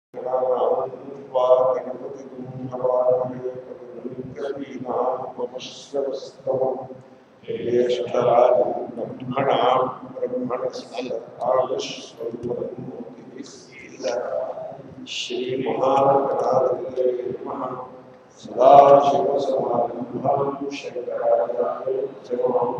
సదాశివసమారంభాం శంకరాచార్యం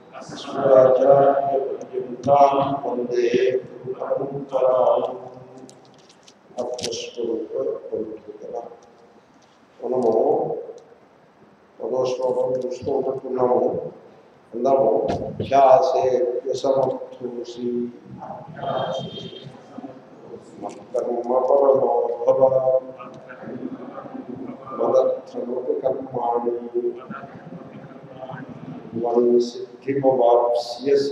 అస్మదాచార్యపర్యంతాం వందే గురుపరంపరాం ఆత్మస్వరూప పవిత్రత మనము పదో శ్లోకం చూస్తూ ఉంటున్నాము అందాము ధ్యాసే వ్యసమర్థూసి మత్కర్మ పరమో భవ మదర్థమపి కర్మాణి వన్ సిద్ధిమవాప్స్యసి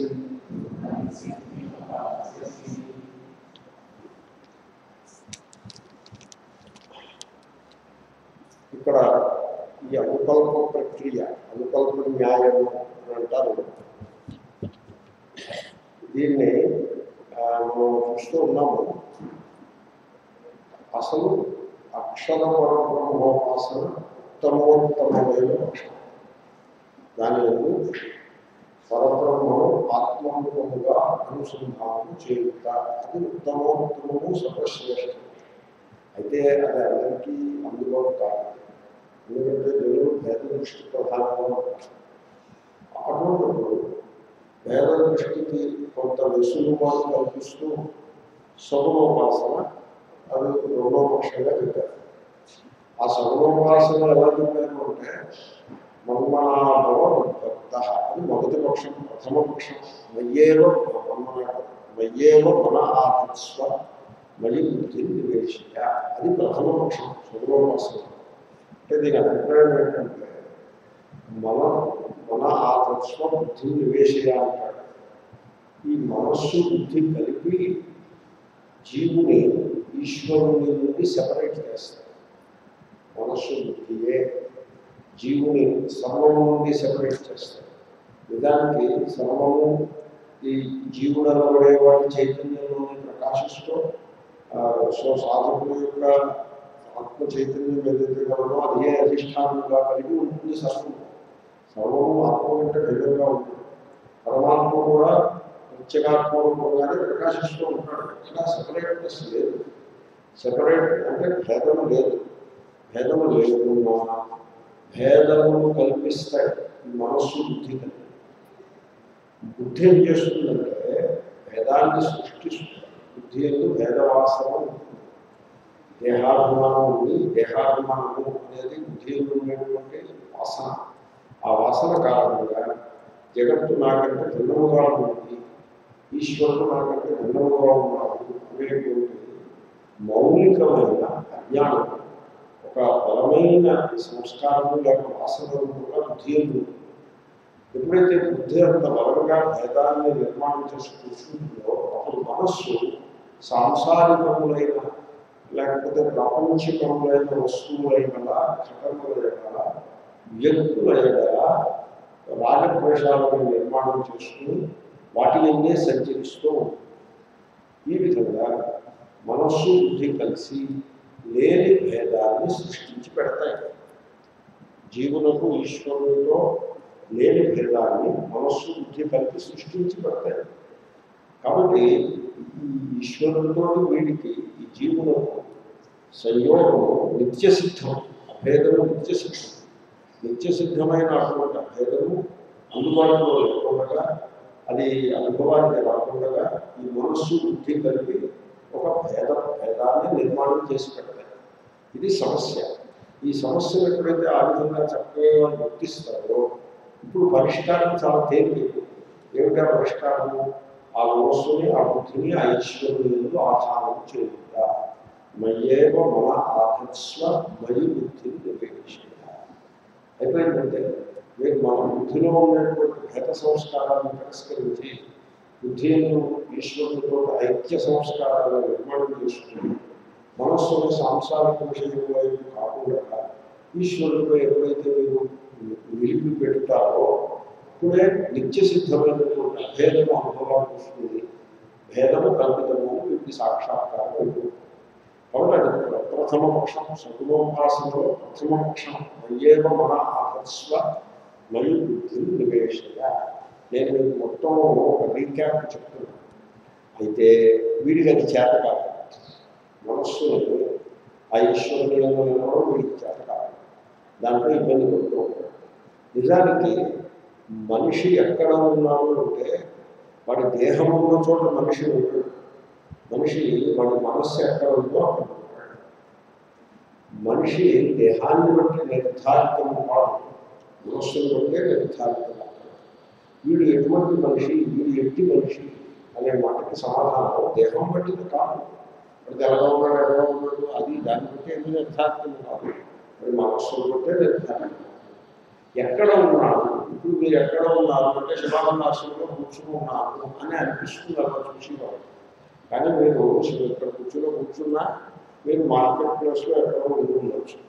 ఇక్కడ ఈ అనుకల్ప ప్రక్రియ అనుకల్ప న్యాయము అని అంటారు దీన్ని ఆ, మనం చూస్తూ ఉన్నాము అసలు అక్షర పరబ్రహ్మోపాసన ఉత్తమోత్తమైన పక్షం దాని ఎందు పరబ్రహ్మను ఆత్మరూపముగా అనుసంధానం చేయుట అది ఉత్తమోత్తమము సర్వశ్రేష్టం అయితే అది అందరికీ అందుబాటు కాదు ఎందుకంటే దేవుడు భేద దృష్టి ప్రధానంగా ఉంటారు అటువంటిప్పుడు భేద దృష్టికి కొంత వెసులుబాటు కల్పిస్తూ సగుణోపాసన అది రెండో పక్షంగా చెప్పారు ఆ సగుణోపాసన ఎలా చెప్పారు అంటే మన్మనాభవ భక్త అని మొదటి పక్షం ప్రథమ పక్షం మయ్యేవ మన్మన మయ్యేవ మన ఆధత్స్వ మళ్ళీ బుద్ధి నివేశయ అది ప్రథమ పక్షం సగుణోపాసన అంటే దీని అభిప్రాయం ఏంటంటే మన మన ఆతత్వ బుద్ధి నివేశయ అంటాడు ఈ మనస్సు బుద్ధి కలిపి జీవుని ఈశ్వరుని నుండి సెపరేట్ చేస్తాయి మనస్సు బుద్ధియే జీవుని సర్వము నుండి సెపరేట్ చేస్తాయి నిజానికి సర్వము ఈ జీవుడు అనబడే వాటి చైతన్యంలోనే ప్రకాశిస్తూ ఆ, సో సాధకుల యొక్క ఆత్మ చైతన్యం ఏదైతే కలదో అదే అధిష్టానంగా కలిగి ఉంటుంది సర్వం సర్వము ఆత్మ కంటే భిన్నంగా ఉంటుంది పరమాత్మ కూడా ప్రత్యేగాత్మరూపంగానే ప్రకాశిస్తూ ఉంటాడు ఎక్కడ సెపరేట్నెస్ లేదు సెపరేట్ అంటే భేదము లేదు భేదము లేకున్నా భేదమును కల్పిస్తాయి ఈ మనస్సు బుద్ధి కలిపి బుద్ధి ఏం చేస్తుందంటే భేదాన్ని సృష్టిస్తుంది బుద్ధి ఎందు భేదవాసన ఉంటుంది దేహాభిమానం ఉంది దేహాభిమానము అనేది బుద్ధి ఎందు ఉండేటువంటి వాసన ఆ వాసన కారణంగా జగత్తు నాకంటే భిన్నముగా ఉంది ఈశ్వరుడు నాకంటే భిన్నముగా ఉన్నాడు అనేటువంటి మౌలికమైన అజ్ఞానం ఒక బలమైన సంస్కారము లేక వాసన కూడా బుద్ధి ఎందు ఉంది. ఎప్పుడైతే బుద్ధి అంత బలంగా భేదాన్ని నిర్మాణం చేసి కూర్చుంటుందో అప్పుడు మనస్సు సాంసారికములైన లేకపోతే ప్రాపంచికములైన వస్తువుల ఎడల ఘటనల ఎడల వ్యక్తుల ఎడల రాగద్వేషాలను నిర్మాణం చేసుకుని వాటి ఎందే సంచరిస్తూ ఉంటుంది. ఈ విధంగా మనస్సు బుద్ధి కలిసి లేని భేదాన్ని సృష్టించి పెడతాయి జీవులకు ఈశ్వరునితో లేని భేదాన్ని మనస్సు బుద్ధి కలిపి సృష్టించి పెడతాయి కాబట్టి ఈ ఈశ్వరునితో వీడికి ఈ జీవులకు సంయోగము నిత్య సిద్ధం అభేదము నిత్య సిద్ధం నిత్య సిద్ధమైన అటువంటి అభేదము అందుబాటులో లేకుండా అది అనుభవానికి రాకుండా ఈ మనస్సు బుద్ధి కలిపి ఒక భేద భేదాన్ని నిర్మాణం చేసి పెడతాయి ఇది సమస్య ఈ సమస్యను ఎప్పుడైతే ఆ విధంగా చక్కగా గుర్తిస్తారో ఇప్పుడు పరిష్కారం చాలా తేలిక ఏమిటా పరిష్కారము ఆ మనస్సుని ఆ బుద్ధిని ఆ ఈశ్వరుని ఎందు ఆధారం చేయుట మయ్యేవ మన ఆధత్స్వ మయి బుద్ధిని నివేశయ అయిపోయిందంటే మీరు మన బుద్ధిలో ఉన్నటువంటి భేద సంస్కారాన్ని తిరస్కరించి బుద్ధిని ఈశ్వరునితో ఐక్య సంస్కారాలను నిర్మాణం చేసుకుని మనస్సును సాంసారిక విషయం వైపు కాకుండా ఈశ్వరుడితో ఎప్పుడైతే మీరు నిలిపి పెడతారో అప్పుడే నిత్య సిద్ధమైనటువంటి అభేదము అనుభవానికి వస్తుంది భేదము కల్పితము వీటికి సాక్షాత్కారం అవుతుంది కాబట్టి అది ప్రథమ పక్షం సగుణోపాసనలో ప్రథమ పక్షం అయ్యేవ మన ఆహస్వ మయి బుద్ధి నివేశయ నేను మీకు మొత్తం ఒక రీక్యాప్ చెప్తున్నాను అయితే వీడికి అది చేత కాదు మనస్సుని ఆ ఈశ్వరునియంలో నిలవడం వీడికి చేత కాదు దాంట్లో ఇబ్బంది పడుతూ ఉంటాడు నిజానికి మనిషి ఎక్కడ ఉన్నాడు అంటే వాడి దేహం ఉన్న చోట మనిషి ఉంటాడు మనిషి వాడి మనస్సు ఎక్కడ ఉందో అక్కడ ఉంటాడు మనిషి దేహాన్ని బట్టి నిర్ధారితం కాదు మనస్సును బట్టే నిర్ధారితం వీడు ఎటువంటి మనిషి వీడు ఎట్టి మనిషి అనే మాటకి సమాధానం దేహం బట్టిది కాదు ఇప్పుడు తెల్లగా ఉన్నాడు ఎడగా ఉన్నాడు అది దాన్ని బట్టి ఏమీ నిర్ధారితం కాదు మరి మనస్సును బట్టే నిర్ధారితం ఎక్కడ ఉన్నారు ఇప్పుడు మీరు ఎక్కడ ఉన్నారు అంటే శివానందాశ్రమంలో కూర్చుని ఉన్నారు అని అనిపిస్తుంది అలా చూసేవాడు కానీ మీరు అసలు ఇక్కడ కూర్చుని కూర్చున్నా మీరు మార్కెట్ ప్లేస్లో ఎక్కడో ఉండి ఉండొచ్చు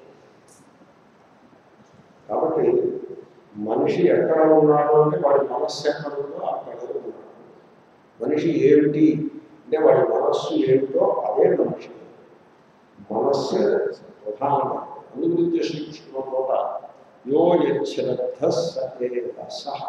కాబట్టి మనిషి ఎక్కడ ఉన్నాడు అంటే వాడి మనస్సు ఎక్కడ ఉందో అక్కడే ఉన్నాడు మనిషి ఏమిటి అంటే వాడి మనస్సు ఏమిటో అదే మనిషి మనస్సు ప్రధానమైన అందు గురించి శ్రీకృష్ణుడు కూడా యో యశ్రద్ధ సహ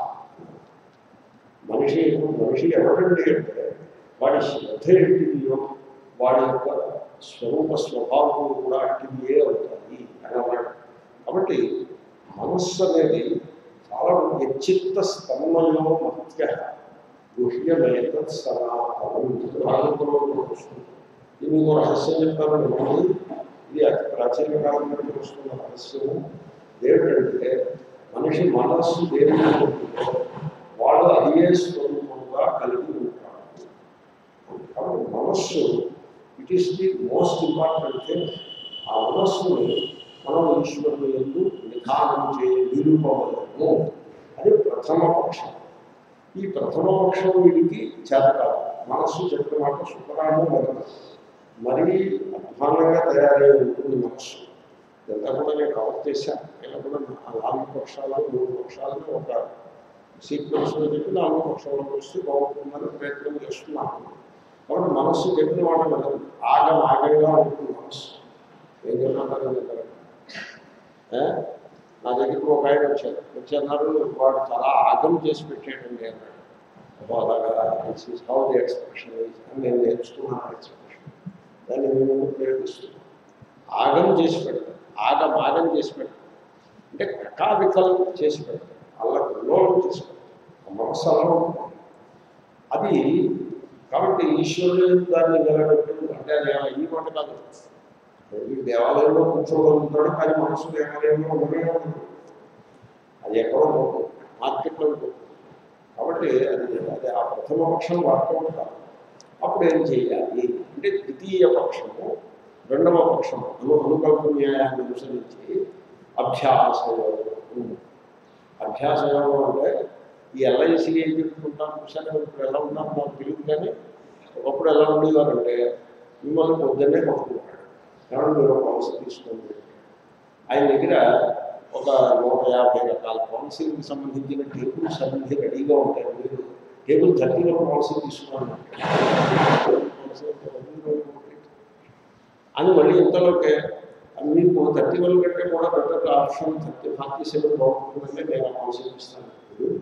మనిషి మనిషి ఎవరండి అంటే వాడి శ్రద్ధ ఏంటిదియో వాడి యొక్క స్వరూప స్వభావం కూడా అట్టిదియే అవుతుంది అని అన్నాడు కాబట్టి మనస్సు అనేది చాలా యచ్చిత్త స్తన్మయో మత్య గుహ్యమేత సనాతనం భాగవతంలో వస్తుంది ఇది మీకు రహస్యం చెప్తాను వినండి ఇది అతి ప్రాచీన కాలం నుండి వస్తున్న రహస్యము ఏమిటంటే మనిషి మనస్సు దేని వాడు అదే స్వరూపంగా కలిగి ఉంటాడు కాబట్టి మనస్సు it is the most important thing ఆ మనస్సుని మనం ఈశ్వరుని ఎందు నిధానం చేయ నిరూపవలను అది ప్రథమ పక్షం ఈ ప్రథమ పక్షం వీడికి చేత కాదు మనస్సు చెప్పిన మాట సుఖరాము మొదలు మరీ అధ్వానంగా తయారై ఉంటుంది మనస్సు ఇదంతా కూడా నేను కవర్ చేశాను ఇలా కూడా ఆ నాలుగు పక్షాలు మూడు పక్షాలను ఒక సీక్వెన్స్లో చెప్పి నాలుగు పక్షాలకు వస్తే బాగుంటుందని ప్రయత్నం చేస్తున్నాను కాబట్టి మనస్సు చెప్పిన మాట వినదు ఆగం ఆగంగా ఉంటుంది మనస్సు ఏం చెప్పినారు చెప్పారు నా దగ్గరికి ఒక ఆయన వచ్చారు వచ్చి అన్నారు వాడు చాలా ఆగం చేసి పెట్టాడండి అన్నాడు "ఓ, అలాగా హౌ ది ఎక్స్ప్రెషన్ అని నేను నేర్చుకున్నాను ఎక్స్ప్రెషన్ దాన్ని నేను ఉపయోగిస్తున్నాను ఆగం చేసి పెడతాను ఆగం ఆగం చేసి పెడతాను అంటే కకావికలం చేసి పెడతాను అలా లోలం చేసి పెడతాను ఆ మనస్సు అలా ఉంటుంది అది కాబట్టి ఈశ్వరుడు దాన్ని నిలబెట్టు అంటే అది ఈ మాట కాదు వీడు దేవాలయంలో కూర్చోగలుగుతాడు కానీ మనసు దేవాలయంలో ఉండనే ఉండదు అది ఎక్కడో ఉంటుంది మార్కెట్లో ఉంటుంది కాబట్టి అది అది ఆ ప్రథమ పక్షం వర్కౌట్ కాదు అప్పుడు ఏం చేయాలి అంటే ద్వితీయ పక్షము రెండవ పక్షము అను అనుకల్ప న్యాయాన్ని అనుసరించి అభ్యాస యోగం అభ్యాస యోగం అంటే ఈ ఎల్ఐసి ఏం చెప్పుకుంటాం చూసాను ఇప్పుడు ఎలా ఉన్నాం నాకు తెలియదు కానీ ఒకప్పుడు ఎలా ఉండేవారంటే మిమ్మల్ని పొద్దున్నే కొట్టుకుంటాడు కాబట్టి మీరు ఒక పాలసీ తీసుకోండి ఆయన దగ్గర ఒక నూట యాభై రకాల పాలసీలకు సంబంధించిన టేబుల్స్ అన్ని రెడీగా ఉంటాయి మీరు టేబుల్ థర్టీలో పాలసీ తీసుకున్నాను అని మళ్ళీ ఇంతలోకే మీకు థర్టీ వన్ కంటే కూడా better option thirty forty seven బాగుంటుందంటే నేను ఆ పాలసీ ఇస్తాను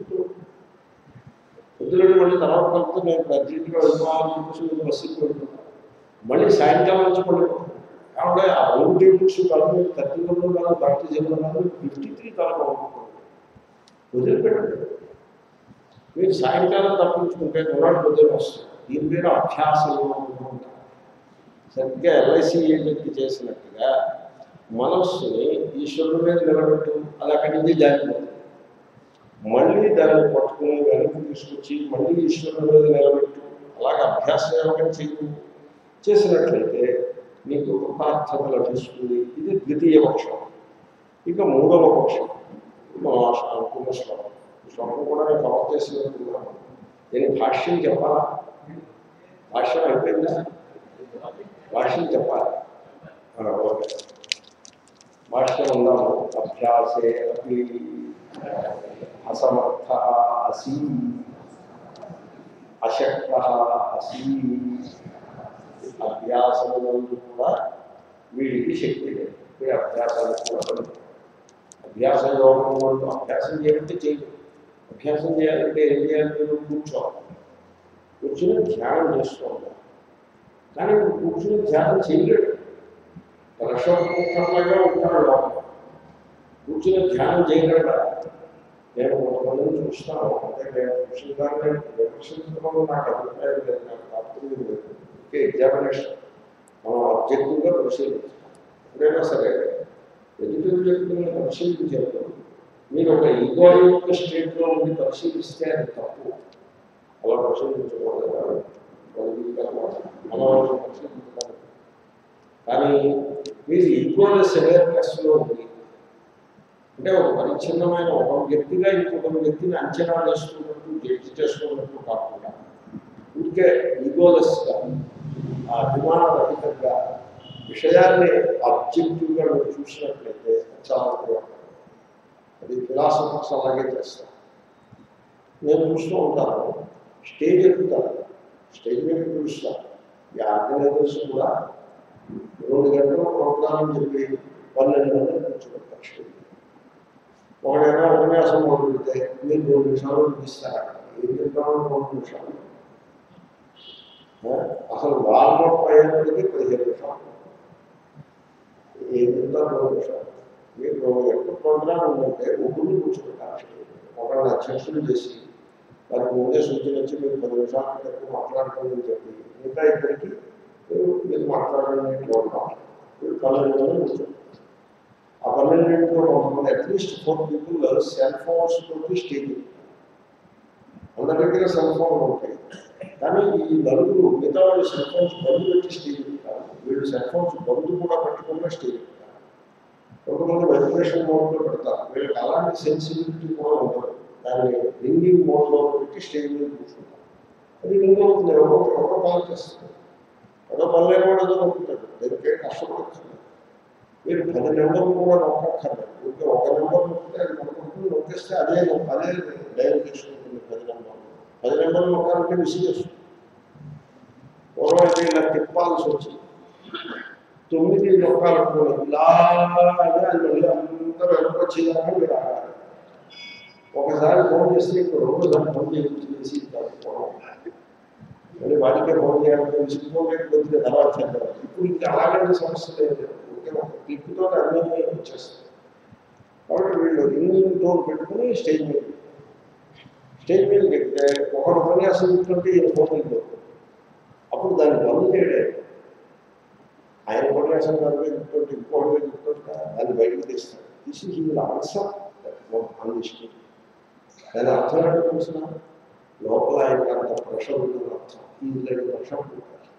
పొద్దున మళ్ళీ తర్వాత కలిపితే నేను అర్జెంట్గా వెళ్ళిపోవాలని చెప్పేసి మీరు బస్సుకి వెళ్తున్నాను మళ్ళీ సాయంకాలం నుంచి మళ్ళీ కాబట్టి ఆ రెండు టేబుల్స్ కలిపి థర్టీ వన్ కాదు థర్టీ సెవెన్ కాదు ఫిఫ్టీ త్రీ కాలం బాగుంటుంది వదిలిపెట్టండి మీరు సాయంకాలం తప్పించుకుంటే మొన్నటి పొద్దున వస్తుంది దీని పేరు అభ్యాసం ఉంటారు సరిగ్గా ఎల్ఐసి ఏజెంట్ చేసినట్టుగా మనస్సుని ఈశ్వరుడు మీద నిలబెట్టు అది అక్కడి నుంచి జారిపోతుంది మళ్ళీ దాన్ని పట్టుకుని వెనక్కి తీసుకొచ్చి మళ్ళీ ఈశ్వరుడు మీద నిలబెట్టు అలాగే అభ్యాస యోగం చేయు చేసినట్లయితే నీకు కృతార్థత లభిస్తుంది ఇది ద్వితీయ పక్షం ఇక మూడవ పక్షం మనం అనుకున్న శ్లోకం ఈ శ్లోకం కూడా నేను కవర్ చేసినట్టున్నాను దీని భాష్యం చెప్పాలా భాష్యం అయిపోయిందా భాష్యం చెప్పాలి ఆ, ఓకే భాష్యం ఉందాము అభ్యాసే అపి అసమర్థ అసి అశక్త అసి అభ్యాసమునందు కూడా వీడు వీడికి శక్తి లేదు వీడి అభ్యాసానికి కూడా పని అభ్యాస యోగం వాళ్ళు అభ్యాసం చేయాలంటే చేయదు అభ్యాసం చేయాలంటే ఏం చేయాలి మీరు కూర్చోవాలి కూర్చుని ధ్యానం చేస్తూ ఉండాలి కానీ ఇప్పుడు కూర్చుని ధ్యానం చేయలేడు రక్షణలాగా ఉంటాడు లోపల కూర్చుని ధ్యానం చేయగలడా నేను కొంతమందిని చూస్తాను అంటే నేను చూసిన విమర్శించడంలో నాకు అభిప్రాయం లేదు నాకు తాత్పర్యం లేదు ఓకే ఎగ్జామినేషన్ మనం ఆబ్జెక్టివ్గా పరిశీలించాలి ఎప్పుడైనా సరే ఎదుటి వ్యక్తులను పరిశీలించేప్పుడు మీరు ఒక ఈగో యొక్క స్టేట్లో ఉండి పరిశీలిస్తే అది తప్పు అలా పరిశీలించకూడదు మన వాళ్ళు పరిశీలించకూడదు కానీ మీరు ఈగోలెస్ అవేర్నెస్లో ఉంది అంటే ఒక పరిచ్ఛిన్నమైన ఒక వ్యక్తిగా ఇంకొక వ్యక్తిని అంచనా వేసుకున్నట్టు జడ్జి చేసుకున్నట్టు కాకుండా ఊరికే ఈగోలెస్గా ఆ అభిమానరహితంగా విషయాన్ని ఆబ్జెక్టివ్గా మీరు చూసినట్లయితే చాలా ఉపయోగం అది ఫిలాసఫర్స్ అలాగే చేస్తారు నేను చూస్తూ ఉంటాను స్టేజ్ ఎక్కుతాను స్టేజ్ మీద పిలుస్తాను ఈ ఆర్గనైజర్స్ కూడా రెండు గంటలు ప్రోగ్రాం చెప్పి పన్నెండు గంటలు కూర్చోబెడతారు స్టేజ్ ఒకడైనా ఉపన్యాసం మొదలు పెడితే మీరు రెండు నిమిషాలు ఇస్తారా ఏం చెప్తామని మూడు నిమిషాలు అసలు వార్మప్ అయ్యేప్పటికీ పదిహేను నిమిషాలు ఏం చెప్తారు రెండు నిమిషాలు మీరు రెండు గంటల ప్రోగ్రాం ఉందంటే ముగ్గురు కూర్చోబెట్టాలి ఒకరిని అధ్యక్షులు చేసి వారికి ముందే సూచన వచ్చి మీరు పది నిమిషాల క్రితం మాట్లాడుకోండి చెప్పి మిగతా ఇద్దరికి మీరు మీరు మాట్లాడండి ఉంటాం మీరు పన్నెండు మంది కూర్చోండి ఆ పన్నెండింటిలో కొంతమంది at least four people cell phones తోటి స్టేజ్ అందరి దగ్గర సెల్ ఫోన్ ఉంటాయి కానీ ఈ నలుగురు మిగతా వాళ్ళు సెల్ ఫోన్స్ బంద్ పెట్టి స్టేజ్ ఎక్కుతారు వీళ్ళు సెల్ ఫోన్స్ బంద్ కూడా పెట్టకుండా స్టేజ్ ఎక్కుతారు కొంతమంది వైబ్రేషన్ మోడ్లో పెడతారు వీళ్ళకి అలాంటి సెన్సిటివిటీ కూడా ఉండదు దాన్ని రింగింగ్ మోడ్లో పెట్టి స్టేజ్ మీద కూర్చుంటారు అది రింగ్ అవుతుంది ఎవరో ఎవరో కాల్ చేస్తారు ఏదో పని లేకుండా ఏదో నొక్కుతాడు దానికే కష్టపడుతుంది మీరు పది నెంబర్లు కూడా నొక్కక్కర్లేదు ఇంకా ఒక నెంబర్ నొక్కితే అది నొక్కుంటుంది నొక్కేస్తే అదే అదే డైల్ చేసుకుంటుంది పది నెంబర్లు పది నెంబర్లు నొక్కాలంటే విసిగేస్తుంది పూర్వం అయితే ఇలా తిప్పాల్సి వచ్చింది తొమ్మిది నొక్కాలనుకోండి ఇలా అదే అది మళ్ళీ అంతా వెనకొచ్చేదాకా మీరు ఆగాలి ఒకసారి ఫోన్ చేస్తే ఇప్పుడు రెండుసార్లు ఫోన్ చేసి మళ్ళీ వాడికే ఫోన్ చేయాలంటే విసిగిపోతే కొద్దిగా తర్వాత చేద్దాం ఇప్పుడు ఇంకా అలాంటి సమస్య లేదు ఊరికే ఒక క్లిక్తో అన్నీ వచ్చేస్తాయి కాబట్టి వీళ్ళు రింగింగ్ టోన్ పెట్టుకుని స్టేజ్ మీద స్టేజ్ మీదకి ఎక్కితే ఒకరు ఉపన్యాసం ఇస్తుంటే ఈయన ఫోన్ మీద అప్పుడు దాన్ని బంద్ చేయడే ఆయన ఉపన్యాసం దాని మీద చెప్తుంటే ఇంకోటి మీద చెప్తుంటే దాన్ని బయటకు తీస్తాడు తీసి ఈ ఆన్సర్ అందిస్తుంది దాని అర్థం ఏంటో తెలిసిన లోపల ఆయనకు అంత ప్రెషర్ ఉందని అర్థం ఈ లైక్ ప్రెషర్ ఉంటారు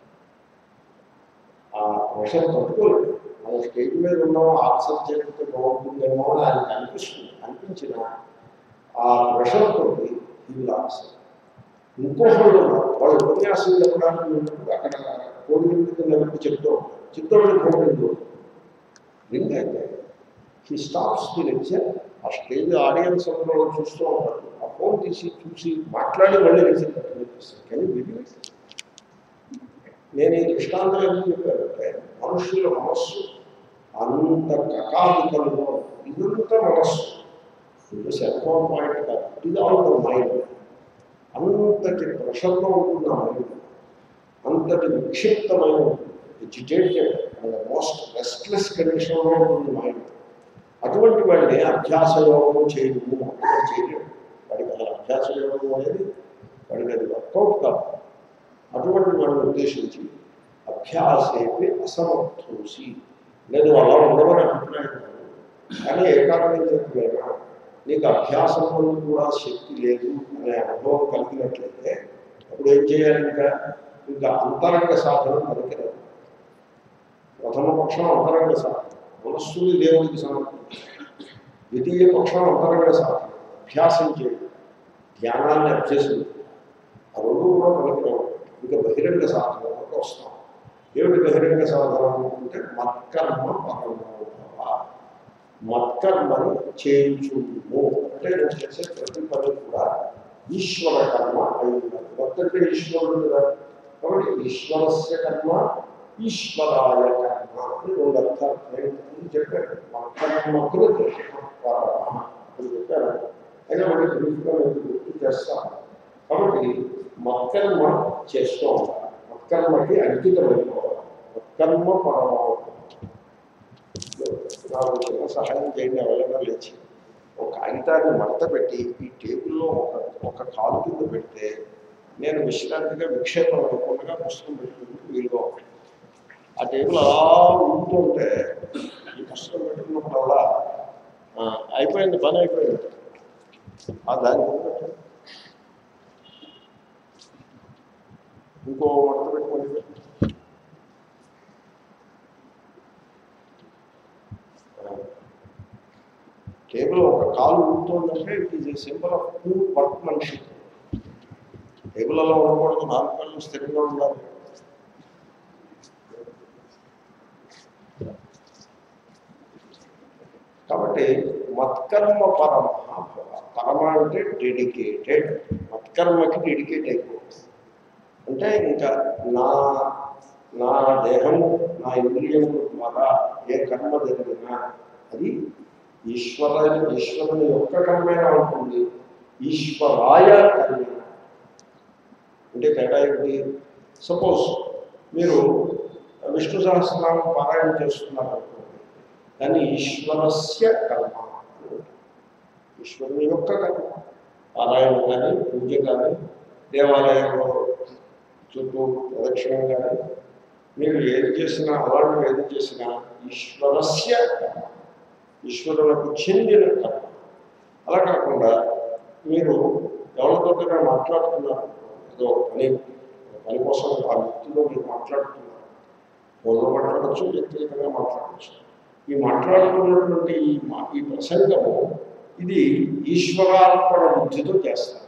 ఆ ప్రెషర్ తట్టుకోలేదు మనం స్టేజ్ మీద ఉన్నాం ఆన్సర్ చేయకపోతే బాగుంటుందేమో అని ఆయనకు అనిపిస్తుంది అనిపించిన ఆ ప్రెషర్ తోటి ఈ ఆన్సర్ ఇంకొకళ్ళు ఉన్నారు వాళ్ళు ఉపన్యాసం చెప్పడానికి ఉన్నప్పుడు అక్కడ కోడి మీద నిలబడి చెప్తూ ఉంటారు చెప్తూ కోడి రింగ్ అయితే హీ స్టాప్స్ ది లెక్చర్ ఆ స్టేజ్ ఆడియన్స్ అందరూ చూస్తూ ఉంటారు ఆ ఫోన్ తీసి చూసి మాట్లాడి మళ్ళీ లెక్చర్ కనిపిస్తుంది కానీ బిలీవ్ నేను ఈ దృష్టాంతం ఎందుకు చెప్పానంటే మనుషుల మనస్సు అంత కకాలికలుగా ఇదంతా మనస్సు ఇది సెల్ ఫోన్ పాయింట్ కాదు ఇది ఆల్ ద మైండ్ అంతటి ప్రెషర్లో ఉంటుంది ఆ మైండ్ అంతటి విక్షిప్తమైన ఎడ్యుటేటెడ్ అండ్ మోస్ట్ రెస్ట్లెస్ కండిషన్లో ఉంటుంది మైండ్ అటువంటి వాడిని అభ్యాస యోగం చేయము అంటే చేయలేడు వాడికి అసలు అభ్యాస యోగం అనేది వాడికి అది వర్కౌట్ కాదు అటువంటి వాడిని ఉద్దేశించి అభ్యాసేపి అసమర్థోసి నేను అలా ఉండమని అభిప్రాయం కాదు కానీ ఏకాగ్రం చెప్పలేనా నీకు అభ్యాసం వల్ల కూడా శక్తి లేదు అనే అనుభవం కలిగినట్లయితే అప్పుడు ఏం చేయాలి ఇంకా ఇంకా అంతరంగ సాధన పనికిరాదు ప్రథమ పక్షం అంతరంగ సాధన మనస్సుని దేవుడికి సమర్పించాలి ద్వితీయ పక్షం అంతరంగ సాధన అభ్యాసం చేయడం ధ్యానాన్ని అభ్యసించడం ఆ రెండు కూడా పనికిరావు ఇంకా బహిరంగ సాధనలోకి వస్తాం ఏమిటి బహిరంగ సాధన అనుకుంటే మత్కర్మ పరమోభవ మత్కర్మని చేయించుము అంటే నేను చేసే ప్రతి పని కూడా ఈశ్వర కర్మ అయి ఉన్నది మత్ అంటే ఈశ్వరుడు కదా కాబట్టి ఈశ్వరస్య కర్మ ఈశ్వరాయ కర్మ అని రెండు అర్థాలు నేను ముందు చెప్పాను మత్కర్మకులు పరమ అని చెప్పాను అయినా మళ్ళీ బ్రీఫ్గా నేను గుర్తు చేస్తాను కాబట్టి మత్కర్మ చేస్తూ ఉంటాను మత్కర్మకి అంకితమైపోవాలి మత్కర్మ పరమావతం నాకు చిన్న సహాయం చేయండి ఎవరైనా లేచి ఒక కాగితాన్ని మడత పెట్టి ఈ టేబుల్లో ఒక ఒక కాలు కింద పెడితే నేను విశ్రాంతిగా విక్షేపం అవ్వకుండా పుస్తకం పెట్టుకుంటూ వీలుగా ఉంటుంది ఆ టేబుల్ అలా ఉంటుంటే ఈ పుస్తకం పెట్టుకున్నప్పుడల్లా ఆ, అయిపోయింది పని అయిపోయింది ఆ దాని కింద పెట్టండి. ఇంకో మడత పెట్టుకోండి టేబుల్ ఒక కాలు ఉంటుందంటే it is a symbol of poor work మనిషి టేబుల్ అలా ఉండకూడదు నాలుగు కాళ్ళు స్థిరంగా ఉండాలి కాబట్టి మత్కర్మ పరమ పరమ అంటే డెడికేటెడ్ మత్కర్మకి డెడికేట్ అయిపోతుంది అంటే ఇంకా నా నా దేహము నా ఇంద్రియము ద్వారా ఏ కర్మ జరిగినా అది ఈశ్వర ఈశ్వరుని యొక్క కర్మైనా ఉంటుంది ఈశ్వరాయ కర్మ అంటే తేడా ఏంటి సపోజ్ మీరు విష్ణు సహస్రనామం పారాయణ చేస్తున్నారు అనుకోండి దాన్ని ఈశ్వరస్య కర్మ అని అంటారు. ఈశ్వరుని యొక్క కర్మ పారాయణ కానీ పూజ కానీ దేవాలయంలో చుట్టూ ప్రదక్షిణం కానీ మీరు ఏది చేసినా అలాంటివి ఏది చేసినా ఈశ్వరస్య కర్మ ఈశ్వరులకు చెందిన కర్మ అలా కాకుండా మీరు ఎవరితోటైనా మాట్లాడుతున్నారు ఏదో పని పని కోసం ఆ వ్యక్తిలో మీరు మాట్లాడుతున్నారు ఫోన్లో మాట్లాడచ్చు వ్యక్తిగతంగా మాట్లాడచ్చు ఈ మాట్లాడుతున్నటువంటి ఈ మా ఈ ప్రసంగము ఇది ఈశ్వరార్పణ బుద్ధితో చేస్తారు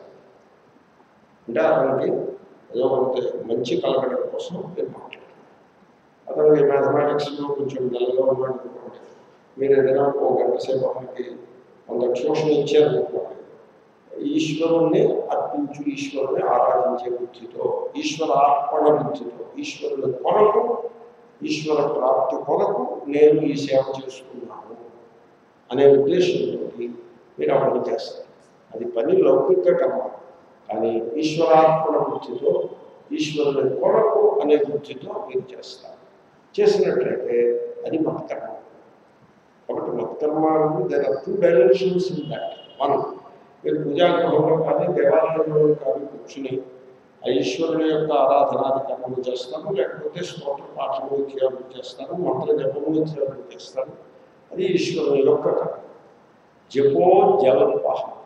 అంటే అతనికి ఏదో కొంత మంచి కలగడం కోసం మీరు మాట్లాడతారు అతనికి మ్యాథమెటిక్స్లో కొంచెం డల్గా ఉన్నాడు అనుకోండి మీరు ఏదైనా ఒక గంట సేపు అతనికి కొంత ట్యూషన్ ఇచ్చారనుకోండి ఈశ్వరుణ్ణి అర్పించు ఈశ్వరుని ఆరాధించే బుద్ధితో ఈశ్వరార్పణ బుద్ధితో ఈశ్వరుని కొరకు ఈశ్వర ప్రాప్తి కొరకు నేను ఈ సేవ చేస్తున్నాను అనే ఉద్దేశంతో మీరు ఆ పని చేస్తారు అది పని లౌకిక కర్మ కానీ ఈశ్వరార్పణ బుద్ధితో ఈశ్వరుని కొరకు అనే బుద్ధితో మీరు చేస్తారు చేసినట్లయితే అది మత్కర్మ కాబట్టి మత్కర్మ అనేది there are two dimensions in that one మీరు పూజాగృహంలో కానీ దేవాలయంలో కానీ కూర్చుని ఆ ఈశ్వరుని యొక్క ఆరాధనాది కర్మలు చేస్తాను లేకపోతే స్తోత్ర పాఠము ఇత్యాదులు చేస్తాను మంత్ర జపము ఇత్యాదులు చేస్తాను అది ఈశ్వరుని యొక్క కర్మ జపో జలప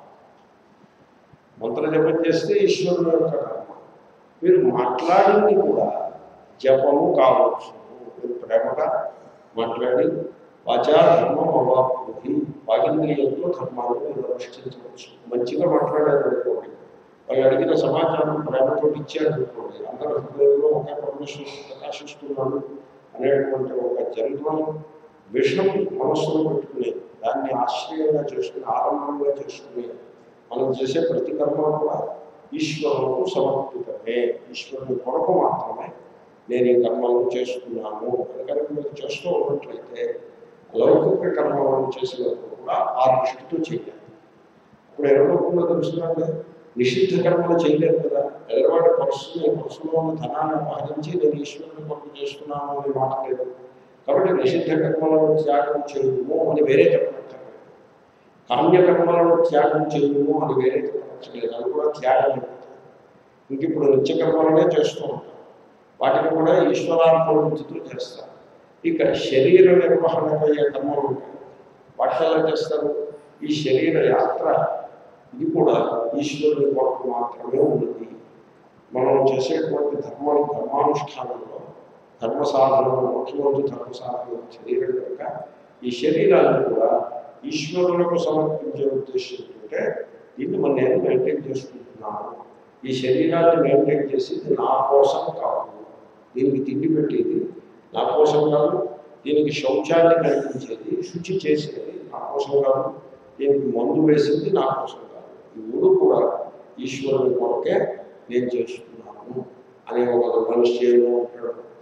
మంత్ర జపం చేస్తే ఈశ్వరుని యొక్క కర్మ మీరు మాట్లాడింది కూడా జపము కావచ్చు మీరు ప్రేమగా మాట్లాడి వాచా ధర్మం అవాప్తి వాగింద్రియంతో ధర్మాలు మీరు అనుష్ఠించవచ్చు మంచిగా మాట్లాడారు అనుకోండి వాళ్ళు అడిగిన సమాచారం ప్రేమతో ఇచ్చారు అనుకోండి అందరూ హృదయంలో ఒకే పరమేశ్వరుడు ప్రకాశిస్తున్నాడు అనేటువంటి ఒక జనరల్ విషం మనస్సులో పెట్టుకుని దాన్ని ఆశ్రయంగా చేసుకుని ఆరంభంగా చేసుకుని మనం చేసే ప్రతి కర్మ కూడా ఈశ్వరులకు సమర్పితమే ఈశ్వరుని కొరకు మాత్రమే నేను ఈ కర్మలను చేస్తున్నాను అని కనుక మీరు చేస్తూ ఉన్నట్లయితే లౌకిక కర్మలను చేసినప్పుడు కూడా ఆ దృష్టితో చేయాలి ఇప్పుడు ఏమనుకుందో తెలుసునండి నిషిద్ధ కర్మలు చేయలేదు కదా ఎదరవాడి పర్సుని పర్సులో ఉన్న ధనాన్ని అపహరించి నేను ఈశ్వరుని కొరకు చేస్తున్నాను అనే మాట లేదు కాబట్టి నిషిద్ధ కర్మలను త్యాగం చేయము అని వేరే చెప్పనక్కర్లేదు కామ్య కర్మలను త్యాగం చేయము అని వేరే చెప్పనక్కర్లేదు అది కూడా త్యాగం అయిపోతుంది ఇంక ఇప్పుడు నిత్య కర్మలనే చేస్తూ ఉంటాం వాటిని కూడా ఈశ్వరార్పణ బుద్ధితో చేస్తారు ఇక శరీర నిర్వహణకయ్యే కర్మలు ఉంటాయి వాటిని ఎలా చేస్తారు ఈ శరీర యాత్ర ఇది కూడా ఈశ్వరుని కొరకు మాత్రమే ఉన్నది మనం చేసేటువంటి ధర్మ ధర్మానుష్ఠానంలో ధర్మ సాధనలు మొట్టమొదటి ధర్మ సాధన శరీరం కనుక ఈ శరీరాన్ని కూడా ఈశ్వరులకు సమర్పించే ఉద్దేశంతో దీన్ని మనం నేను మెయింటైన్ చేసుకుంటున్నాను ఈ శరీరాన్ని మెయింటైన్ చేసి ఇది నా కోసం కాదు దీనికి తిండి పెట్టేది నా కోసం కాదు దీనికి శౌచాన్ని కల్పించేది శుచి చేసేది నా కోసం కాదు దీనికి మందు వేసింది నా కోసం కాదు ఈ మూడు కూడా ఈశ్వరుని కొరకే నేను చేస్తున్నాను అనే ఒక దృఢనిశ్చయంలో ఉంటాడు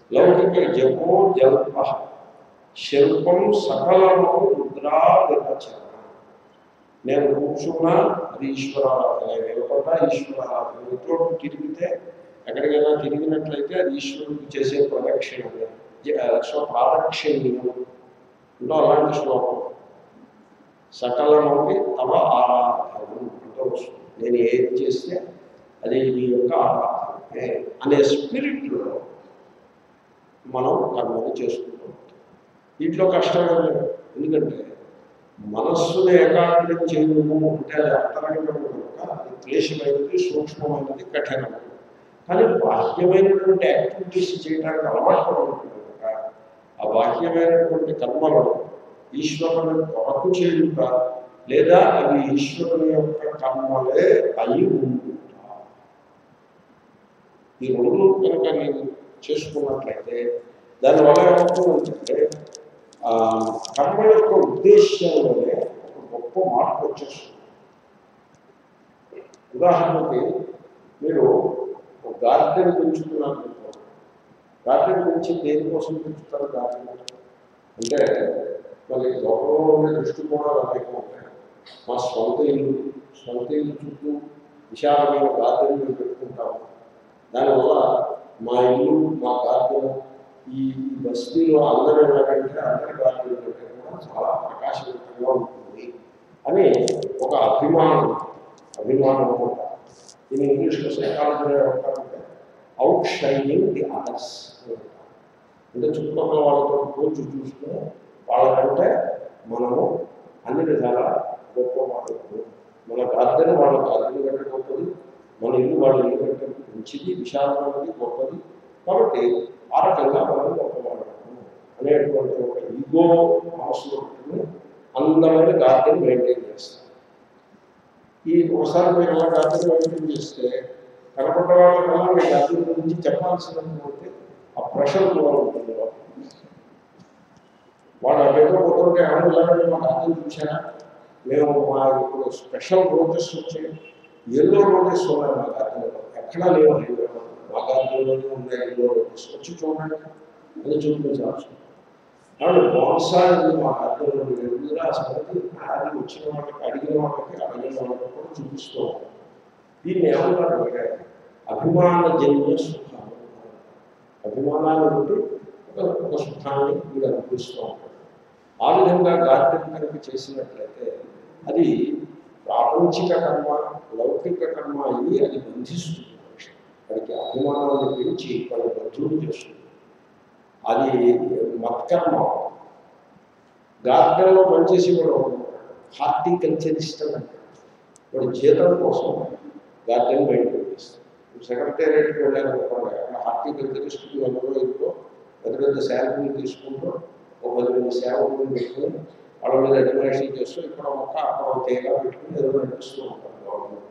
లౌకిక జపో జల్ప శిల్పం సకలము ముద్రా విరచన నేను కూర్చున్నా అది ఈశ్వరారాధన నిలబడ్డా ఈశ్వరారాధన ఇంట్లో తిరిగితే ఎక్కడికైనా తిరిగినట్లయితే అది ఈశ్వరుడికి చేసే ప్రదక్షిణ సో ప్రాదక్షిణ్యం ఇంట్లో అలాంటి శ్లోకం సకలమపి తమ ఆరాధన అంటూ వస్తుంది నేను ఏది చేస్తే అది నీ యొక్క ఆరాధనే అనే స్పిరిట్లో మనం కర్మని చేసుకుంటాం వీటిలో కష్టమే లేదు ఎందుకంటే మనస్సును ఏకాగ్రం చేయడము అంటే అది అంతరంగం కనుక అది క్లేశమైనది సూక్ష్మమైనది కఠినమైనది కానీ బాహ్యమైనటువంటి యాక్టివిటీస్ చేయడానికి అలవాటు ఉంటుంది కనుక ఆ బాహ్యమైనటువంటి కర్మలు ఈశ్వరుని కొరకు చేయుట లేదా అవి ఈశ్వరుని యొక్క కర్మలే అయి ఉంటుట ఈ రెండు కనుక నేను చేసుకున్నట్లయితే దానివల్ల ఏమవుతుందంటే ఆ కర్మ యొక్క ఉద్దేశ్యంలోనే ఒక గొప్ప మార్పు వచ్చేస్తుంది ఉదాహరణకి మీరు ఒక గార్డెన్ పెంచుతున్నారు అనుకోండి. గార్డెన్ పెంచి దేనికోసం పెంచుతారు గార్డెన్ అంటే మరి లోకంలో ఉండే దృష్టికోణాలు అనేక ఉంటాయి మా సొంత ఇల్లు సొంత ఇల్లు చుట్టూ విశాలమైన గార్డెన్ మేము పెట్టుకుంటాము దానివల్ల మా ఇల్లు మా గార్డెన్ ఈ బస్తీలో అందరూ ఎలాగంటే అందరి గార్డెన్ కంటే కూడా చాలా ప్రకాశవంతంగా ఉంటుంది అని ఒక అభిమానం అభిమానం అనమాట దీని ఇంగ్లీష్లో సైకాలజీలో ఏమంటారంటే అవుట్ షైనింగ్ ది అదర్స్ అంటే చుట్టుపక్కల వాళ్ళతో పోల్చి చూసుకుని వాళ్ళకంటే మనము అన్ని విధాల గొప్ప వాళ్ళు మన గార్డెన్ వాళ్ళ గార్డెన్ కంటే గొప్పది మన ఇల్లు వాళ్ళ ఇల్లు కంటే మంచిది విశాలమైనది గొప్పది కాబట్టి ఆ రకంగా మనం గొప్పవాళ్ళము అనేటువంటి ఒక ఈగో మనసులో పెట్టుకుని అందమైన గార్డెన్ మెయింటైన్ చేస్తాం ఈ ఒకసారి మీరు అలా గార్డెన్ మెయింటైన్ చేస్తే కనపడ్డ వాళ్ళకల్లా మీ గార్డెన్ గురించి చెప్పాల్సినటువంటి ఆ ప్రెషర్ కూడా ఉంటుంది లోపల. వాడు అటేటో పోతుంటే ఎవరు ఇలాగంటే మా గార్డెన్ చూసారా మేము మా ఇప్పుడు స్పెషల్ రోజెస్ వచ్చాయి ఎల్లో రోజెస్ ఉన్నాయి మా గార్డెన్లో ఎక్కడా లేవు హైదరాబాద్ మా గార్డెన్లోనే ఉన్నాయి ఎల్లో రోజెస్ వచ్చి చూడండి అని చూపించాల్సి కాబట్టి బోన్సాయి మా గార్డెన్లో ఎదురుగా ఆ సంగతి అది వచ్చిన వాళ్ళకి అడిగిన వాళ్ళకి అడిగిన వాళ్ళకి కూడా చూపిస్తూ ఉంటాం దీన్ని ఏమంటారు అంటే అభిమానజన్య సుఖాలు అభిమానాన్ని బట్టి ఒక ఒక సుఖాన్ని మీరు అనుభవిస్తూ ఉంటారు ఆ విధంగా గార్డెన్ కనుక చేసినట్లయితే అది ప్రాపంచిక కర్మ లౌకిక కర్మ అయ్యి అది బంధిస్తుంది మనిషిని. వాడికి అభిమానాన్ని పెంచి వాడి బంధువులు చేస్తుంది అది మత్కర్మ గార్డెన్లో పనిచేసి కూడా హార్టికల్చరిస్ట్ అని అంటారు వాడి జీతం కోసం గార్డెన్ మెయింటైన్ చేస్తారు సెక్రటేరియట్కి వెళ్ళాను అనుకోండి అక్కడ హార్టికల్చరిస్ట్ ఎవరో ఇంట్లో పెద్ద పెద్ద శాలరీలు తీసుకుంటూ ఒక పది మంది సేవకులు పెట్టుకుని వాళ్ళ మీద అడ్మినేషన్ చేస్తూ ఇక్కడ మొక్క అక్కడ ఒక తేగా పెట్టుకుని ఏదో నడిపిస్తూ ఉంటారు గవర్నమెంట్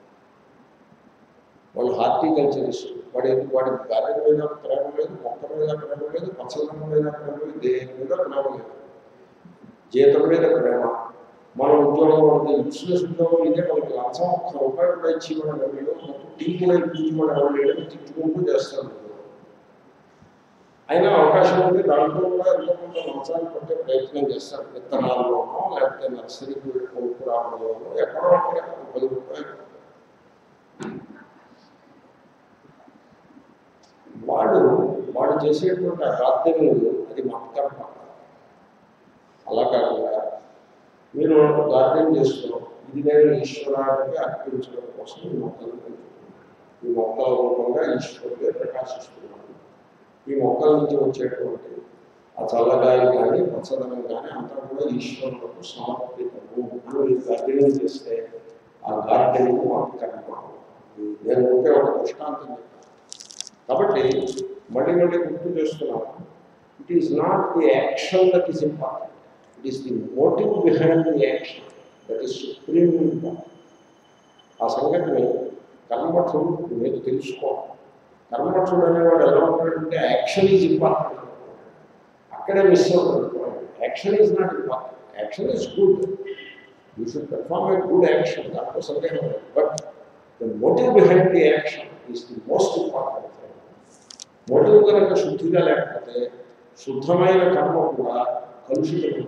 వాళ్ళు హార్టికల్చరిస్ట్ వాడి వాడి గార్డెన్ మీద ప్రేమ లేదు మొక్క మీద ప్రేమ లేదు పచ్చదనం మీద ప్రేమ లేదు దేని మీద ప్రేమ లేదు జీతం మీద ప్రేమ మన ఉద్యోగం అంటే యూస్లెస్ ఉద్యోగం ఇదే మనకి లంచం ఒక్క రూపాయి కూడా ఇచ్చి కూడా ఎవరు మొత్తం టీ కూడా ఇచ్చి కూడా ఎవరు లేదని తిట్టుకుంటూ చేస్తారు అయినా అవకాశం ఉంది దాంట్లో కూడా ఎంతో కొంత లంచాలు పట్టే ప్రయత్నం చేస్తారు విత్తనాల్లోనో లేకపోతే నర్సరీకి వెళ్ళి కొనుక్కురావడంలోనో ఎక్కడో అక్కడ ఒక పది రూపాయలు వాడు వాడు చేసేటువంటి ఆ గార్డెనింగ్ అది మత్కర్మ అలా కాకుండా మీరు గార్డెన్ చేస్తున్నాం ఇది నేను ఈశ్వరానికి అర్పించడం కోసం ఈ మొక్కలు పెంచుతున్నాను ఈ మొక్కల రూపంగా ఈశ్వరుడే ప్రకాశిస్తున్నాను ఈ మొక్కల నుంచి వచ్చేటువంటి ఆ చల్లగాలి కానీ పచ్చదనం కానీ అంతా కూడా ఈశ్వరులకు సమర్పితము అని మీరు గార్డెనింగ్ చేస్తే ఆ గార్డెనింగ్ మత్కర్మ నేను ఒకే ఒక దృష్టాంతం చెప్పాను కాబట్టి మళ్ళీ మళ్ళీ గుర్తు చేస్తున్నాను it is not the action that is important it is the motive behind the action that is supreme important ఆ సంగతిని కర్మఠుడు మీరు తెలుసుకోవాలి కర్మఠుడు అనేవాడు ఎలా ఉంటాడంటే యాక్షన్ ఈజ్ ఇంపార్టెంట్ అక్కడే మిస్ అవుతుంది action is not important action is good you should perform a good action దాంట్లో సందేహం లేదు but the motive behind the action is the most important motive కనుక శుద్ధిగా లేకపోతే శుద్ధమైన కర్మ కూడా కలుషితమే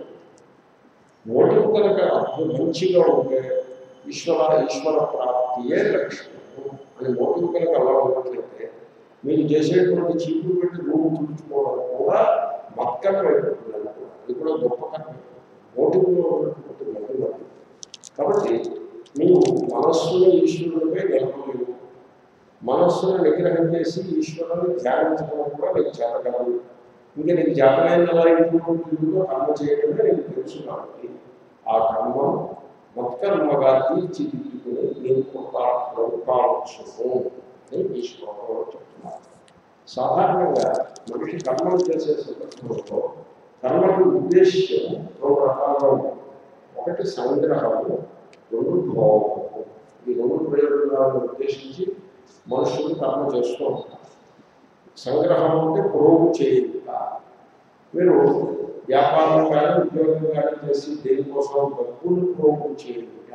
మోటివ్ కనుక అద్భుత మంచిగా ఉంటే ఈశ్వర ఈశ్వర ప్రాప్తియే లక్ష్యం అని మోటివ్ కనుక అలా ఉన్నట్లయితే మీరు చేసేటువంటి చీపులు పెట్టి రూము తుడుచుకోవడం కూడా మక్కన అయిపోతుంది అది కూడా గొప్ప కర్మ మోటివ్లో ఉన్నటువంటి మహిమ కాబట్టి నీవు మనస్సుని ఈశ్వరుడిపై నిలపలేవు మనస్సును నిగ్రహం చేసి ఈశ్వరుని ధ్యానించడం కూడా నీకు చేతగలదు ఇంకా నీకు చేతనైన అలా ఇంట్లో తిరుగుతూ కర్మ చేయడమే నీకు తెలుసు కాబట్టి ఆ కర్మ మత్కర్మగా తీర్చిదిద్దుకుని నీకు కృతార్థులు కావచ్చును అని ఈ శ్లోకంలో చెప్తున్నారు సాధారణంగా మనిషి కర్మలు చేసే సందర్భంలో కర్మకు ఉద్దేశ్యం రెండు రకాలుగా ఉంటుంది ఒకటి సంగ్రహము రెండు భోగము ఈ రెండు ప్రయోజనాలను ఉద్దేశించి మనుషులు కర్మ చేస్తూ ఉంటారు సంగ్రహం అంటే ప్రోగు చేయుట మీరు వ్యాపారం కానీ ఉద్యోగం కానీ చేసి దేనికోసం డబ్బులు ప్రోగు చేయుట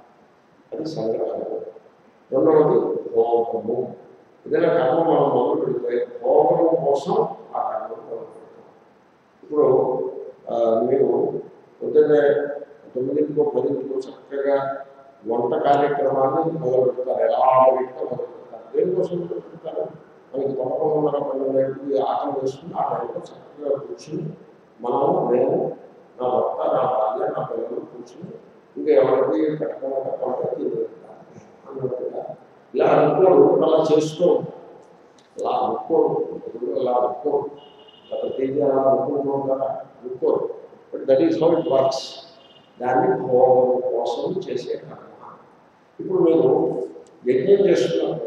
అది సంగ్రహము రెండవది భోగము ఏదైనా కర్మ మనం మొదలు పెడితే భోగం కోసం ఆ కర్మ మొదలు పెడతాం ఇప్పుడు ఆ, మీరు పొద్దున్నే తొమ్మిదింటికో పదింటికో చక్కగా వంట కార్యక్రమాన్ని మొదలు పెడతారు ఎలా ఆడబెట్టో మొదలు పెడతారు దేనికోసం మొదలు పెడతారు మనకి తొమ్మిదిన్నర పన్నెండు ఆకలి వేసుకుని ఆ టైంలో చక్కగా కూర్చుని మనము నేను నా భర్త నా భార్య నా పిల్లలు కూర్చుని ఇంకా ఎవరికి పెట్టకుండా పెట్టకుండా తిరుగుతారు అన్నట్టుగా ఇలా అనుకోరు అలా చేస్తూ ఉంటారు అలా అనుకోరు ఎప్పుడు అలా అనుకోరు గత తేదీ అలా అనుకుంటూ ఉంటారా అనుకోరు but that is how it works దాన్ని భోగం కోసం చేసే కర్మ ఇప్పుడు మీరు యజ్ఞం చేస్తున్నారు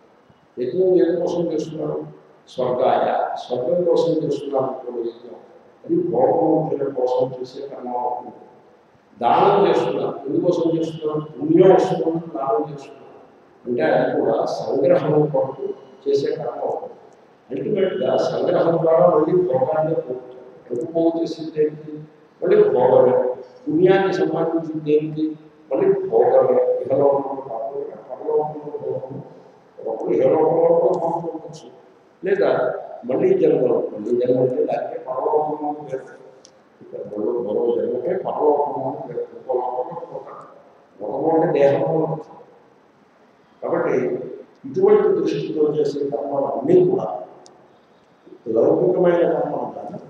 యజ్ఞం ఏం కోసం చేస్తున్నారు స్వర్గాయ స్వర్గం కోసం చేస్తున్నారు ఇప్పుడు యజ్ఞం అది భోగం కోసం చేసే కర్మ అవుతుంది దానం చేస్తున్నారు ఎందుకోసం చేస్తున్నారు పుణ్యం వస్తుంది దానం చేస్తున్నారు అంటే అది కూడా సంగ్రహం కొరకు చేసే కర్మ అవుతుంది అల్టిమేట్గా సంగ్రహం ద్వారా మళ్ళీ భోగాన్ని పోతుంది ఎందుకు పోగు చేసింది ఏంటి మళ్ళీ భోగమే పుణ్యాన్ని సంపాదించింది ఏంటి మళ్ళీ భోగమే ఇహలోకంలో కాకుండా పరలోకంలో భోగము ఒకప్పుడు ఇహలోకంలో కూడా భోగం ఉండొచ్చు లేదా మళ్ళీ జన్మలో మళ్ళీ జన్మ అంటే దానికే పరలోకము అని పేరు ఇక్కడ మరో మరో జన్మకే పరలోకము అని పేరు ఇంకో లోకంలో పోతాడు లోకము అంటే దేహము అని అర్థం. కాబట్టి ఇటువంటి దృష్టితో చేసే కర్మలన్నీ కూడా లౌకికమైన కర్మలు కానీ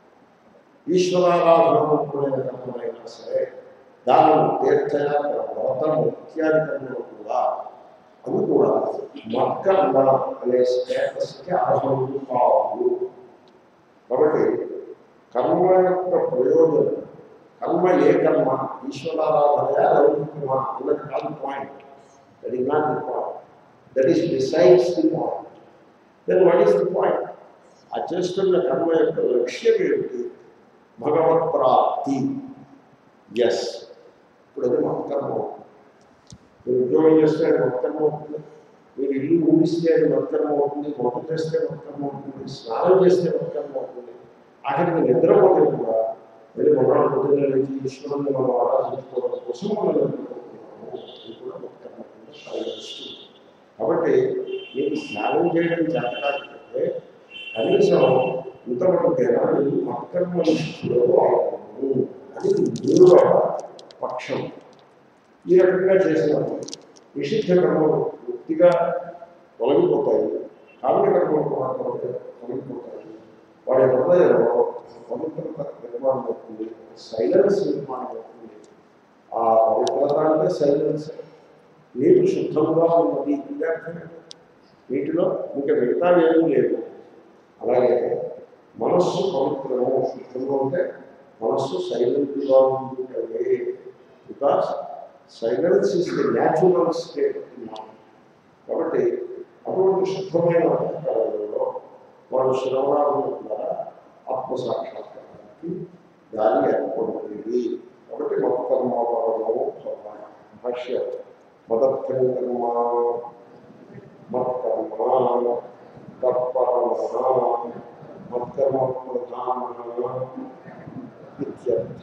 ఈశ్వరారాధన రూపమైన కర్మలైనా సరే దానం తీర్థయాత్ర వ్రతము ఇత్యాది కర్మలు కూడా అవి కూడా మత్కర్మ అనే స్టేటస్కి అర్హములు కావు కాబట్టి కర్మ యొక్క ప్రయోజనం కర్మ ఏ కర్మ ఈశ్వరారాధనయా లౌకికమా అన్నది కాదు point that is not the point that is besides the point then what is the point ఆ చేస్తున్న కర్మ యొక్క లక్ష్యం ఏమిటి భగవత్ ప్రాప్తి ఎస్ ఇప్పుడు అది మత్కర్మ అవుతుంది మీరు ఉద్యోగం చేస్తే అది మత్కర్మ అవుతుంది మీరు ఇల్లు ఊడిస్తే అది మత్కర్మ అవుతుంది వంట చేస్తే మత్కర్మ అవుతుంది స్నానం చేస్తే మత్కర్మ అవుతుంది ఆఖరికి నిద్రపోతే కూడా మళ్ళీ మొదలు పొద్దున్న లేచి ఈశ్వరుని మనం ఆరాధించుకోవడం కోసం మనం నిద్రపోతున్నాము అది కూడా మత్కర్మ కింద పరిగణిస్తుంది. కాబట్టి మీకు స్నానం చేయడం చేత కాకపోతే కనీసం ఇంతవరకైనా మీరు మత్కర్మ నిష్ఠలో అవ్వము అని మూడవ పక్షం ఈ రకంగా చేసినప్పుడు నిషిద్ధ కర్మలు పూర్తిగా తొలగిపోతాయి కామ్య కర్మలు మాత్రమే తొలగిపోతాయి వాడి హృదయంలో పవిత్రత నిర్మాణం అవుతుంది సైలెన్స్ నిర్మాణం అవుతుంది ఆ పవిత్రత అంటే సైలెన్స్ నీరు శుద్ధంగా ఉన్నది ఇది అర్థమే వీటిలో ఇంకా మిగతా ఏమీ లేదు అలాగే మనస్సు పవిత్రము శుద్ధంగా ఉంటే మనస్సు సైలెంట్గా ఉంటుంది because silence is the natural state of the mind కాబట్టి అటువంటి శుద్ధమైన అంతఃకరణలో వాడు శ్రవణాల ద్వారా ఆత్మసాక్షాత్కారానికి దారి ఏర్పడుతుంది కాబట్టి మత్కర్మపరము భాష్యం మదర్థం కర్మ మత్కర్మ తత్పరమ మత్కర్మ ప్రధాన ఇత్యర్థ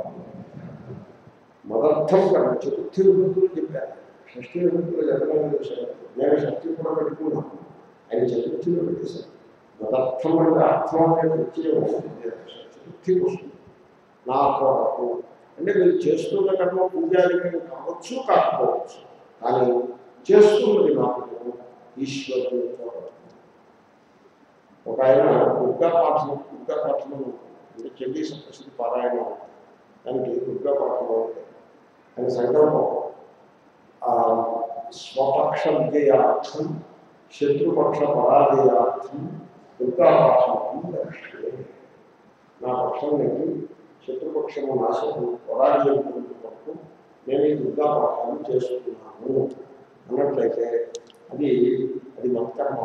మదర్థం కర్మ చతుర్థి విభక్తులు చెప్పారు షష్ఠీ విభక్తులు చెప్పలేదు నేను షష్ఠి కూడా పెట్టుకున్నాను ఆయన చతుర్థిలో పెట్టేశాను మదర్థం అంటే అర్థం అంటే ప్రత్యయం చతుర్థి వస్తుంది నా కొరకు అంటే మీరు చేస్తున్న కర్మ పూజారికం కావచ్చు కాకపోవచ్చు కానీ చేస్తున్నది నాకు ఈశ్వరుని కొరకు ఒక ఆయన దుర్గా పాఠం దుర్గా పాఠం అంటే చెల్లి సప్తశతి పారాయణం దానికి దుర్గా పాఠం ఉంటాయి ఆయన సంకల్పం ఆ స్వపక్ష విజయార్థం శత్రుపక్ష పరాజయార్థం దుర్గా పాఠం దర్శే నా పక్షానికి శత్రుపక్షము నాశనం పరాజయం కొరకు నేను ఈ దుర్గా పాఠాన్ని చేస్తున్నాను అన్నట్లయితే అది అది మత్కర్మ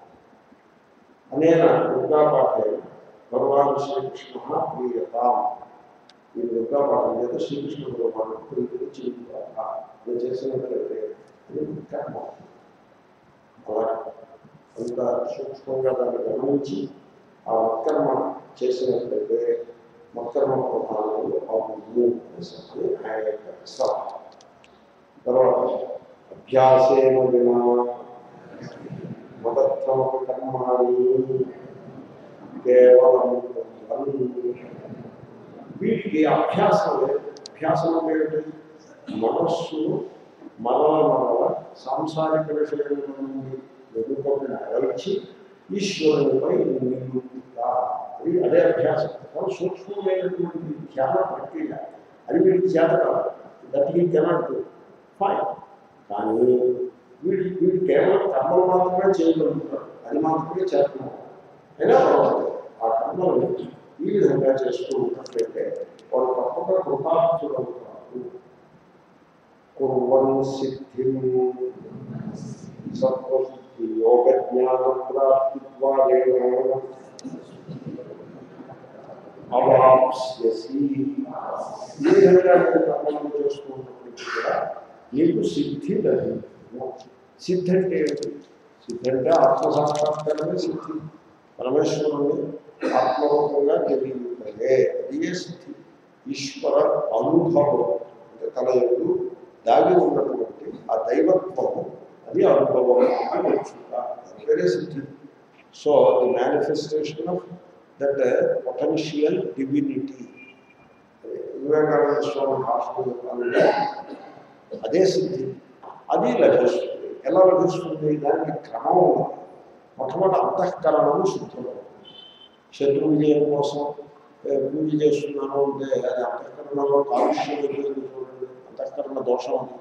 అనేన దుర్గాపాఠే భగవాన్ శ్రీకృష్ణ ప్రియత ఈ దుర్గాపాఠం చేత శ్రీకృష్ణ భగవాను ప్రీతిని చెందుతారా నేను చేసినట్లయితే అది కర్మ అలా అంత సూక్ష్మంగా దాన్ని గమనించి ఆ మత్కర్మ చేసినట్లయితే మత్కర్మ ప్రధానంలో అవును అని ఆయన యొక్క సలహా తర్వాత అభ్యాసేన వినా మదత్వమపి కర్మాణి కేవలం వీటికి అభ్యాసం లేదు అభ్యాసం అంటే ఏంటి మనస్సును మనల మనల సాంసారిక విషయముల నుండి వెనుకకు మరల్చి ఈశ్వరునిపై నిలుపుట అది అదే అభ్యాసం కానీ సూక్ష్మమైనటువంటి ధ్యాన ప్రక్రియ అది వీడికి చేత కాదు that he cannot do fine కానీ వీడి వీడు కేవలం కర్మలు మాత్రమే చేయగలుగుతాడు అది మాత్రమే చేస్తున్నాడు అయినా పర్వాలేదు ఆ కర్మలు ఈ విధంగా చేస్తూ ఉన్నట్లయితే వాడు తప్పక కృతార్థులు అవుతారు కుర్వన్ సిద్ధి సత్వసిద్ధి యోగ జ్ఞాన ప్రాప్తి ద్వారేణ అవాప్స్యసి ఈ విధంగా నేను కర్మలు చేసుకున్నప్పటికీ కూడా నీకు సిద్ధి లభించు సిద్ధి అంటే ఏంటి సిద్ధి అంటే ఆత్మసాక్షాత్కారమే సిద్ధి పరమేశ్వరుని ఆత్మరూపంగా తెలియదే అదే సిద్ధి ఈశ్వర అనుభవం అంటే తన ఎందు దాగి ఉన్నటువంటి ఆ దైవత్వము అది అనుభవం వేరే సిద్ధి so the manifestation of that potential divinity Vivekananda Swami భాషలో అదే సిద్ధి అది లభిస్తుంది ఎలా లభిస్తుంది దానికి క్రమం ఉంది మొట్టమొదటి అంతఃకరణము శుద్ధం శత్రు విజయం కోసం ఏ, పూజ చేస్తున్నాను అంటే అది అంతఃకరణలో కాలుష్యం ఎక్కువైంది చూడండి అంతఃకరణ దోషం అది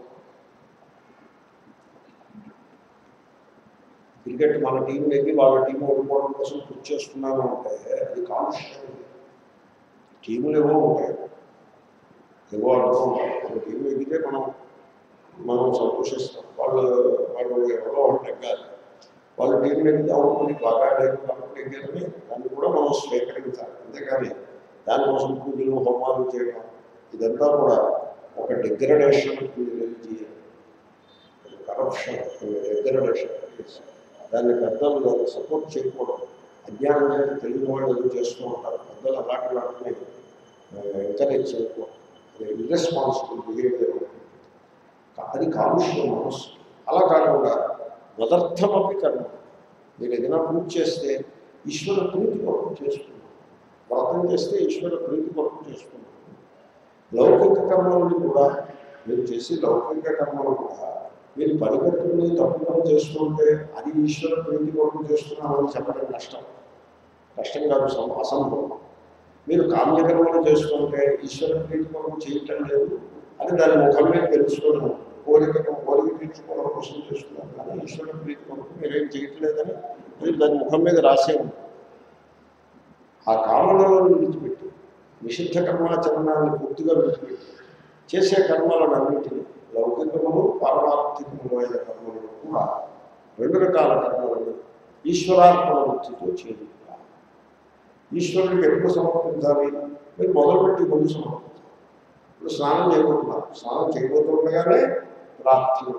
క్రికెట్ మన టీం నెగ్గి వాళ్ళ టీం ఓడిపోవడం కోసం కృషి చేస్తున్నాను అంటే అది కాలుష్యం టీములు ఏవో ఉంటాయి ఏవో అనుకో ఉంటాయి మన టీం నెగ్గితే మనం మనం సంతోషిస్తాం వాళ్ళు వాళ్ళు ఎవరో వాళ్ళు నెగ్గాలి వాళ్ళ టీం నెగ్గితే అవును బాగా ఆడారు కాబట్టి నెగ్గారని దాన్ని కూడా మనం స్వీకరించాలి అంతేకాని దానికోసం పూజలు హోమాలు చేయడం ఇదంతా కూడా ఒక డిగ్రడేషన్ రిలీజియన్ కరప్షన్ డిగ్రడేషన్ దాన్ని పెద్దలు దాన్ని సపోర్ట్ చేయకూడదు అజ్ఞానం అనేది తెలియని వాళ్ళు ఏదో చేస్తూ ఉంటారు పెద్దలు అలాంటి వాటిని ఎంకరేజ్ చేయకూడదు ఇర్రెస్పాన్సిబుల్ బిహేవియర్ అది కాలుష్యం మనస్సు అలా కాకుండా మదర్థమపి కర్మ మీరు ఏదైనా పూజ చేస్తే ఈశ్వర ప్రీతి కొరకు చేస్తున్నాం వ్రతం చేస్తే ఈశ్వర ప్రీతి కొరకు చేస్తున్నాం లౌకిక కర్మలను కూడా మీరు చేసి లౌకిక కర్మలు కూడా మీరు పరిగెత్తుకుని తప్పు పని చేస్తుంటే అది ఈశ్వర ప్రీతి కొరకు చేస్తున్నామని చెప్పడం కష్టం కష్టం కాదు సం- అసంభవం మీరు కామ్యకర్మలు చేస్తుంటే ఈశ్వర ప్రీతి కొరకు చేయటం లేదు అని దాని ముఖం మీద తెలుసుకోవడం కోరిక కోరిక తీర్చుకోవడం కోసం చేస్తున్నారు కానీ ఈశ్వర ప్రీతి కొరకు మీరేం చేయట్లేదని మీరు దాని ముఖం మీద రాసే ఉంది ఆ కామనలను విడిచిపెట్టి నిషిద్ధ కర్మాచరణాన్ని పూర్తిగా విడిచిపెట్టి చేసే కర్మలన్నింటినీ లౌకికములు పారమార్థికములు అయిన కర్మలను కూడా రెండు రకాల కర్మలను ఈశ్వరార్పణ వృత్తితో చేయాలి ఈశ్వరుడికి ఎప్పుడు సమర్పించాలి మీరు మొదలుపెట్టి ముందు సమర్పించాలి ఇప్పుడు స్నానం చేయబోతున్నారు స్నానం చేయబోతుండగానే ప్రార్థన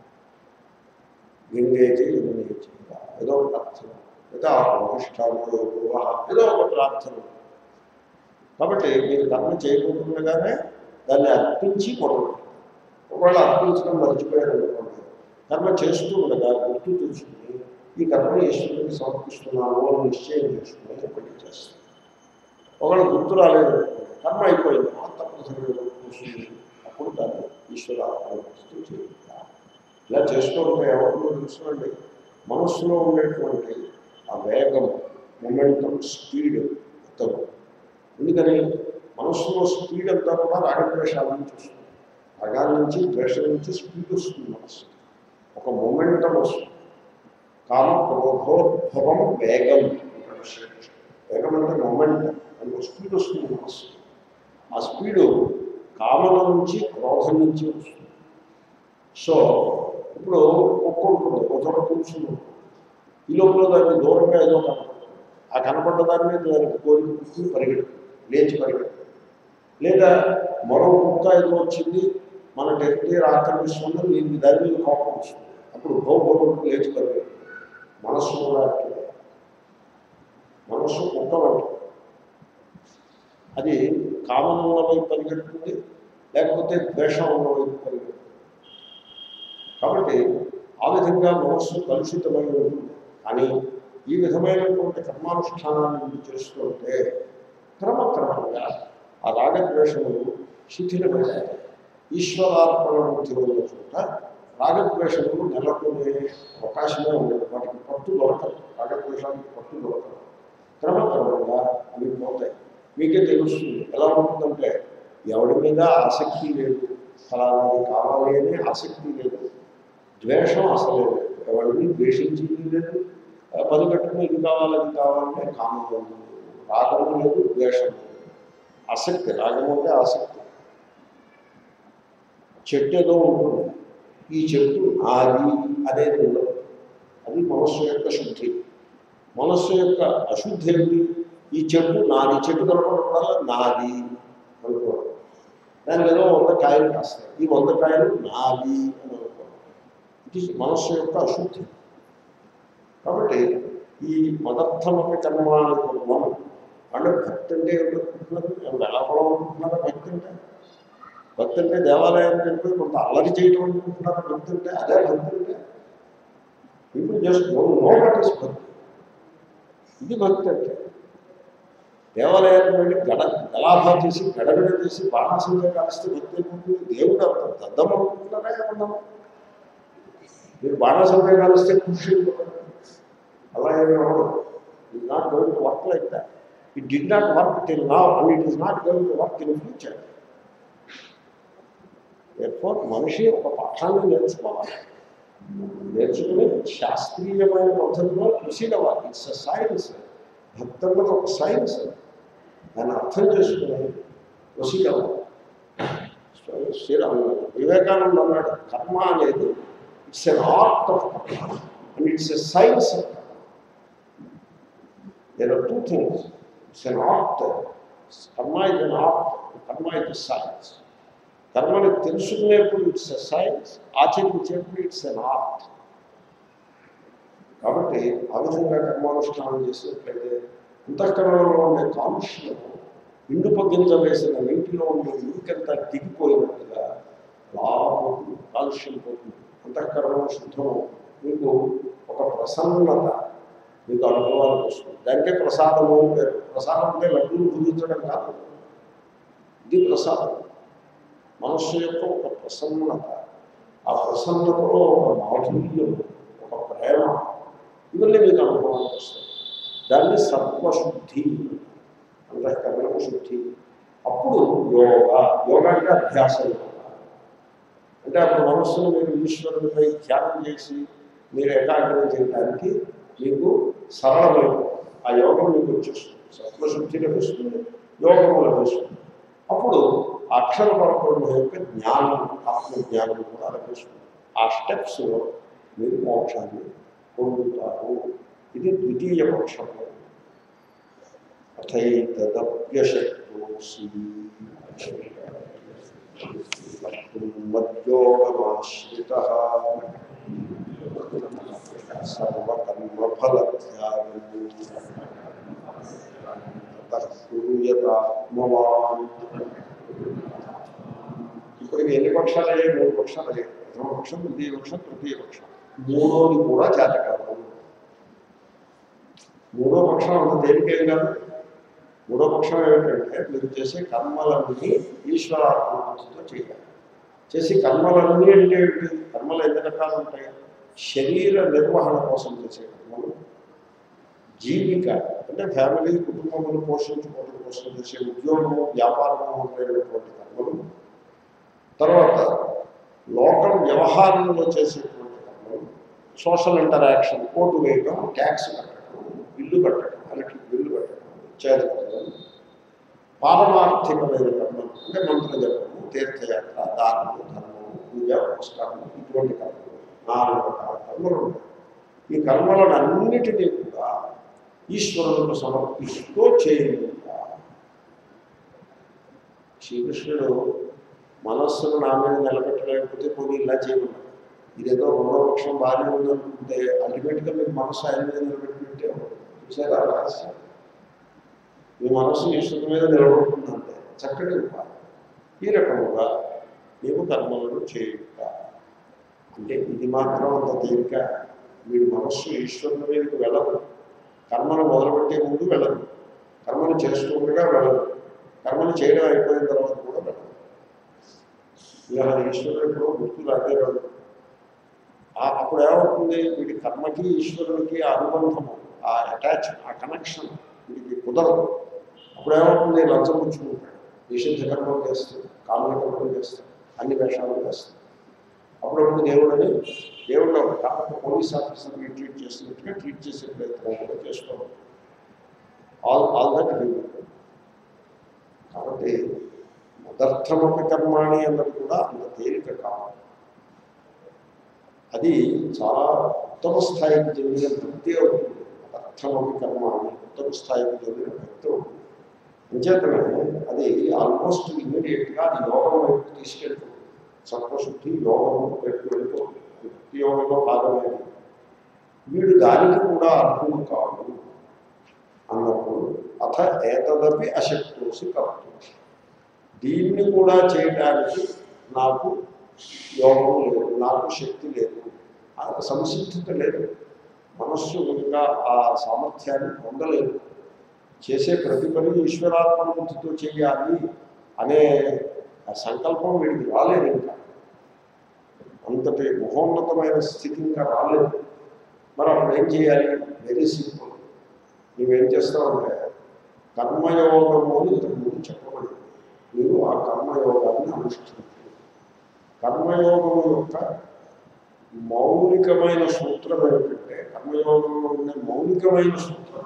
గంగేచి గంగేచి ఏదో ఒక ప్రార్థన లేదా అనుష్ఠానం ఏదో ఒక ప్రార్థన కాబట్టి మీరు కర్మ చేయబోతుండగానే దాన్ని అర్పించి మొదలు ఒకవేళ అర్పించడం మర్చిపోయారు అనుకోండి కర్మ చేస్తూ ఉండగా గుర్తు తెచ్చుకుని ఈ కర్మని ఈశ్వరుడికి సమర్పిస్తున్నాను అని నిశ్చయం చేసుకుని పెళ్లి చేస్తాను ఒకళ్ళు గుర్తు రాలేదు కర్మ అయిపోయింది ఆత్మప్రసంగం కూర్చుంది అప్పుడు దాన్ని ఈశ్వర అనుభవిస్తూ చేయాలి ఇలా చేస్తూ ఉంటే ఎవరిలో తెలుసునండి మనస్సులో ఉండేటువంటి ఆ వేగం మొమెంటం స్పీడ్ ఉత్తమం ఎందుకని మనస్సులో స్పీడ్ అంతా కూడా రాగద్వేషాల నుంచి వస్తుంది రాగాల నుంచి ద్వేషం నుంచి స్పీడ్ వస్తుంది మనస్సు ఒక మొమెంటం వస్తుంది కామ క్రోధోద్భవం వేగం అంటాడు శ్రీకృష్ణుడు. వేగం అంటే మొమెంటం అది స్పీడ్ వస్తుంది మనస్సు ఆ స్పీడు కామల నుంచి క్రోధం నుంచి వస్తుంది సో ఇప్పుడు కుక్క ఉంటుంది ఒక చోట కూర్చుని ఉంటుంది. ఈ లోపల దానికి దూరంగా ఏదో కనపడుతుంది ఆ కనపడ్డ దాని మీద దానికి కోరిక పుట్టి పరిగెడుతుంది లేచి పరిగెడుతుంది లేదా మరో కుక్క ఏదో వచ్చింది మన టెరిటరీ ఆక్రమిస్తుంది దీనికి దాని మీద కోపం వస్తుంది అప్పుడు గోపం లేచి పరిగెడుతుంది మనస్సు కూడా అట్లే మనస్సు కుక్క వంటిది అది కామం ఉన్న వైపు పరిగెడుతుంది లేకపోతే ద్వేషం ఉన్న వైపు పరిగెడుతుంది కాబట్టి ఆ విధంగా మనస్సు కలుషితమై ఉంటుంది కానీ ఈ విధమైనటువంటి కర్మానుష్ఠానాన్ని మీరు చేస్తుంటే క్రమక్రమంగా ఆ రాగద్వేషములు శిథిలమయ్యాయి ఈశ్వరార్పణ బుద్ధి ఉన్న చోట రాగద్వేషములు నెలకొనే అవకాశమే ఉండదు వాటికి పట్టు దొరకదు రాగద్వేషానికి పట్టు దొరకదు క్రమక్రమంగా అవి పోతాయి మీకే తెలుస్తుంది ఎలా ఉంటుందంటే ఎవడి మీద ఆసక్తి లేదు ఫలానాది కావాలి అనే ఆసక్తి లేదు ద్వేషం అసలే లేదు ఎవరిని ద్వేషించింది లేదు ఆ, పని కట్టుకుని ఇది కావాలి అది కావాలంటే కామం లేదు రాగము లేదు ద్వేషం లేదు ఆసక్తి రాగం అంటే ఆసక్తి చెట్టు ఏదో ఉంటుంది ఈ చెట్టు నాది అనేది ఉండదు అది మనస్సు యొక్క శుద్ధి మనస్సు యొక్క అశుద్ధి ఏమిటి ఈ చెట్టు నాది చెట్టు కనపడకుండా నాది అనుకోవడం దానికి ఏదో వంద కాయలు కాస్తాయి ఈ వంద కాయలు నాది అని అనుకోవడం ఇది మనస్సు యొక్క అశుద్ధి కాబట్టి ఈ మదర్థమపి కర్మాన్ని కుర్మం అంటే భక్తి అంటే ఏమిటనుకుంటున్నారు ఎవరు ఎలా అనుకుంటున్నారా భక్తి అంటే భక్తి అంటే దేవాలయానికి వెళ్ళిపోయి కొంత అల్లరి చేయడం అనుకుంటున్నారా భక్తి అంటే అదే భక్తి అంటే ఇప్పుడు just no no what is bhakti ఇది భక్తి అంటే దేవాలయానికి వెళ్ళి గడ గలాభా చేసి గడగడ చేసి బాణాసంగా కలిస్తే భక్తి అయిపోతుంది దేవుడు అంత దద్దం అనుకుంటున్నారా ఏమన్నా మీరు బాణాసంగా కలిస్తే కృషి అలా ఏమీ అవ్వదు it not going to work like that it did not work till now and it is not going to work in future therefore మనిషి ఒక పాఠాన్ని నేర్చుకోవాలి నేర్చుకుని శాస్త్రీయమైన పద్ధతిలో ప్రొసీడ్ అవ్వాలి ఇట్స్ అ సైన్స్ భక్తి అన్నది ఒక సైన్స్ దాన్ని అర్థం చేసుకుని ప్రొసీడ్ అవ్వాలి శ్రీరామ్ వివేకానంద అన్నాడు కర్మ అనేది it's an art of karma and it's a science of karma there are two things it's an art karma is an art karma is science కర్మని తెలుసుకునేప్పుడు ఇట్స్ ఎ సైన్స్ ఆచరించేప్పుడు ఇట్స్ ఎన్ ఆర్ట్ కాబట్టి ఆ విధంగా కర్మానుష్ఠానం చేసినట్లయితే అంతఃకరణలో ఉండే కాలుష్యం ఇండు పొద్దుంచ వేసిన నీటిలో ఉండే ఇంకంతా దిగిపోయినట్టుగా లాభం కాలుష్యం పోతుంది అంతఃకరణం శుద్ధం మీకు ఒక ప్రసన్నత మీకు అనుభవానికి వస్తుంది దానికే ప్రసాదము అని పేరు ప్రసాదం అంటే లడ్డూలు భుజించడం కాదు ఇది ప్రసాదం మనస్సు యొక్క ఒక ప్రసన్నత ఆ ప్రసన్నతలో ఒక మాధుర్యం ఒక ప్రేమ ఇవన్నీ మీకు అనుభవానికి వస్తాయి దాన్ని సత్వశుద్ధి అంతఃకరణ శుద్ధి అప్పుడు యోగ యోగ అంటే అభ్యాస యోగ అంటే అప్పుడు మనస్సును మీరు ఈశ్వరునిపై ధ్యానం చేసి మీరు ఏకాగ్రం చేయడానికి మీకు సరళమైన ఆ యోగం మీకు వచ్చేస్తుంది సత్వశుద్ధి లభిస్తుంది యోగము లభిస్తుంది అప్పుడు అక్షర పరబ్రహ్మ యొక్క జ్ఞానం ఆత్మజ్ఞానం కూడా లభిస్తుంది ఆ స్టెప్స్లో మీరు మోక్షాన్ని పొందుతారు ఇది ద్వితీయ పక్షంలో అథైతదప్యశక్తోసి మద్యోగమాశ్రిత సర్వకర్మఫలత్యాగూయతాత్మవాన్ ఇప్పటికి ఎన్ని పక్షాలు అయ్యాయి మూడు పక్షాలు అయ్యాయి ప్రథమ పక్షం ద్వితీయ పక్షం తృతీయ పక్షం మూడోది కూడా చేతకాదు మూడో పక్షం అంత తేలికేం కాదు మూడో పక్షం ఏమిటంటే మీరు చేసే కర్మలన్నీ ఈశ్వరాత్మతో చేయాలి చేసి కర్మలన్నీ అంటే ఏమిటి కర్మలు ఎన్ని రకాలు ఉంటాయి శరీర నిర్వహణ కోసం చేసే కర్మలు జీవిక అంటే ఫ్యామిలీ కుటుంబములు పోషించుకోవడం కోసం చేసే ఉద్యోగము వ్యాపారము ఉండేటువంటి కర్మలు తర్వాత లోకల్ వ్యవహారంలో చేసేటువంటి కర్మలు సోషల్ ఇంటరాక్షన్ కోర్టు వేయడం ట్యాక్స్ కట్టడం బిల్లు కట్టడం ఎలక్ట్రిక్ బిల్లు కట్టడం ఇత్యాది కర్మలు పారమార్థికమైన కర్మలు అంటే మంత్ర జపము తీర్థయాత్ర దానము ధర్మము పూజ పుస్తకము ఇటువంటి కర్మలు నాలుగు రకాల కర్మలు ఉంటాయి ఈ కర్మలను అన్నిటినీ కూడా ఈశ్వరులకు సమర్పిస్తూ చేయాలి శ్రీకృష్ణుడు మనస్సును నా మీద నిలబెట్టలేకపోతే కొన్ని ఇలా చేయమన్నాడు ఇదేదో రెండో పక్షం బాగానే ఉందనుకుంటే అల్టిమేట్గా మీకు మనస్సు ఆయన మీద నిలబెట్టినట్టే చూసారా రహస్యం మీ మనస్సు ఈశ్వరుని మీద నిలబడుతుందంటే చక్కటి ఉపాయం ఈ రకముగా నీవు కర్మలను చేయుట అంటే ఇది మాత్రం అంత తేలిక వీడి మనస్సు ఈశ్వరుని మీదకి వెళ్ళదు కర్మను మొదలుపెట్టే ముందు వెళ్ళదు కర్మను చేస్తుండగా వెళ్ళదు కర్మను చేయడం అయిపోయిన తర్వాత కూడా వెళ్ళదు ఇలా ఈశ్వరుడు ఎప్పుడో గుర్తు రాగేవాడు ఆ- అప్పుడు ఏమవుతుంది వీడి కర్మకి ఈశ్వరునికి ఆ అనుబంధము ఆ అటాచ్ ఆ కనెక్షన్ వీడికి కుదరదు అప్పుడు ఏమవుతుంది లంచం పుచ్చుకుంటాడు నిషిద్ధ కర్మలు చేస్తాడు కామ్య కర్మలు చేస్తాడు అన్ని వేషాలు చేస్తాడు అప్పుడప్పుడు దేవుడని దేవుడు ఒక కాక పోలీస్ ఆఫీసర్ని ట్రీట్ చేసినట్టుగా ట్రీట్ చేసే ప్రయత్నం కూడా చేస్తూ ఉంటాడు ఆల్ ఆల్ దట్ కాబట్టి మదర్థమపి కర్మాణి అన్నది కూడా అంత తేలిక కాదు అది చాలా ఉత్తమ స్థాయికి చెందిన భక్తి అవుతుంది మదర్థమపి కర్మాణి ఉత్తమ స్థాయికి చెందిన భక్తి అవుతుంది అంచేతనే అది ఆల్మోస్ట్ ఇమీడియట్గా అది యోగం వైపు తీసుకెళ్తుంది సత్వశుద్ధి యోగం వైపు వెళ్ళిపోతుంది అది భక్తి యోగంలో భాగమైనది వీడు దానికి కూడా అర్హుడు కాదు అన్నప్పుడు అథ ఏతదపి అశక్తోసి కర్తం దీన్ని కూడా చేయడానికి నాకు యోగం లేదు నాకు శక్తి లేదు ఆ సంసిద్ధత లేదు మనస్సు ఇంకా ఆ సామర్థ్యాన్ని పొందలేదు చేసే ప్రతి పని ఈశ్వరాత్మ బుద్ధితో చేయాలి అనే ఆ సంకల్పం వీడికి రాలేదు ఇంకా అంతటి మహోన్నతమైన స్థితి ఇంకా రాలేదు మరి అప్పుడు ఏం చేయాలి వెరీ సింపుల్ నువ్వేం చేస్తావంటే కర్మయోగము అని ఇంతకుముందు చెప్పబడింది నీవు ఆ కర్మయోగాన్ని అనుష్ఠించు కర్మయోగము యొక్క మౌలికమైన సూత్రం ఏమిటంటే కర్మయోగంలో ఉండే మౌలికమైన సూత్రం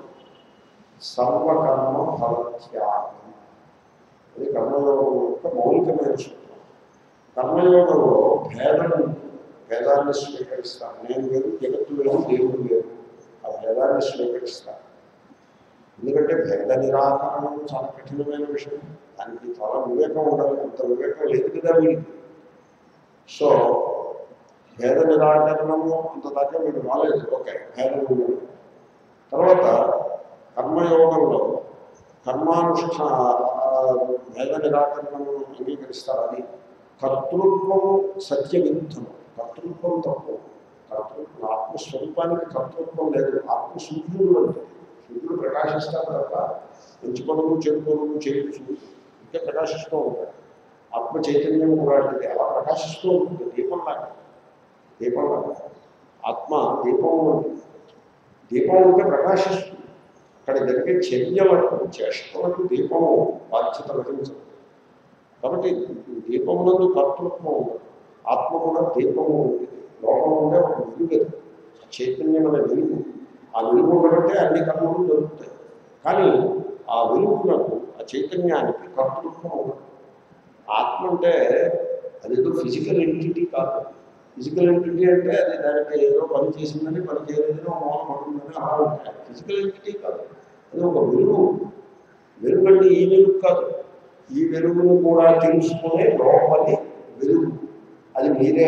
సర్వకర్మ ఫలత్యాగం అది కర్మయోగం యొక్క మౌలికమైన సూత్రం కర్మయోగంలో భేదం ఉంటుంది. భేదాన్ని స్వీకరిస్తాను నేను వేరు జగత్తు వేరు దేవుడు వేరు ఆ భేదాన్ని స్వీకరిస్తాను ఎందుకంటే భేద నిరాకరణం చాలా కఠినమైన విషయం దానికి చాలా వివేకం ఉండాలి అంత వివేకం లేదు కదా వీడికి సో భేద నిరాకరణము అంత దాకా వీడు రాలేదు ఓకే భేదం ఉన్నది తర్వాత కర్మయోగంలో కర్మానుష్ఠా భేద నిరాకరణము అంగీకరిస్తారు అది కర్తృత్వము సత్య విరుద్ధము కర్తృత్వం తప్పు కర్తృత్వం ఆత్మస్వరూపానికి కర్తృత్వం లేదు ఆత్మ సూర్యుడు అంటే సూర్యుడు ప్రకాశిస్తాడు తప్ప మంచి పనులు చెడు పనులు చేయొచ్చు ఇంకా ప్రకాశిస్తూ ఉంటాడు ఆత్మ చైతన్యం కూడా అంటే అలా ప్రకాశిస్తూ ఉంటుంది దీపంలాగా దీపంలాగా ఆత్మ దీపం ఉంటుంది దీపం ఉంటే ప్రకాశిస్తుంది అక్కడ జరిగే చర్యలకు చేష్టలకు దీపము బాధ్యత వహించదు కాబట్టి దీపమునందు కర్తృత్వం ఉండదు ఆత్మ కూడా దీపము ఉంటుంది లోపం ఉండే ఒక వెలుగు అది. చైతన్యం అనే వెలుగు ఆ వెలుగు ఉండబట్టే అన్ని కర్మలు జరుగుతాయి కానీ ఆ వెలుగునకు ఆ చైతన్యానికి కర్తృత్వం ఉండదు ఆత్మ అంటే అదేదో ఫిజికల్ ఎంటిటీ కాదు ఫిజికల్ ఎంటిటీ అంటే అది దానికి ఏదో పని చేసిందని పని చేయలేదని ఒక మూల పడుతుందని అలా ఉంటాయి ఫిజికల్ ఎంటిటీ కాదు అది ఒక వెలుగు వెలుగు అంటే ఈ వెలుగు కాదు ఈ వెలుగును కూడా తెలుసుకునే లోపలి వెలుగు అది మీరే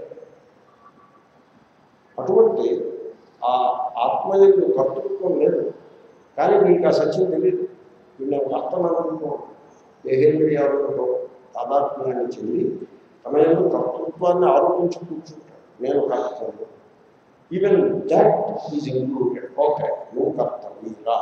అటువంటి ఆ ఆత్మ యొక్క కర్తృత్వం లేదు కానీ మీకు ఆ సత్యం తెలియదు వీళ్ళ కర్తనంతో దేహేంద్రియాలతో తాదాత్మ్యాన్ని చెంది తన యొక్క కర్తృత్వాన్ని ఆరోపించి కూర్చుంటాడు నేను కర్తను even that is included okay నువ్వు కర్తవ్యరా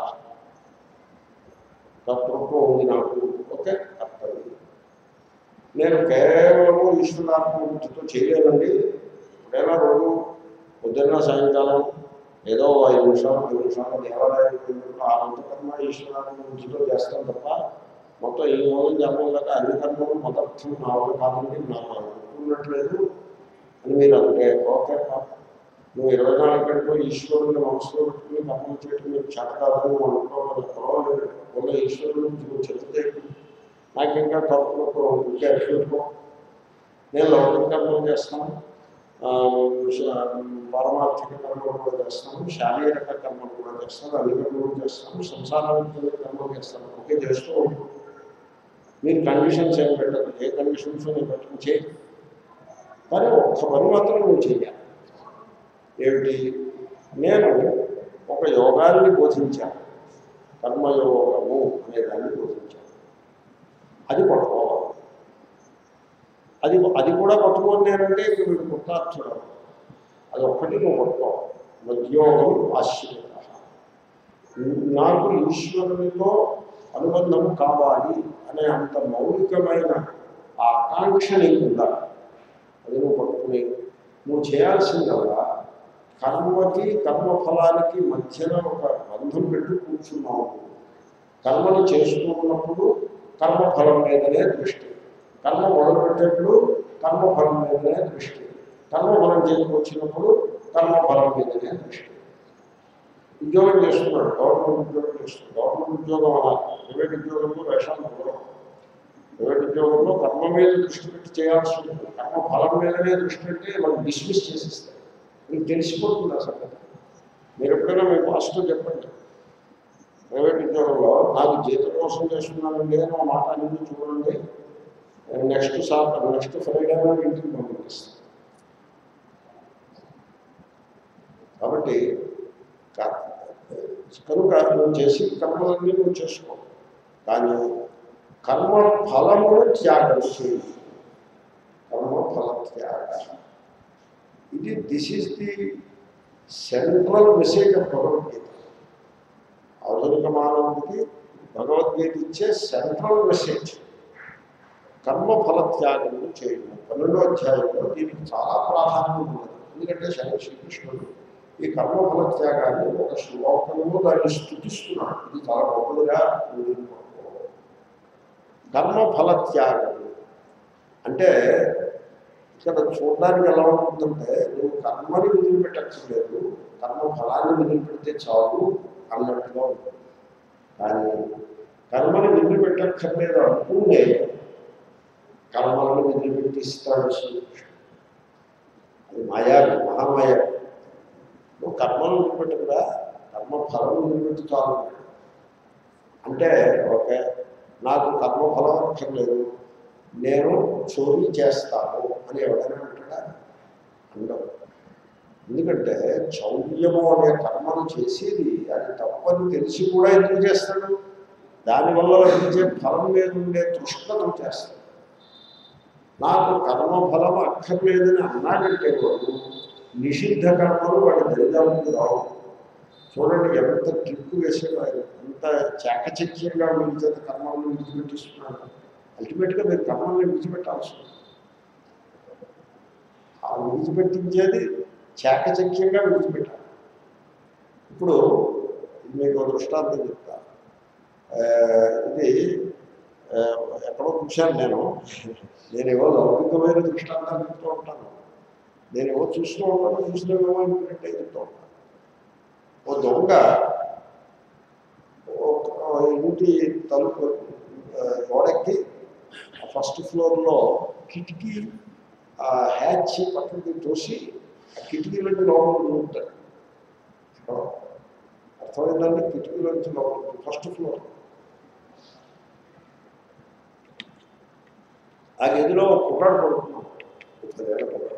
కర్తృత్వం ఉంది నాకు ఓకే కర్తవ్యం నేను కేవలము ఈశ్వరాత్మ బుద్ధితో చేయలేనండి ఎప్పుడైనా రోజు పొద్దున్న సాయంకాలం ఏదో ఐదు నిమిషాలు ఐదు నిమిషాలు దేవాలయానికి వెళ్ళినప్పుడు ఆ అంతకర్మ ఈశ్వరాత్మ బుద్ధితో చేస్తాను తప్ప మొత్తం ఈ మూలం జన్మం దాకా అన్ని కర్మలు మొదర్థం నా వల్ల కాదండి నా అనుకున్నట్లేదు అని మీరు అంటే ఓకే పాప నువ్వు ఇరవై నాలుగు గంటలు ఈశ్వరుని మనసులో పెట్టుకుని కర్మలు చేయటం మీకు చేత కాదు నువ్వు అనుకోవాలి పర్వాలేదు ఉన్న ఈశ్వరుని గురించి నువ్వు చెప్తే నాకు ఇంకా కర్మలకు ఇంకా ఎక్కువ నేను లౌకిక కర్మలు చేస్తాను ఆ, శ- పారమార్థిక కర్మలు కూడా చేస్తాను శారీరక కర్మలు కూడా చేస్తాను అన్ని కర్మలు చేస్తాను సంసారానికి కర్మలు చేస్తాను ఒకే చేస్తూ ఉంటాను మీరు కండిషన్స్ ఏం పెట్టదు ఏ కండిషన్స్ నేను పెట్టడం చేయి కానీ ఒక్క పని మాత్రం నువ్వు చేయాలి ఏమిటి నేను ఒక యోగాన్ని బోధించాను కర్మయోగము అనే దాన్ని బోధించాను అది పట్టుకోవాలి అది అది కూడా పట్టుకోలేనంటే ఇంక వీడు కృతార్థుడు అది ఒక్కటి నువ్వు పట్టుకోవాలి మధ్యోగం ఆశ్చర్య నాకు ఈశ్వరునితో అనుబంధం కావాలి అనే అంత మౌలికమైన ఆ ఆకాంక్ష నీకు ఉండాలి అది నువ్వు పట్టుకుని నువ్వు చేయాల్సిందల్లా కర్మకి కర్మఫలానికి మధ్యన ఒక బంధం పెట్టి కూర్చున్నావు కర్మను చేస్తూ ఉన్నప్పుడు కర్మఫలం మీదనే దృష్టి కర్మ మొదలుపెట్టేప్పుడు కర్మఫలం మీదనే దృష్టి కర్మఫలం చేసుకొచ్చినప్పుడు కర్మఫలం మీదనే దృష్టి ఉద్యోగం చేస్తున్నాడు గవర్నమెంట్ ఉద్యోగం చేస్తున్నాడు గవర్నమెంట్ ఉద్యోగం అలా ప్రైవేట్ ఉద్యోగంలో వేషాలు కుదరవు ప్రైవేట్ ఉద్యోగంలో కర్మ మీద దృష్టి పెట్టి చేయాల్సి ఉంటుంది కర్మ ఫలం మీదనే దృష్టి అంటే వాళ్ళు డిస్మిస్ చేసేస్తారు మీకు తెలిసిపోతుంది ఆ సంగతి మీరు ఎప్పుడైనా మీ పాస్తో చెప్పండి ప్రైవేట్ ఉద్యోగంలో నాకు జీతం కోసం చేస్తున్నానండి అని ఒక మాట అనేది చూడండి నెక్స్ట్ సార్ నెక్స్ట్ ఫ్రైడే నాడు ఇంటికి పంపిస్తాను కాబట్టి క- కనుక నువ్వు చేసి కర్మలన్నీ నువ్వు చేసుకో కానీ కర్మ ఫలమును త్యాగం చేయి కర్మ ఫల త్యాగ ఇది this is the central message of Bhagavadgita ఆధునిక మానవుడికి భగవద్గీత ఇచ్చే సెంట్రల్ మెసేజ్ కర్మ ఫల త్యాగము చేయడం పన్నెండో అధ్యాయంలో దీనికి చాలా ప్రాధాన్యం ఉన్నది ఎందుకంటే శని శ్రీకృష్ణుడు ఈ కర్మ ఫల త్యాగాన్ని ఒక శ్లోకంలో దాన్ని స్థుతిస్తున్నాడు ఇది చాలా గొప్పదిగా నువ్వు దీన్ని పట్టుకో. కర్మ ఫల త్యాగం అంటే ఇక్కడ చూడడానికి ఎలా ఉంటుందంటే నువ్వు కర్మని వదిలిపెట్టక్కర్లేదు కర్మ ఫలాన్ని వదిలిపెడితే చాలు అన్నట్టుగా ఉంటుంది కానీ కర్మని వదిలిపెట్టక్కర్లేదు అంటూనే కర్మలను వదిలిపెట్టిస్తాడు శ్రీకృష్ణుడు అది మాయా మహామాయ నువ్వు కర్మను వదిలిపెట్టకుండా కర్మ ఫలం వదిలిపెట్టి చాలు అంటే ఓకే నాకు కర్మఫలం అక్కర్లేదు నేను చోరీ చేస్తాను అని ఎవరైనా అంటాడా ఉండవు ఎందుకంటే చౌర్యము అనే కర్మను చేసేది అది తప్పని తెలిసి కూడా ఎందుకు చేస్తాడు దానివల్ల లభించే ఫలం మీద ఉండే తృష్ణతో చేస్తాడు నాకు కర్మఫలం అక్కర్లేదని అన్నాడంటే వాడు నిషిద్ధ కర్మలు వాడి దరిదాపులకు రావు చూడండి ఎంత ట్రిప్ వేసాడు ఆయన ఎంత చాకచక్యంగా మిగతా కర్మలను విడిచిపెట్టిస్తున్నాడు అల్టిమేట్గా మీరు కర్మల్ని విడిచిపెట్టాల్సి ఉంటుంది ఆ విడిచిపెట్టించేది చాకచక్యంగా విడిచిపెట్టాలి ఇప్పుడు మీకు ఒక దృష్టాంతం చెప్తా ఆ, ఇది ఆ, ఎక్కడో చూశాను నేను నేనేవో లౌకికమైన దృష్టాంతాలు చెప్తూ ఉంటాను నేనేవో చూస్తూ ఉంటాను చూసినవేమో ఇంప్లిమెంట్ అయి చెప్తూ ఉంటాను ఓ దొంగ ఒక ఇంటి తలుపు ఆ, గోడకి ఫస్ట్ ఫ్లోర్లో కిటికీ ఆ హ్యాచ్ పక్కకి తోసి ఆ కిటికీలోంచి లోపలికి దూరుతాడు అర్థమైందండి కిటికీలోంచి లోపలికి ఫస్ట్ ఫ్లోర్ ఆ గదిలో ఒక కుర్రాడు పడుతున్నాడు ముప్పదేళ్ళ కుర్రాడు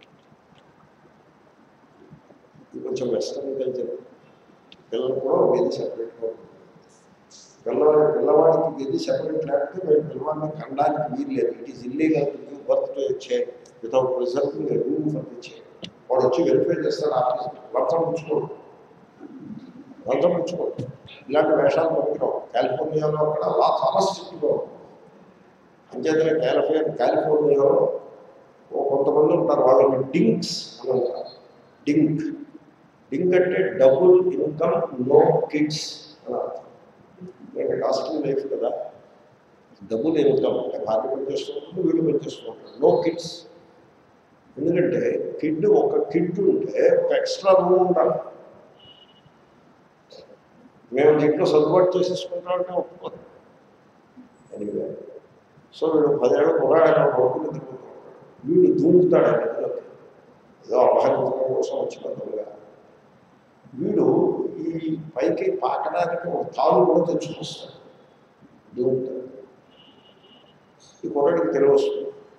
ఇది కొంచెం వెస్టర్న్ కల్చర్ పిల్లలు కూడా ఒక గది సెపరేట్గా ఉంటుంది పిల్లవాడి పిల్లవాడికి గది సెపరేట్ లేకపోతే మేము పిల్లవాడిని కనడానికి వీలు లేదు it is illegal to birth to child without reserving room for the child వాడు వచ్చి వెరిఫై చేస్తాడు ఆఫీస్ వర్తం ఉంచుకోడు లంచం పుచ్చుకోండి ఇలాంటి వేషాలు పనికిరావు కాలిఫోర్నియాలో అక్కడ అలా చాలా స్ట్రిక్ట్గా ఉంటుంది అంచేతనే కాలిఫోర్నియా కాలిఫోర్నియాలో ఓ కొంతమంది ఉంటారు వాళ్ళని డింక్స్ అని అంటారు డింక్ డింక్ అంటే డబుల్ ఇన్కమ్ నో కిడ్స్ అని అర్థం అంటే కాస్టింగ్ లైఫ్ కదా డబుల్ ఇన్కమ్ అంటే భార్య పనిచేస్తూ ఉంటుంది వీడు పనిచేస్తూ ఉంటాడు నో కిడ్స్ ఎందుకంటే కిడ్ ఒక కిడ్ ఉంటే ఒక ఎక్స్ట్రా రూమ్ ఉండాలి మేము దీంట్లో సర్దుబాటు చేసేసుకుంటామంటే ఒప్పుకోదు ఎనివే సో వీడు పదేళ్ళు కుర్రాడు అక్కడ పడుకుని తిరుగుతూ ఉంటాడు వీడు దూకుతాడు ఆ గదిలోకి ఏదో అపహరించడం కోసం వచ్చినంతగా వీడు ఈ పైకి పాకడానికి ఒక తాడు కూడా తెచ్చుకొస్తాడు దూకుతాడు ఈ కుర్రాడికి తెలివి వస్తుంది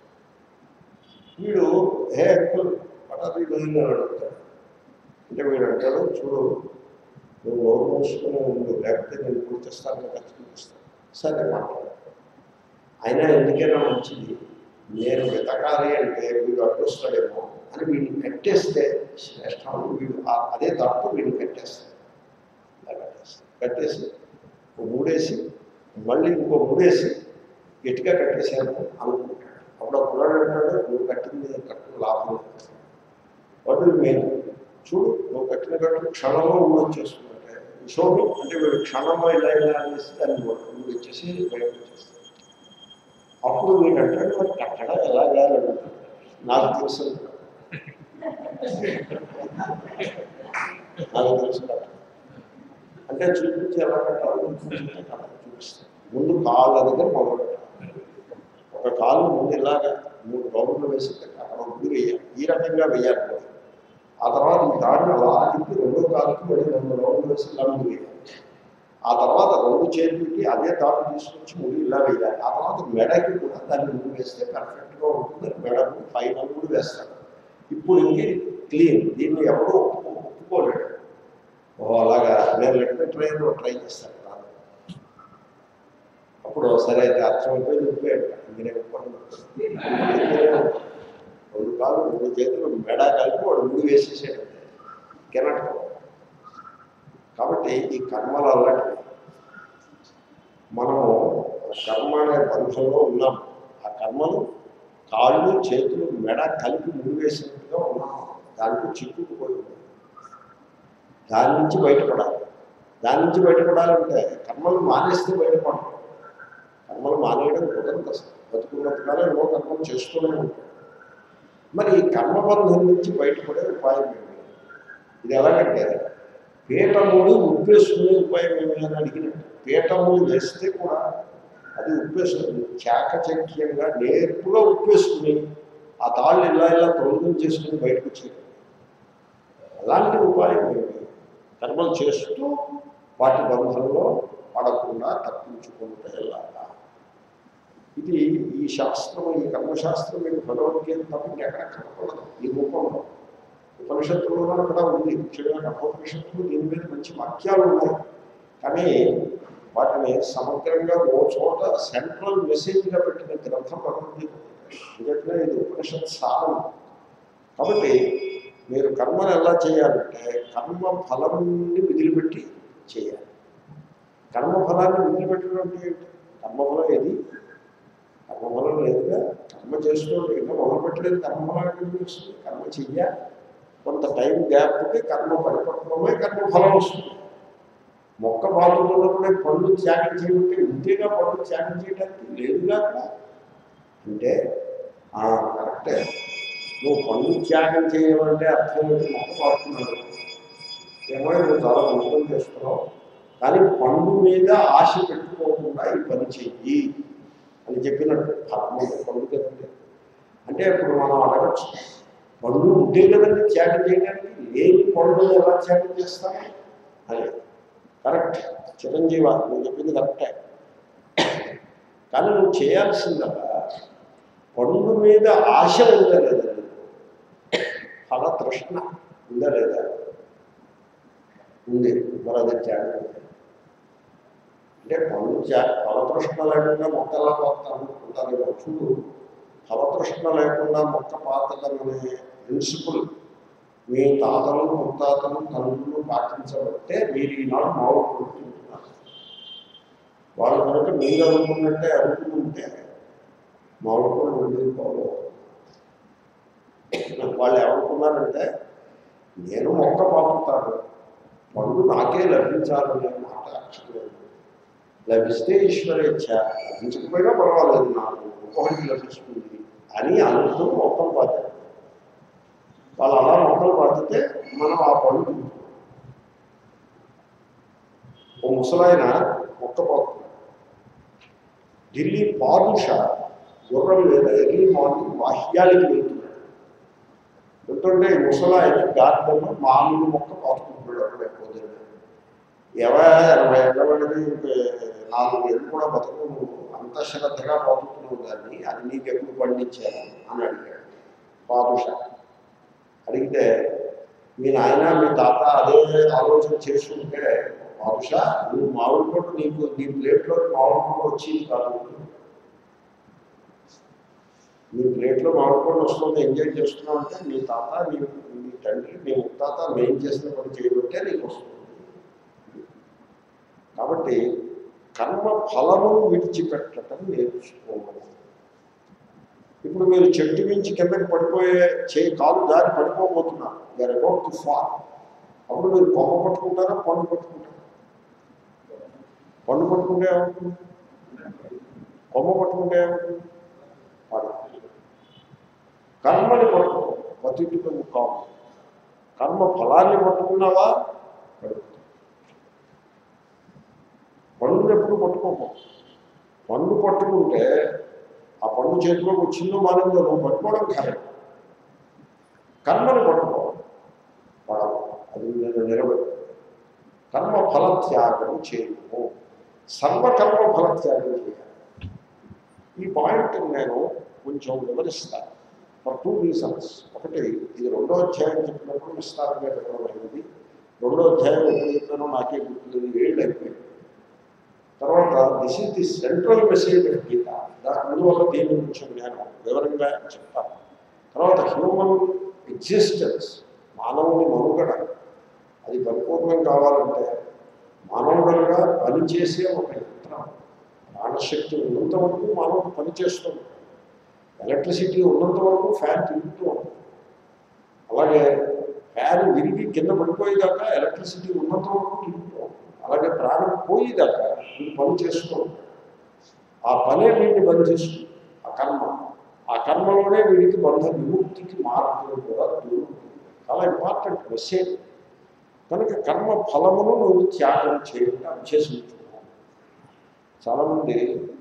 వీడు హే అంకుల్ పటారీ డూయింగ్ అని అడుగుతాడు అంటే వీడు అంటాడు చూడు నువ్వు నోరు మూసుకుని ఉండు లేకపోతే నేను పూర్తి చేస్తాను ఖర్చు చూపిస్తాను సరే మాట్లాడు అయినా ఎందుకైనా మంచిది నేను వెతకాలి అంటే వీడు అడ్డొస్తాడేమో అని వీడిని కట్టేస్తే శ్రేష్టం వీడు ఆ- అదే తప్పు వీడిని కట్టేస్తాడు ఇలా కట్టేస్తాడు కట్టేసి ఒక మూడేసి మళ్ళీ ఇంకో మూడేసి గట్టిగా కట్టేసాను అనుకుంటాడు అప్పుడు ఆ కుర్రాడు అంటాడు నువ్వు కట్టింది కట్టు లాభం లేదు వాటి మెయిన్ చూడు నువ్వు కట్టిన కట్టు క్షణంలో ఊడొచ్చేస్తుందంటే షోమి అంటే వీడు క్షణంలో ఇలా ఇలా అనేసి దాన్ని ఊడి వచ్చేసి బయటకు వచ్చేస్తాడు అప్పుడు వీడు అంటాడు మరి కట్టడం ఎలా వేయాలి అడుగుతాడు నాకు తెలుసు అంటాడు. నాకు తెలుసు కట్టడం. అంటే చూపించి ఎలా కట్టాలి చూపించి కట్టడం చూపిస్తాను ముందు కాళ్ళ దగ్గర మొదలు పెట్టాలి ఒక కాలు ముందు ఇలాగా మూడు రౌండ్లు వేసి అక్కడ ముందు వేయాలి ఈ రకంగా వేయాలి కూడా. ఆ తర్వాత ఈ దాడిని అలా తిప్పి రెండో కాలుకి మళ్ళీ రెండు రౌండ్లు వేసి ఇలా ముందు వేయాలి ఆ తర్వాత రెండు చేతులకి అదే దాడు తీసుకొచ్చి ముడి ఇలా వేయాలి ఆ తర్వాత మెడకి కూడా దాన్ని ముందు వేస్తే పర్ఫెక్ట్గా ఉంటుంది మెడకు ఫైనల్ కూడా వేస్తాడు ఇప్పుడు ఇంకే క్లీన్ దీన్ని ఎవరు ఒప్పుకో ఒప్పుకోలేడు ఓ అలాగా నేను లెక్క ట్రైన్ ట్రై చేస్తాను రాదు. అప్పుడు సరే అయితే అర్థమైపోయి నింపాడు ఇంకనే ఒప్పుకోండి రెండు కాళ్ళు మూడు చేతులు మెడ కలిపి వాడు ముడి వేసేసాడు కెనట్ కాబట్టి ఈ కర్మలు అలాంటివి మనము కర్మ అనే బంధంలో ఉన్నాం ఆ కర్మలు కాళ్ళు చేతులు మెడ కలిపి ముడివేసినట్టుగా ఉన్నాం దాంట్లో చిక్కుకుపోయి ఉన్నాం దాని నుంచి బయటపడాలి దాని నుంచి బయటపడాలంటే కర్మలు మానేస్తే బయటపడాలి కర్మలు మానేయడం కుదరదు అసలు బతుకున్నట్టుగానే ఏవో కర్మలు చేస్తూనే ఉంటాం మరి ఈ కర్మబంధం నుంచి బయటపడే ఉపాయం ఏమి ఇది ఎలాగంటే పీఠములు ఉప్పేసుకునే ఉపాయం ఏమి అని అడిగినట్టు పీఠములు వేస్తే కూడా అది ఉప్పేసుకుని చాకచక్యంగా నేర్పుగా ఉప్పేసుకుని ఆ తాళ్ళు ఇలా ఇలా తొలగం చేసుకుని బయటకు వచ్చేది అలాంటి ఉపాయం ఏమి కర్మలు చేస్తూ వాటి బంధంలో పడకుండా తప్పించుకుంటే ఎలాగా ఇది ఈ శాస్త్రం ఈ కర్మశాస్త్రం మీకు భగవద్గీత తప్ప ఇంకెక్కడ కనపడదు ఈ రూపంలో ఉపనిషత్తుల్లో కూడా ఉంది ముఖ్యంగా కఠోపనిషత్తులు దీని మీద మంచి వాక్యాలు ఉన్నాయి కానీ వాటిని సమగ్రంగా ఓ చోట సెంట్రల్ మెసేజ్గా పెట్టిన గ్రంథం భగవద్గీత ఎందుకంటే ఇది ఉపనిషత్ సారం కాబట్టి మీరు కర్మను ఎలా చేయాలంటే కర్మ ఫలం నుండి వదిలిపెట్టి చేయాలి కర్మఫలాన్ని వదిలిపెట్టడం అంటే ఏంటి కర్మఫలం ఏది కర్మఫలం లేదుగా కర్మ చేసుకోండి ఇంకా మొదలు పెట్టలేదు కర్మఫలం ఎక్కడికి వస్తుంది కర్మ చెయ్యాలి కొంత టైం గ్యాప్కి కర్మ పరిపక్వమై కర్మఫలం వస్తుంది మొక్క బాగుతున్నప్పుడే పళ్ళు త్యాగం చేయమంటే ఉంటేగా పళ్ళు త్యాగం చేయడానికి లేదుగా అక్కడ అంటే ఆ, కరెక్టే నువ్వు పళ్ళు త్యాగం చేయమంటే అర్థం ఏంటి మొక్క పాడుతున్నాడు ఏమో నువ్వు చాలా మంచి చేస్తున్నావు కానీ పండు మీద ఆశ పెట్టుకోకుండా ఈ పని చెయ్యి అని చెప్పినట్టు ఆత్మ పండు కదండి అంటే ఇప్పుడు మనం అడగచ్చు పండు ఉంటే కదండి త్యాగం చేయడానికి లేని పండు ఎలా త్యాగం చేస్తాం అని కరెక్ట్ చిరంజీవ నువ్వు చెప్పింది కరెక్టే కానీ నువ్వు చేయాల్సిందల్లా పండు మీద ఆశ ఉందా లేదా నీకు? ఫల తృష్ణ ఉందా లేదా ఉంది మరి అది త్యాగం అంటే పనులు ఫలతృష్ణ లేకుండా మొక్క ఎలా పోతాను అనుకుంటారు చూడు ఫలతృష్ణ లేకుండా మొక్క పాతడం అనే ప్రిన్సిపల్ మీ తాతలు ముత్తాతలు తండ్రులు పాటించబట్టే మీరు ఈనాడు మామిడి కొడుకుంటున్నారు వాళ్ళు కనుక మీరు అనుకున్నట్టే అనుకుంటే మామిడి పళ్ళు వండుకోవాలి వాళ్ళు ఏమనుకున్నారంటే నేను మొక్క పాకుతాను పండు నాకే లభించాలనే మాట అక్షరం లభిస్తే ఈశ్వరేచ్ఛ లభించకపోయినా పర్వాలేదు నాకు ఇంకొకటికి లభిస్తుంది అని అనుకుని మొక్కలు పాతారు వాళ్ళు అలా మొక్కలు పాతితే మనం ఆ పండు తింటున్నాం. ఓ ముసలాయన మొక్క పాకుతున్నాడు ఢిల్లీ పాదుష గుర్రం మీద ఎర్లీ మార్నింగ్ వాహ్యాలకి వెళ్తున్నాడు వెళ్తుంటే ఈ ముసలాయన గార్డెన్లో మామూలు మొక్క పాతుకుంటున్నాడు అక్కడే పొద్దున్న ఎవ ఎనభై ఏళ్ళబడింది నాలుగు ఏళ్ళు కూడా బతుకు నువ్వు అంత శ్రద్ధగా బతుకుతున్నావు దాన్ని అది నీకు ఎప్పుడు పండించాను అని అడిగాడు పాదుష అడిగితే మీ నాయన మీ తాత అదే ఆలోచన చేసుకుంటే బహుశా నువ్వు మామిడి పండు నీకు నీ ప్లేట్లో మామిడి పండు వచ్చింది కాదు నీ ప్లేట్లో మామిడి పండు వస్తుంది ఎంజాయ్ చేస్తున్నావు అంటే మీ తాత నీ నీ తండ్రి నీ ముత్తాత మేం చేసిన పని చేయబట్టే నీకు వస్తుంది కాబట్టి కర్మ ఫలమును విడిచిపెట్టడం నేర్చుకోవాలి ఇప్పుడు మీరు చెట్టు మించి కిందకి పడిపోయే చేయి కాలు దారి పడిపోబోతున్నారు మీరు అబౌట్ టు ఫాల్ అప్పుడు మీరు కొమ్మ పట్టుకుంటారా పండు పట్టుకుంటారా పండు పట్టుకుంటే ఏమవుతుంది కొమ్మ పట్టుకుంటే ఏమవుతుంది పడ కర్మని పట్టుకో పతిట్టుకు కావు కర్మ ఫలాన్ని పట్టుకున్నావా పడుతుంది పండుని ఎప్పుడు పట్టుకోకు పండు పట్టుకుంటే ఆ పండు చేతిలోకి వచ్చిందో మారిందో నువ్వు పట్టుకోవడం ఖాయం కర్మని పట్టుకోవాలి పడవు అది నేను నిలబడి కర్మ ఫలత్యాగం చేయము సర్వకర్మ ఫలత్యాగం చేయాలి ఈ పాయింట్ నేను కొంచెం వివరిస్తాను ఫర్ టూ రీజన్స్ ఒకటి ఇది రెండో అధ్యాయం చెప్పినప్పుడు విస్తారంగా చెప్పబడింది రెండో అధ్యాయం ఎప్పుడు చెప్పానో నాకే గుర్తులేదు ఏళ్ళు అయిపోయింది తర్వాత this is the central message of Gita దాని అందువల్ల దీని గురించి నేను వివరంగా చెప్తాను తర్వాత హ్యూమన్ ఎగ్జిస్టెన్స్ మానవుని మనుగడ అది పరిపూర్ణం కావాలంటే మానవుడుగా పనిచేసే ఒక యంత్రం ప్రాణశక్తి ఉన్నంత వరకు మానవుడు పనిచేస్తుంది ఎలక్ట్రిసిటీ ఉన్నంత వరకు ఫ్యాన్ తిరుగుతూ ఉంటుంది అలాగే ఫ్యాన్ విరిగి కింద పడిపోయేదాకా ఎలక్ట్రిసిటీ ఉన్నంత వరకు తిరుగుతూ ఉంటుంది అలాగే ప్రాణం పోయేదాకా వీడు పని చేస్తూ ఉంటాడు ఆ పనే వీడిని బంధిస్తుంది ఆ కర్మ ఆ కర్మలోనే వీడికి బంధ విముక్తికి మార్గం కూడా దూరం చాలా ఇంపార్టెంట్ మెసేజ్ కనుక కర్మ ఫలమును నువ్వు త్యాగం చేయకుండా అభ్యసించుకున్నావు చాలామంది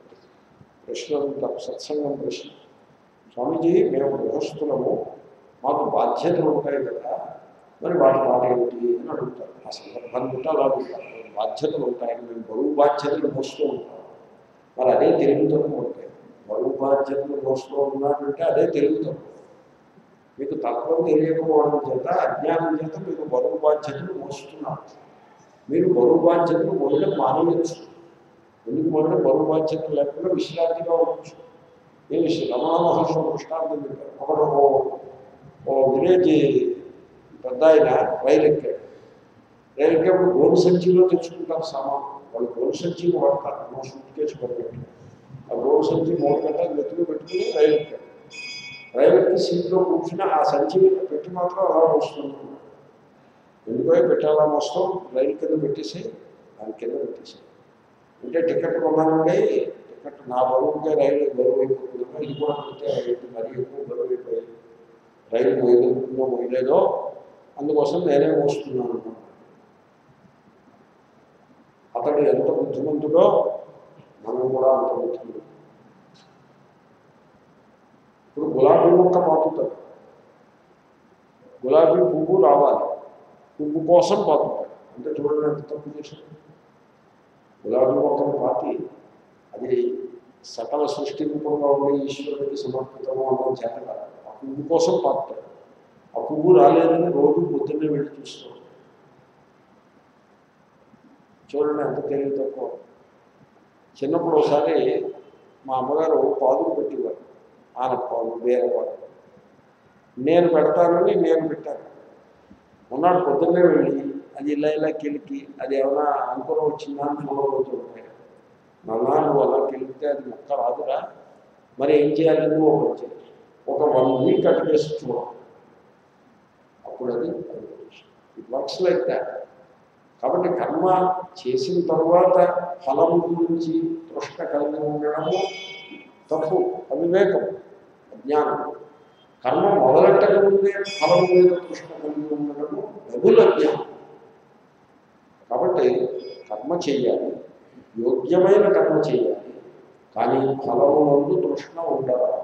ప్రశ్నలు ఉంటారు సత్సంగం ప్రశ్న స్వామీజీ మేము గృహస్థులము మాకు బాధ్యతలు ఉంటాయి కదా మరి వాటి మాట ఏమిటి అని అడుగుతారు ఆ సందర్భాన్ని బట్టి అలా అడుగుతారు బాధ్యతలు ఉంటాయని మేము బరువు బాధ్యతలు మోస్తూ ఉంటాం మరి అదే తెలుగుతనం ఉంటాయి బరువు బాధ్యతలు మోస్తూ ఉన్నాడంటే అదే తెలుగుతనం మీకు తత్వం తెలియకపోవడం చేత అజ్ఞానం చేత మీకు బరువు బాధ్యతలు మోస్తున్నారు మీరు బరువు బాధ్యతలు మొదలు మానేయచ్చు ఎందుకు మొదలు బరువు బాధ్యతలు లేకుండా విశ్రాంతిగా ఉండొచ్చు నేను శ్రీ రమణ మహర్షి ఒక దృష్టాంతం చెప్పారు ఒకడు ఓ- ఓ విలేజ్ పెద్ద ఆయన రైలు ఎక్కాడు రైలు ఎక్కేప్పుడు గోను సంచిలో తెచ్చుకుంటారు సామాన్ వాళ్ళు గోను సంచిని వాడతారు నో సూట్ కేసు పడిపెట్టి ఆ గోను సంచి మూడు గంటలు నెత్తులు పెట్టుకుని రైలు ఎక్కాడు రైలు ఎక్కి సీట్లో కూర్చుని ఆ సంచి పెట్టి మాత్రం అలా వస్తుంది ఎందుకో పెట్టాలా వస్తాం రైలు కింద పెట్టేసి దాని కింద పెట్టేసి అంటే టికెట్ కొన్నానండి టికెట్ నా బరువుకే రైలు బరువు అయిపోతుందో ఇది కూడా పెడితే ఏంటి మరీ ఎక్కువ బరువు అయిపోయింది రైలు మోయగలుగుతుందో మోయలేదో అందుకోసం నేనే మోస్తున్నాను అన్నాడు. అతడు ఎంత బుద్ధిమంతుడో మనం కూడా అంత బుద్ధిమంతుడు ఇప్పుడు గులాబీ మొక్క పాతుతాడు గులాబీ పువ్వు రావాలి పువ్వు కోసం పాతుతాడు అంటే చూడండి ఎంత తప్పు చేశాడు గులాబీ మొక్కను పాతి అది సకల సృష్టి రూపంగా ఉండే ఈశ్వరుడికి సమర్పితము అనడం చేత కాదు. ఆ పువ్వు కోసం పాకుతాడు ఆ పువ్వు రాలేదని రోజు పొద్దున్నే వెళ్ళి చూస్తూ ఉంటాడు. చూడండి ఎంత తెలివి తక్కువ చిన్నప్పుడు ఒకసారి మా అమ్మగారు పాలు పెట్టేవారు ఆనపాలు బేరపాలు నేను పెడతానని నేను పెట్టాను మొన్నటి పొద్దున్నే వెళ్ళి అది ఇలా ఇలా కిలికి అది ఏమైనా అంకురం వచ్చిందా అని చూడబోతుంటే నాన్న నువ్వు అలా కిలికితే అది మొక్క రాదురా మరి ఏం చేయాలి నువ్వు ఒక చేయి. ఒక వన్ వీక్ అటు చేసి చూడ అప్పుడు అది ఇట్ వర్క్స్ లైక్ దాట్ కాబట్టి కర్మ చేసిన తర్వాత ఫలం గురించి తృష్ణ కలిగి ఉండడము తప్పు అవివేకం అజ్ఞానం కర్మ మొదలెట్టక ముందే ఫలం మీద తృష్ణ కలిగి ఉండడము డబుల్ అజ్ఞానం కాబట్టి కర్మ చేయాలి యోగ్యమైన కర్మ చేయాలి కానీ ఫలము నందు తృష్ణ ఉండరాదు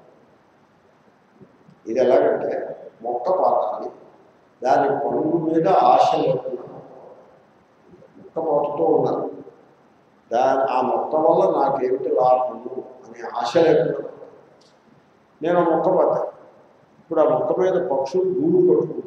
ఇది ఎలాగంటే మొక్క పాతాలి దాని పండు మీద ఆశ లేకుండా మొక్క పాతుతూ ఉండాలి దాని ఆ మొక్క వల్ల నాకేమిటి లాభము అనే ఆశ లేకుండా నేను ఆ మొక్క పాతాను ఇప్పుడు ఆ మొక్క మీద పక్షులు గూడు కట్టుకుంటాయి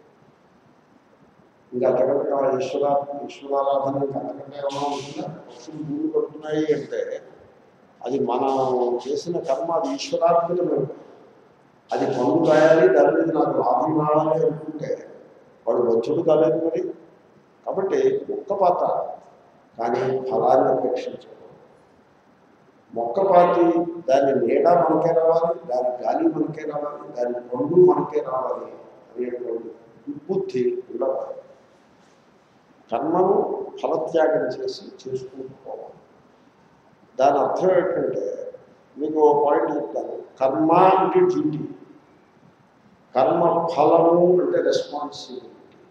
ఇంకా అంతకంటే ఆ ఈశ్వరా ఈశ్వరారాధన ఇంకా అంతకంటే ఏమైనా ఉంటుందా పక్షులు గూడు కట్టున్నాయి అంటే అది మనం చేసిన కర్మ అది ఈశ్వరాత్మకమే అది పండు కాయాలి దాని మీద నాకు లాభం రావాలి అనుకుంటే వాడు వచ్చుడు కాలేదు మరి కాబట్టి మొక్క పాత కానీ ఫలాన్ని అపేక్షించడం మొక్క పాతి దాని నీడ మనకే రావాలి దాని గాలి మనకే రావాలి దాని పండు మనకే రావాలి అనేటువంటి దుర్బుద్ధి ఉండవాలి కర్మను ఫలత్యాగం చేసి చేసుకుంటూ పోవాలి దాని అర్థం ఏంటంటే మీకు ఓ పాయింట్ చెప్తాను కర్మ అంటే డ్యూటీ కర్మ ఫలము అంటే responsibility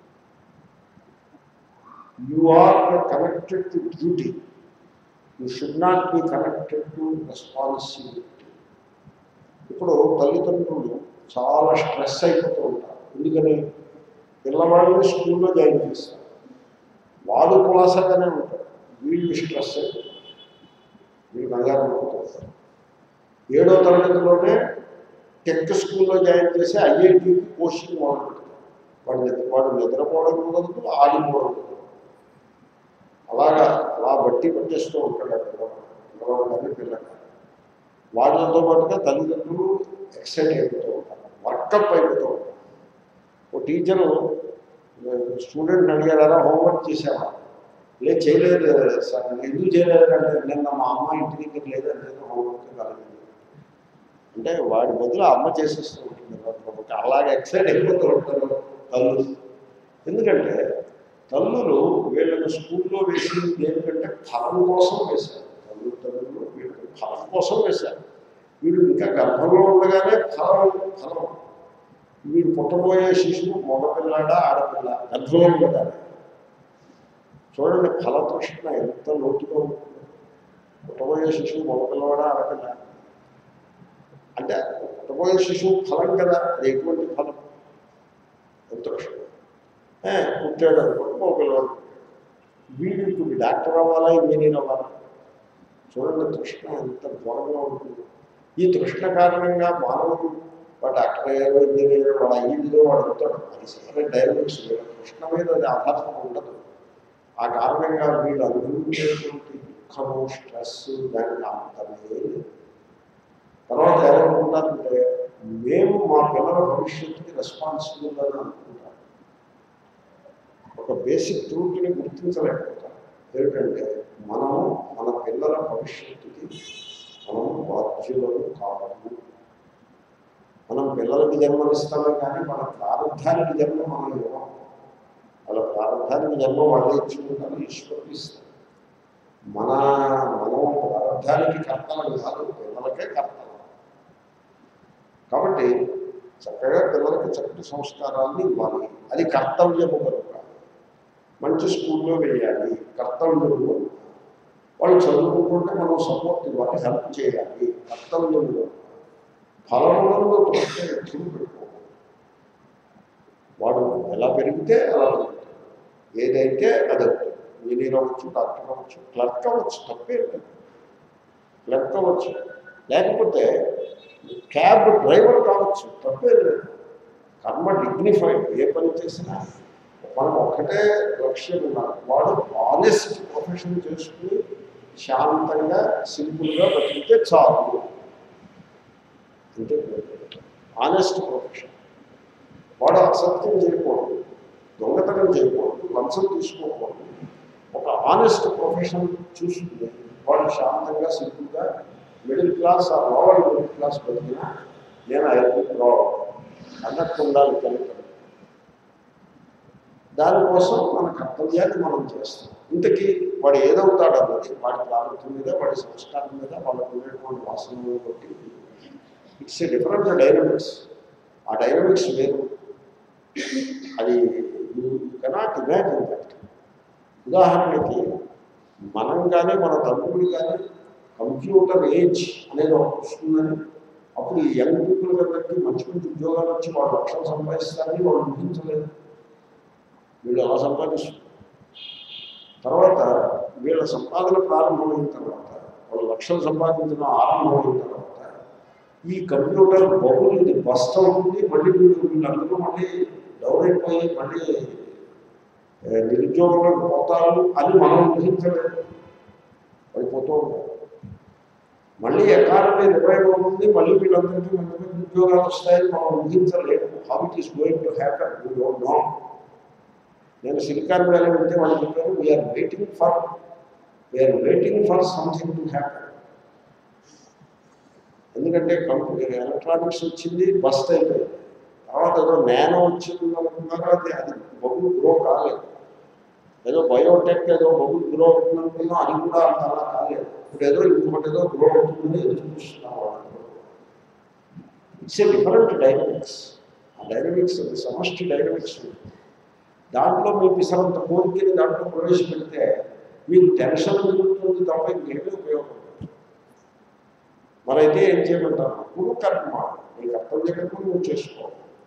you are connected to duty you should not be connected to responsibility ఇప్పుడు తల్లిదండ్రులు చాలా స్ట్రెస్ అయిపోతూ ఉంటారు ఎందుకని పిల్లవాడిని స్కూల్లో జాయిన్ చేస్తారు వాడు కులాసగానే ఉంటాడు వీళ్ళు స్ట్రెస్ అయిపోతారు వీళ్ళు కంగారు పడిపోతారు ఏడో తరగతిలోనే టెక్ స్కూల్లో జాయిన్ చేసి ఐఐటికి కోచింగ్ మొదలు పెడతారు వాడు నిద్ర వాడు నిద్రపోవడం కుదరదు ఆడిపోవడం కుదరదు అలాగా అలా బట్టి పట్టేస్తూ ఉంటాడు ఆ పిల్లవాడు పిల్లవాడు కానీ పిల్లలు వాటితో పాటుగా తల్లిదండ్రులు ఎక్సైట్ అయిపోతూ ఉంటారు వర్కప్ అయిపోతూ ఉంటారు ఓ టీచరు స్టూడెంట్ అడిగారా హోంవర్క్ చేసావా లేదు చేయలేదు సార్ ఎందుకు చేయలేదు అంటే నిన్న మా అమ్మ ఇంటి దగ్గర లేదంటే హోంవర్క్ కాలేదు అంటే వాడి బదులు అమ్మ చేసేస్తూ ఉంటుంది కాబట్టి అలాగే ఎక్సైట్ అయిపోతూ ఉంటారు తల్లు ఎందుకంటే తల్లులు వీళ్ళని స్కూల్లో వేసింది దేనికంటే ఫలం కోసం వేశారు తల్లు తల్లులు వీళ్ళకి ఫలం కోసం వేశారు వీడు ఇంకా గర్భంలో ఉండగానే ఫలం ఫలం వీడు పుట్టబోయే శిశువు మగపిల్లాడా ఆడపిల్ల గర్భంలో ఉండగానే చూడండి ఫలతృష్ణ ఎంత లోతుగా ఉంటుంది పుట్టబోయే శిశువు మగపిల్లవాడా ఆడపిల్ల అంటే పుట్టబోయే శిశువు ఫలం కదా అది ఎటువంటి ఫలం ఎంత తృష్ణ ఏ, పుట్టాడు అనుకోండి మగపిల్లవాడు వీడు ఇప్పుడు డాక్టర్ అవ్వాలా ఇంజనీర్ అవ్వాలా చూడండి తృష్ణ ఎంత ఘోరంగా ఉంటుంది ఈ తృష్ణ కారణంగా మానవుడు వాడు డాక్టర్ అయ్యారు ఇంజనీర్ అయ్యారు వాడు అయ్యిందో వాడు అవుతాడు అది సపరేట్ డైరెక్ట్స్ తృష్ణ మీద అది ఆధారం ఉండదు ఆ కారణంగా వీళ్ళు అనుభవించేటువంటి దుఃఖము స్ట్రెస్ దానికి అంతమే లేదు తర్వాత ఏమనుకుంటారంటే మేము మా పిల్లల భవిష్యత్తుకి రెస్పాన్సిబుల్ అని అనుకుంటాం ఒక బేసిక్ ట్రూత్ని గుర్తించలేకపోతాం ఏమిటంటే మనము మన పిల్లల భవిష్యత్తుకి మనం బాధ్యులను కావాలి మనం పిల్లలకి జన్మనిస్తామే కానీ మన ప్రారంభానికి జన్మ మనం ఇవ్వం వాళ్ళ ప్రారంభానికి జన్మ వాళ్ళే ఇచ్చుకుంటారు ఈశ్వరుడు ఇస్తారు మన మనం ప్రారంభానికి కర్తలు కాదు పిల్లలకే కర్తలు కాబట్టి చక్కగా పిల్లలకి చక్కటి సంస్కారాన్ని ఇవ్వాలి అది కర్తవ్యము కనుక మంచి స్కూల్లో వేయాలి కర్తవ్యము కనుక వాళ్ళు చదువుకుంటుంటే మనం సపోర్ట్ ఇవ్వాలి హెల్ప్ చేయాలి కర్తవ్యము కనుక ఫలములలో తృష్ణ ఎత్తులు పెట్టుకోవాలి వాడు ఎలా పెరిగితే అలా పెరుగుతాడు ఏదైతే అది అవుతుంది ఇంజనీర్ అవ్వచ్చు డాక్టర్ అవ్వచ్చు క్లర్క్ అవ్వచ్చు తప్పే లేదు క్లర్క్ అవ్వచ్చు లేకపోతే క్యాబ్ డ్రైవర్ కావచ్చు తప్పే లేదు కర్మ డిగ్నిఫైడ్ ఏ పని చేసినా మనం ఒక్కటే లక్ష్యం ఉన్నారు వాడు ఆనెస్ట్ ప్రొఫెషన్ చేసుకుని శాంతంగా సింపుల్గా బతికితే చాలు అంటే ఆనెస్ట్ ప్రొఫెషన్ వాడు అసత్యం చేయకూడదు దొంగతనం చేయకూడదు లంచం తీసుకోకూడదు ఒక ఆనెస్ట్ ప్రొఫెషన్ చూస్తుంది వాళ్ళు శాంతంగా సింపుల్గా మిడిల్ క్లాస్ ఆ లోవర్ మిడిల్ క్లాస్ బతికినా నేను ఐదు ప్రో అన్నట్టు ఉండాలి కనుక దానికోసం మన కర్తవ్యాన్ని మనం చేస్తాం ఇంతకీ వాడు ఏదవుతాడు అన్నది వాడి ప్రారంభం మీద వాడి సంస్కారం మీద వాళ్ళకు ఉండేటువంటి వాసనలు బట్టి ఇట్స్ ఏ డిఫరెంట్ డైనమిక్స్ ఆ డైనమిక్స్ వేరు అది యూ కెనాట్ ఇమాజిన్ దట్ ఉదాహరణకి మనం కానీ మన తల్లులు కానీ కంప్యూటర్ ఏజ్ అనేది ఒకటి వస్తుందని అప్పుడు ఈ యంగ్ పీపుల్ అందరికీ మంచి మంచి ఉద్యోగాలు వచ్చి వాళ్ళు లక్షలు సంపాదిస్తారని వాళ్ళు ఊహించలేదు వీళ్ళు అలా సంపాదిస్తారు తర్వాత వీళ్ళ సంపాదన ప్రారంభమైన తర్వాత వాళ్ళు లక్షలు సంపాదించడం ఆరంభమైన తర్వాత ఈ కంప్యూటర్ బహుళ ఇది బస్ట్ అవుతుంది మళ్ళీ వీళ్ళు వీళ్ళందరూ మళ్ళీ డౌన్ అయిపోయి మళ్ళీ ఏ, నిరుద్యోగంలోకి పోతారు అని మనం ఊహించలేదు పడిపోతూ ఉంటారు మళ్ళీ ఎకానమీ రివైవ్ అవుతుంది మళ్ళీ వీళ్ళందరికీ మంచి మంచి ఉద్యోగాలు వస్తాయని మనం ఊహించలేము how it is going to happen you don't know నేను సిలికాన్ వ్యాలీ వెళ్తే వాళ్ళు చెప్పారు we are waiting for we are waiting for something to happen ఎందుకంటే కంప్యూటర్ ఎలక్ట్రానిక్స్ వచ్చింది బస్ట్ అయిపోయింది తర్వాత ఏదో నానో వచ్చింది అనుకున్నారో అది అది బబుల్ గ్రో కాలేదు ఏదో బయోటెక్ ఏదో బబుల్ గ్రో అవుతుంది అనుకున్నాం అది కూడా అంత అలా కాలేదు ఇప్పుడు ఏదో ఇంకొకటి ఏదో గ్రో అవుతుందని ఎదురు చూస్తున్నాం వాళ్ళు ఇట్స్ ఏ డిఫరెంట్ డైనమిక్స్ ఆ డైనమిక్స్ సమష్టి డైనమిక్స్ ఉంటుంది దాంట్లో మీ పిసరంత కోరికని దాంట్లో ప్రవేశపెడితే మీకు టెన్షన్ మిగులుతుంది తప్ప ఇంకేమీ ఉపయోగం లేదు. మరైతే ఏం చేయమంటారు గురు కర్మ నీ కర్తవ్య కర్మ నువ్వు చేసుకో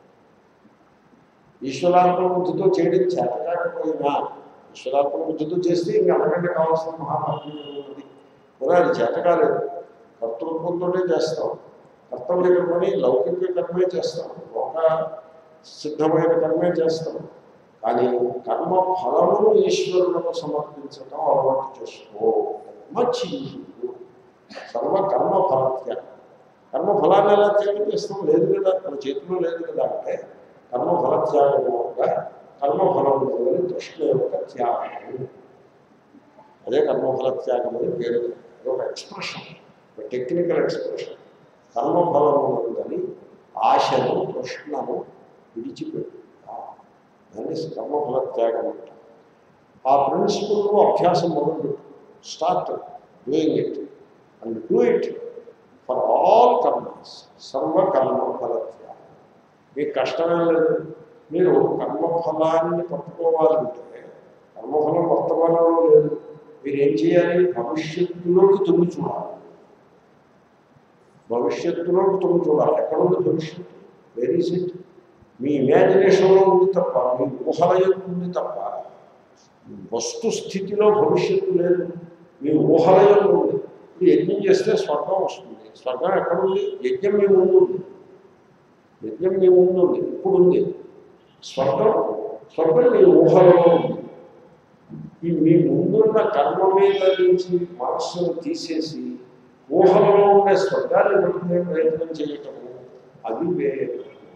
ఈశ్వరార్పణ బుద్ధితో చేయడం చేత కాకపోయినా ఈశ్వరార్పణ బుద్ధితో చేస్తే ఇంకా అంతకంటే కావాల్సిన మహాభాగ్యం ఉన్నది కూడా అది చేత కాలేదు కర్తృత్వంతోనే చేస్తాం కర్తవ్య కర్మని లౌకిక కర్మే చేస్తాం ఒక సిద్ధమైన కర్మే చేస్తాం కానీ కర్మ ఫలమును ఈశ్వరులకు సమర్పించడం అలవాటు చేసుకో మంచి సర్వ కర్మ ఫలత్య కర్మ ఫలాన్ని ఎలా త్యాగం చేస్తాం లేదు కదా మన చేతిలో లేదు కదా అంటే కర్మ ఫలత్యాగం యొక్క కర్మ ఫలం వల్ల దృష్టి యొక్క త్యాగం అదే కర్మఫల త్యాగం అని పేరు అది ఒక ఎక్స్ప్రెషన్ ఒక టెక్నికల్ ఎక్స్ప్రెషన్ కర్మఫలము ఉందని ఆశను తృష్ణను విడిచిపెట్టు దాన్ని కర్మఫల త్యాగం అంట ఆ ప్రిన్సిపల్లో అభ్యాసం మొదలుపెట్టు start doing it and do it for all karmas సర్వ కర్మ ఫల త్యాగం మీకు కష్టమే లేదు మీరు కర్మఫలాన్ని పట్టుకోవాలంటే కర్మఫలం వర్తమానంలో లేదు మీరు ఏం చేయాలి భవిష్యత్తులోకి తొమ్మి చూడాలి భవిష్యత్తులోకి తొమ్మి చూడాలి ఎక్కడ ఉంది భవిష్యత్తు వెరీ ఇట్ మీ ఇమాజినేషన్లో ఉంది తప్ప మీ ఊహలయం ఉంది తప్ప వస్తు స్థితిలో భవిష్యత్తు లేదు మీ ఊహలయం ఉంది ఇప్పుడు యజ్ఞం చేస్తే స్వర్గం వస్తుంది స్వర్గం ఎక్కడ ఉంది యజ్ఞం మీ ముందు ఉంది యజ్ఞం మీ ముందు ఉంది ఇప్పుడు ఉంది స్వర్గం స్వర్గం మీ ఊహలో ఉంది ఈ మీ ముందున్న కర్మ మీద నుంచి మనస్సును తీసేసి ఊహలలో ఉండే స్వర్గాన్ని పట్టుకునే ప్రయత్నం చేయటము అది వేరే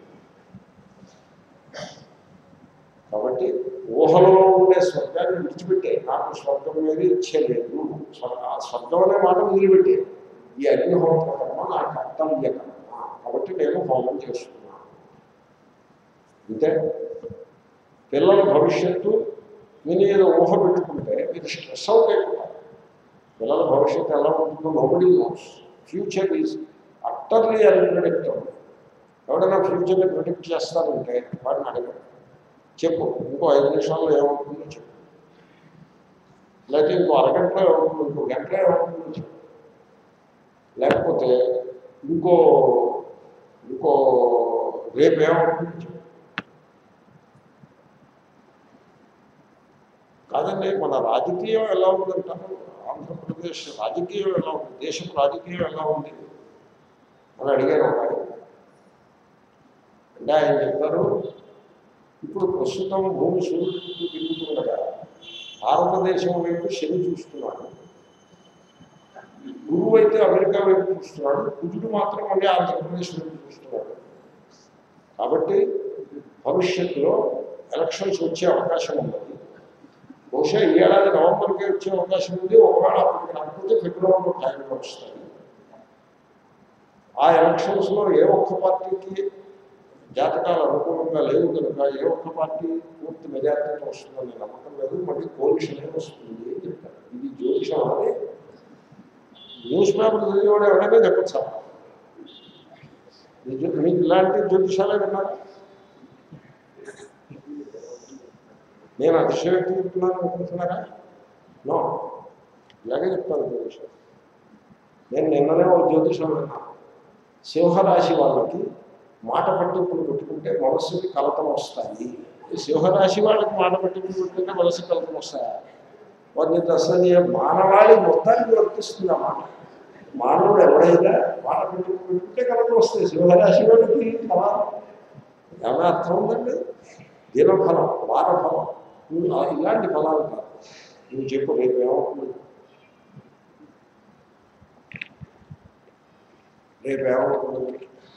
కాబట్టి ఊహలలో ఉండే స్వర్గాన్ని విడిచిపెట్టే నాకు స్వర్గం మీద ఇచ్చలేదు స్వర్గ ఆ స్వర్గం అనే మాట వదిలిపెట్టే ఈ అగ్నిహోత్ర కర్మ నా కర్తవ్య కర్మ కాబట్టి నేను హోమం చేస్తున్నాను అంతే పిల్లల భవిష్యత్తు మీరు ఏదో ఊహ పెట్టుకుంటే మీరు స్ట్రెస్ అవుట్ అయిపోతారు పిల్లల భవిష్యత్తు ఎలా ఉంటుందో nobody knows future is utterly unpredictable ఎవడైనా ఫ్యూచర్ని ప్రిడిక్ట్ చేస్తారంటే వాడిని అడగడు చెప్పు ఇంకో ఐదు నిమిషాల్లో ఏమవుతుందో చెప్పు లేకపోతే ఇంకో అరగంటలో ఏమవుతుందో ఇంకో గంటలో ఏమవుతుందో చెప్పు లేకపోతే ఇంకో ఇంకో రేపు ఏమవుతుందో చెప్పు కాదండి మన రాజకీయం ఎలా ఉందంటారు ఆంధ్రప్రదేశ్ రాజకీయం ఎలా ఉంది దేశం రాజకీయం ఎలా ఉంది అని అడిగారు ఒక ఆయన అంటే ఆయన చెప్తారు ఇప్పుడు ప్రస్తుతం భూమి సూర్యుడు చుట్టూ తిరుగుతుండగా భారతదేశం వైపు శని చూస్తున్నాడు గురువు అయితే అమెరికా వైపు చూస్తున్నాడు కుజుడు మాత్రం మళ్ళీ ఆంధ్రప్రదేశ్ వైపు చూస్తున్నాడు కాబట్టి భవిష్యత్తులో ఎలక్షన్స్ వచ్చే అవకాశం ఉన్నది బహుశా ఈ ఏడాది నవంబర్కి వచ్చే అవకాశం ఉంది ఒకవేళ అప్పటికి రాకపోతే ఫిబ్రవరిలో ఖాయంగా వస్తాయి ఆ ఎలక్షన్స్లో ఏ ఒక్క పార్టీకి జాతకాలు అనుకూలంగా లేవు కనుక ఏ ఒక్క పార్టీ పూర్తి మెజార్టీతో వస్తుందని నమ్మకం లేదు మళ్ళీ కోలిషనే వస్తుంది అని చెప్తారు ఇది జ్యోతిషం అని న్యూస్ పేపర్ చదివేవాడు ఎవరైనా చెప్పచ్చు మీకు ఇలాంటి జ్యోతిషాలే విన్నారు నేను అతిశయోక్తి చెప్తున్నాను అనుకుంటున్నారా నో ఇలాగే చెప్తాను జ్యోతిషం నేను నిన్ననే ఒక జ్యోతిషం విన్నాను సింహరాశి వాళ్ళకి మాట పట్టింపులు పెట్టుకుంటే మనస్సుకి కలతలు వస్తాయి ఈ సింహరాశి వాళ్ళకి మాట పట్టింపులు పెట్టుకుంటే మనసు కలతలు వస్తాయా వారిని అసలు మానవాళి మొత్తానికి వర్తిస్తుంది ఆ మాట మానవుడు ఎవడైనా మాట పట్టింపులు పెట్టుకుంటే కలతలు వస్తాయి సింహరాశి వాళ్ళకి ఫలం ఏమైనా అర్థం ఉందండి దినఫలం వారఫలం నువ్వు ఆ- ఇలాంటి ఫలాలు కాదు నువ్వు చెప్పు రేపు ఏమవుతుంది రేపు ఏమవుతుంది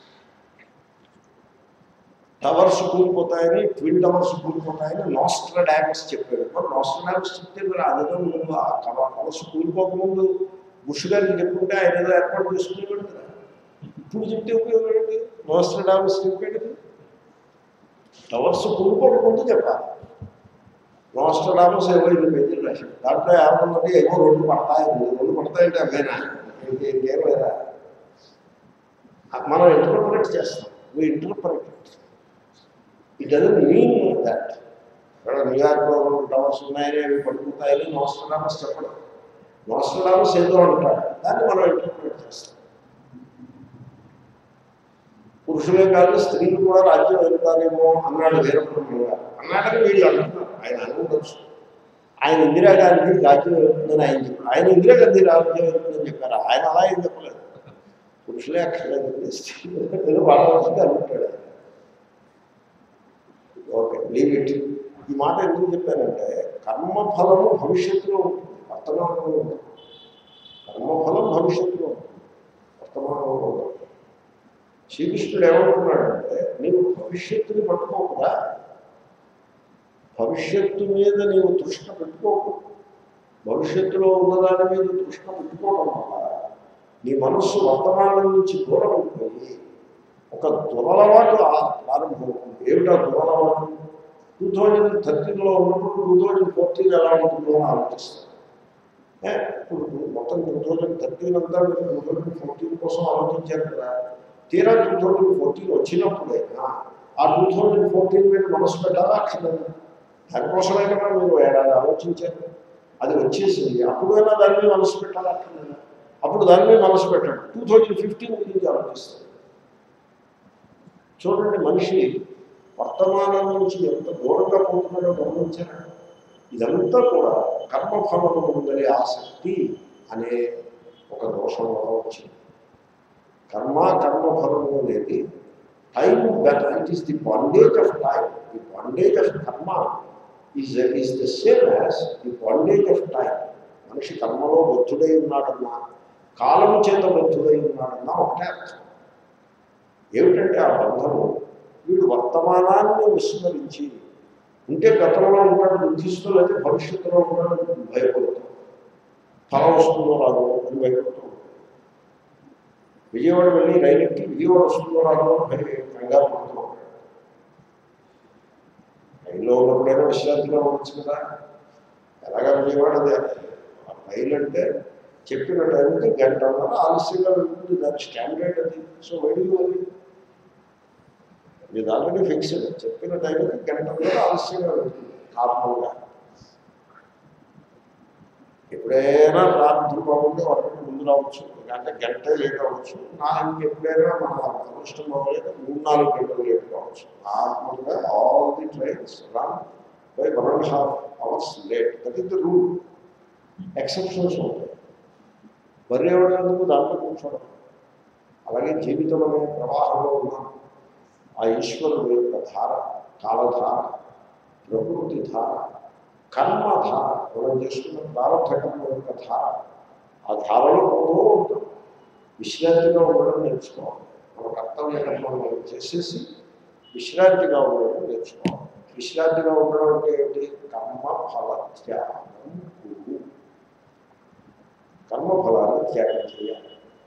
టవర్స్ కూలిపోతాయని ట్విన్ టవర్స్ కూలిపోతాయని నాస్ట్రా డ్యామ్స్ చెప్పాడు మరి నాస్ట్రా డ్యామ్స్ చెప్తే మరి అదేదో ముందు ఆ టవర్స్ కూలిపోకముందు బుష్ గారికి చెప్పుకుంటే ఆయన ఏదో ఏర్పాటు చేసుకునేవాడు కదా ఇప్పుడు చెప్తే ఉపయోగం ఏంటి నాస్ట్రా డ్యామ్స్ చెప్పాడు టవర్స్ కూలిపోకముందు చెప్పాలి నాస్ట్రా డ్యామ్స్ ఏవో ఇన్ని పేజీలు రాశాడు దాంట్లో ఏమన్నా ఏమో రెండు పడతాయి రెండు పడతాయంటే అవేనా ఇంకే ఇంకేం లేదా మనం ఇంటర్ప్రిట్ చేస్తాం we interpret it doesn't mean that ఇక్కడ న్యూయార్క్లో రెండు టవర్స్ ఉన్నాయని అవి పడిపోతాయని నోస్ట్రడామస్ చెప్పడం నోస్ట్రడామస్ ఏదో అంటాడు దాన్ని మనం ఇంటర్ప్రిట్ చేస్తాం పురుషులే కాదు స్త్రీలు కూడా రాజ్యం వెళ్తారేమో అన్నాడు వీరబ్రహ్మ గారు అన్నాడని వీళ్ళు అంటున్నారు ఆయన అనుకోవచ్చు ఆయన ఇందిరాగాంధీ రాజ్యం వెళ్తుందని ఆయన చెప్పారు ఆయన ఇందిరాగాంధీ రాజ్యం వెళ్తుందని చెప్పారు ఆయన అలా ఏం చెప్పలేదు పురుషులే అక్కర్లేదు స్త్రీలు ఏదో వాళ్ళ వరకు అనుకుంటాడు ఆయన. ఓకే లీవ్ ఇట్ ఈ మాట ఎందుకు చెప్పానంటే కర్మఫలము భవిష్యత్తులో ఉంటుంది వర్తమానంలో ఉంటుంది కర్మఫలం భవిష్యత్తులో ఉంటుంది వర్తమానంలో ఉంటుంది శ్రీకృష్ణుడు ఏమంటున్నాడంటే నీవు భవిష్యత్తుని పట్టుకోకుదా భవిష్యత్తు మీద నీవు తృష్ణ పెట్టుకోకు భవిష్యత్తులో ఉన్నదాని మీద తృష్ణ పెట్టుకోవడం వల్ల నీ మనస్సు వర్తమానం నుంచి దూరం అయిపోయి ఒక దురలవాటు ఆ- ప్రారంభమవుతుంది ఏమిటా దురలవాటు టూ థౌజండ్ థర్టీన్లో ఉన్నప్పుడు టూ థౌజండ్ ఫోర్టీన్ ఎలా ఉంటుందో అని ఆలోచిస్తాను ఏ, ఇప్పుడు మొత్తం టూ థౌజండ్ థర్టీన్ అంతా మీరు టూ థౌజండ్ ఫోర్టీన్ కోసం ఆలోచించారు కదా తీరా టూ థౌజండ్ ఫోర్టీన్ వచ్చినప్పుడైనా ఆ టూ థౌజండ్ ఫోర్టీన్ మీద మనసు పెట్టాలా అక్కర్లేదు దానికోసమే కదా మీరు ఏడాది ఆలోచించారు అది వచ్చేసింది అప్పుడైనా దాని మీద మనసు పెట్టాలా అక్కర్లేదు అప్పుడు దాని మీద మనసు పెట్టాడు టూ థౌజండ్ ఫిఫ్టీన్ గురించి ఆలోచిస్తాడు చూడండి మనిషి వర్తమానం నుంచి ఎంత దూరంగా పోతున్నాడో గమనించారా ఇదంతా కూడా కర్మఫలము ఉందనే ఆసక్తి అనే ఒక దోషం వల్ల వచ్చింది కర్మ కర్మఫలము అనేది time better it is the bondage of time the bondage of karma is is the same as the bondage of time మనిషి కర్మలో బద్ధుడై ఉన్నాడన్నా కాలం చేత బద్ధుడై ఉన్నాడన్నా ఒకటే అర్థం ఏమిటంటే ఆ బంధము వీడు వర్తమానాన్ని విస్మరించి ఉంటే గతంలో ఉంటాడు బుద్ధిస్తూ అయితే భవిష్యత్తులో ఉంటాడు భయపడుతూ ఫలం వస్తుందో రాదో అని భయపడుతూ ఉంటాడు. విజయవాడ వెళ్ళి రైలు ఎక్కి విజయవాడ వస్తుందో రాదో అని భయ కంగారు పడుతూ ఉంటాడు రైల్లో ఉన్నప్పుడైనా విశ్రాంతిగా ఉండొచ్చు కదా ఎలాగా విజయవాడ అదే ఆ రైలు అంటే చెప్పిన టైంకి గంట అన్నర ఆలస్యంగా వెళ్తుంది దాని స్టాండర్డ్ అది సో వెడి ఇది ఆల్రెడీ ఫిక్స్డ్ చెప్పిన టైంకి గంట అన్నర ఆలస్యంగా వెళ్తుంది నార్మల్గా ఎప్పుడైనా ప్రారంభం బాగుంటే వరకు ముందు రావచ్చు అంటే గంట లేట్ అవ్వచ్చు నా ఎప్పుడైనా మన అదృష్టం బాగోలేదు మూడు నాలుగు గంటలు లేట్ కావచ్చు నార్మల్గా all the trains run by one and half hours late that is the rule exceptions ఉంటాయి బర్రె ఎవడేందుకు దాంట్లో కూర్చోవడం అలాగే జీవితం అనే ప్రవాహంలో ఉన్నాం ఆ ఈశ్వరుడు యొక్క ధార కాలధార ప్రకృతి ధార కర్మధార మనం చేసుకున్న ప్రారంభ కర్మ యొక్క ధార ఆ ధారలో పోతూ ఉంటాం విశ్రాంతిగా ఉండడం నేర్చుకోవాలి మన కర్తవ్య కర్మను మనం చేసేసి విశ్రాంతిగా ఉండడం నేర్చుకోవాలి విశ్రాంతిగా ఉండడం అంటే ఏమిటి కర్మ ఫల త్యాగం కురు కర్మ ఫలాన్ని త్యాగం చేయాలి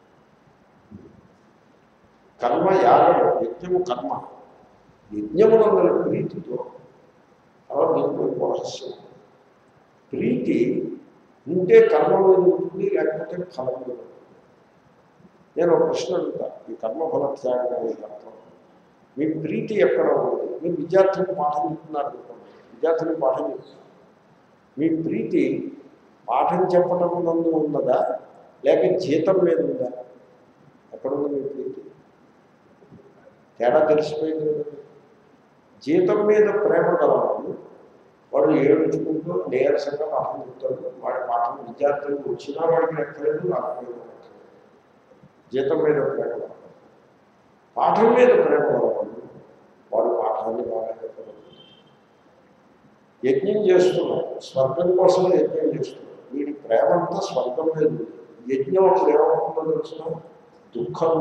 కర్మ యాగం యజ్ఞము కర్మ యజ్ఞమునందరి ప్రీతితో అలా దీంట్లో ఇంకో రహస్యం ప్రీతి ఉంటే కర్మ మీద ఉంటుంది లేకపోతే ఫలం మీద ఉంటుంది నేను ఒక ప్రశ్న అడుగుతా ఈ కర్మఫల త్యాగం అనే దాంట్లో మీ ప్రీతి ఎక్కడ ఉంది మీరు విద్యార్థులకు పాఠం చెప్తున్నారు అనుకోండి విద్యార్థులకు పాఠం చెప్తున్నారు మీ ప్రీతి పాఠం చెప్పడం నందు ఉన్నదా లేక జీతం మీద ఉందా ఎక్కడ ఉంది మీ ప్రీతి తేడా తెలిసిపోయింది కదా మీకు. జీతం మీద ప్రేమ గలవాడు వాడు ఏడుచుకుంటూ నీరసంగా పాఠం చెప్తాడు వాడి పాఠం విద్యార్థులు వచ్చినా వాడికి లెక్కలేదు రాకపోయినా లెక్కలేదు జీతం మీద ప్రేమ గలవాడు పాఠం మీద ప్రేమ గలవాడు వాడు పాఠాన్ని బాగా చెప్పగలుగుతాడు యజ్ఞం చేస్తున్నాడు స్వర్గం కోసం యజ్ఞం చేస్తున్నాడు వీడి ప్రేమ అంతా స్వర్గం మీద ఉంది యజ్ఞం అప్పుడు ఏమవుతుందో తెలిసిన దుఃఖం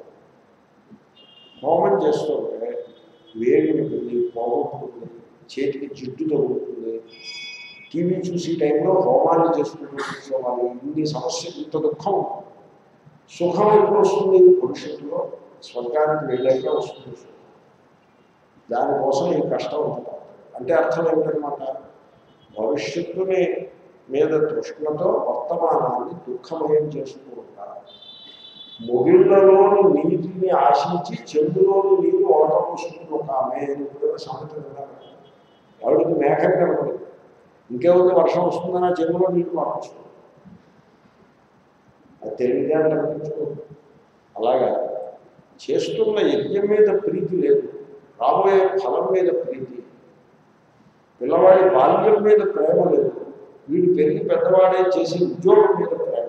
హోమం చేస్తుంటే వేడి ఉంటుంది పోగొట్టుకుంటుంది చేతికి జిడ్డు తగ్గుతుంది టీవీ చూసే టైంలో హోమాన్ని చేసుకుంటూ కూర్చోవాలి ఇన్ని సమస్యలు ఇంత దుఃఖం సుఖం ఎప్పుడు వస్తుంది భవిష్యత్తులో స్వర్గానికి వెళ్ళాక వస్తుంది సుఖం. దానికోసం ఈ కష్టం ఉంటుంది అంటే అర్థం ఏమిటనమాట భవిష్యత్తుని మీద తృష్ణతో వర్తమానాన్ని దుఃఖమయం చేస్తూ ఉంటారు మొగిళ్లలోని నీటిని ఆశించి చెందులోని నీరు ఓట పోసుకుంటూ ఒక ఆమె అని కూడా సామెత విన్నారు ఆవిడకి మేఘం కనపడింది ఇంకేముంది వర్షం వస్తుందని ఆ చెరువులో నీరు మార్చుకుంది అది తెలివితే అనిపించుకోదు అలాగా చేస్తున్న యజ్ఞం మీద ప్రీతి లేదు రాబోయే ఫలం మీద ప్రీతి పిల్లవాడి బాల్యం మీద ప్రేమ లేదు వీడు పెరిగి పెద్దవాడే చేసే ఉద్యోగం మీద ప్రేమ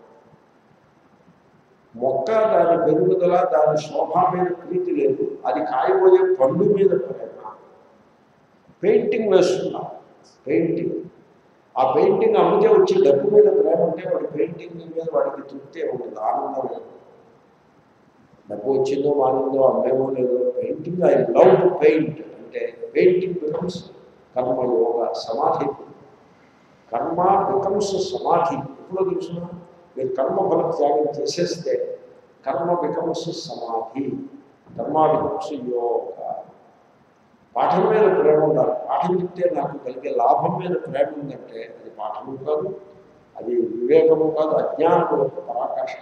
మొక్క దాని పెరుగుదల దాని శోభ మీద ప్రీతి లేదు అది కాయబోయే పండు మీద ప్రేమ పెయింటింగ్ వేస్తున్నా పెయింటింగ్ ఆ పెయింటింగ్ అమ్మితే వచ్చే డబ్బు మీద ప్రేమ ఉంటే వాడి పెయింటింగ్ మీద వాడికి తృప్తి ఉంటుంది ఆనందం లేదు డబ్బు వచ్చిందో మానిందో అమ్మేమో లేదో painting I love to paint అంటే పెయింటింగ్ బికమ్స్ కర్మయోగ సమాధి కర్మ బికమ్స్ సమాధి ఎప్పుడో తెలుసిన మీరు కర్మ ఫల త్యాగం చేసేస్తే కర్మ బికమ్స్ సమాధి కర్మ బికమ్స్ యోగ పాఠం మీద ప్రేమ ఉండాలి పాఠం చెప్తే నాకు కలిగే లాభం మీద ప్రేమ ఉందంటే అది పాఠము కాదు అది వివేకము కాదు అజ్ఞానము యొక్క పరాకాష్ఠ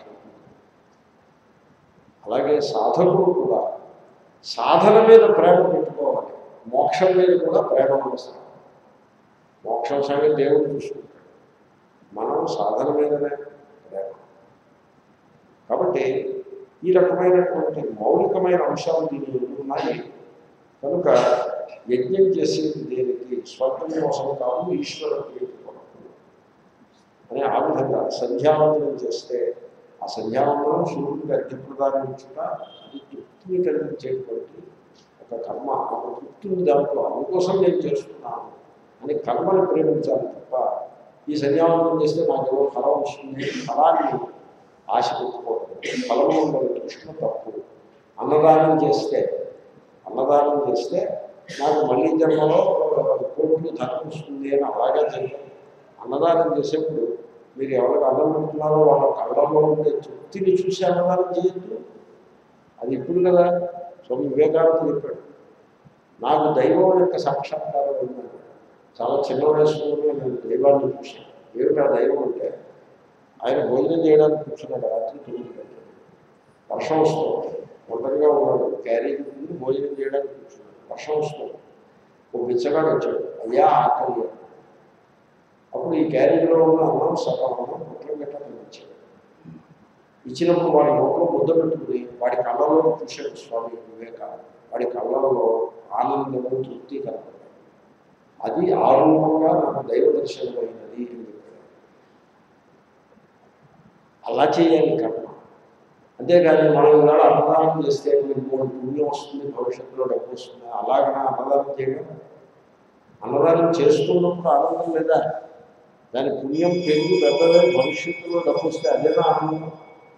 అలాగే సాధకులు కూడా సాధన మీద ప్రేమ పెట్టుకోవాలి మోక్షం మీద కూడా ప్రేమ అవసరం మోక్షం సంగతి దేవుడు చూసుకుంటాడు మనం సాధన మీదనే ప్రేమ కాబట్టి ఈ రకమైనటువంటి మౌలికమైన అంశాలు దీని ఉన్నాయి కనుక యజ్ఞం చేసేది దేనికి స్వర్గం కోసం కాదు ఈశ్వర ప్రీతి కొరకు అని ఆ విధంగా సంధ్యావందనం చేస్తే ఆ సంధ్యావందనం సూర్యుడికి అర్ఘ్యప్రదానం ఇచ్చుట అది తృప్తిని కలిగించేటువంటి ఒక కర్మ ఒక తృప్తి ఉంది దాంట్లో అందుకోసం నేను చేస్తున్నాను అని కర్మని ప్రేమించాలి తప్ప ఈ సంధ్యావందనం చేస్తే నాకు ఏదో ఫలం వస్తుంది ఫలాన్ని ఆశ పెట్టుకోవడం ఫలము ఉండదు కృష్ణ తప్పు అన్నదానం చేస్తే అన్నదానం చేస్తే నాకు మళ్ళీ జన్మలో కోట్లు ధనం వస్తుంది అని అలాగే తెలియదు అన్నదానం చేసేప్పుడు మీరు ఎవరికి అన్నం పెడుతున్నారో వాళ్ళ కళ్ళల్లో ఉండే తృప్తిని చూసి అన్నదానం చేయొద్దు అది ఇప్పుడు కదా స్వామి వివేకానంద చెప్పాడు నాకు దైవం యొక్క సాక్షాత్కారం అయిందండి చాలా చిన్న వయసులోనే నేను దైవాన్ని చూశాను ఏమిటా దైవం అంటే ఆయన భోజనం చేయడానికి కూర్చున్నాడు రాత్రి తొమ్మిది గంటలు వర్షం వస్తుంది ఒంటరిగా ఉన్నాడు క్యారేజ్ ముందు భోజనం చేయడానికి కూర్చున్నాడు వర్షం వస్తుంది ఒక బిచ్చగాడు వచ్చాడు అయ్యా ఆకలి అని. అప్పుడు ఈ క్యారేజ్లో ఉన్న అన్నం సగం అన్నం పొట్లం పెట్టాలని వచ్చాడు ఇచ్చినప్పుడు వాడి నోట్లో ముద్ద పెట్టుకుని వాడి కళ్ళలో చూశాడు స్వామి వివేకానంద వాడి కళ్ళలో ఆనందము తృప్తి కనపడ్డాయి అది ఆ రూపంగా నాకు దైవ దర్శనమైనది అని చెప్పాడు అలా చేయాలి కర్మ అంతేగాని మనం ఇవాళ అన్నదానం చేస్తే మీకు మూడు పుణ్యం వస్తుంది భవిష్యత్తులో డబ్బు వస్తుంది అలాగనా అన్నదానం చేయడం అన్నదానం చేస్తున్నప్పుడు ఆనందం లేదా దాని పుణ్యం పెరిగి పెద్దదే భవిష్యత్తులో డబ్బు వస్తే అదేనా ఆనందం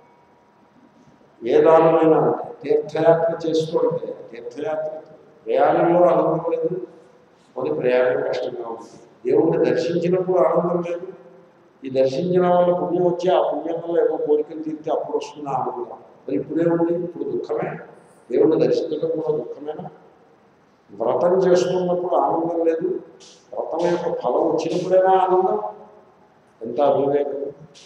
ఏ దానమైనా అంటే తీర్థయాత్ర చేస్తుంటే తీర్థయాత్ర ప్రయాణంలో ఆనందం లేదు కొన్ని ప్రయాణం కష్టంగా ఉంది దేవుణ్ణి దర్శించినప్పుడు ఆనందం లేదు ఈ దర్శించిన వల్ల పుణ్యం వచ్చి ఆ పుణ్యం వల్ల ఏవో కోరికలు తీరితే అప్పుడు వస్తుంది ఆనందం మరి ఇప్పుడే ఉంది ఇప్పుడు దుఃఖమే దేవుణ్ణి దర్శించడం కూడా దుఃఖమేనా వ్రతం చేసుకున్నప్పుడు ఆనందం లేదు వ్రతం యొక్క ఫలం వచ్చినప్పుడైనా ఆనందం ఎంత అవివేకం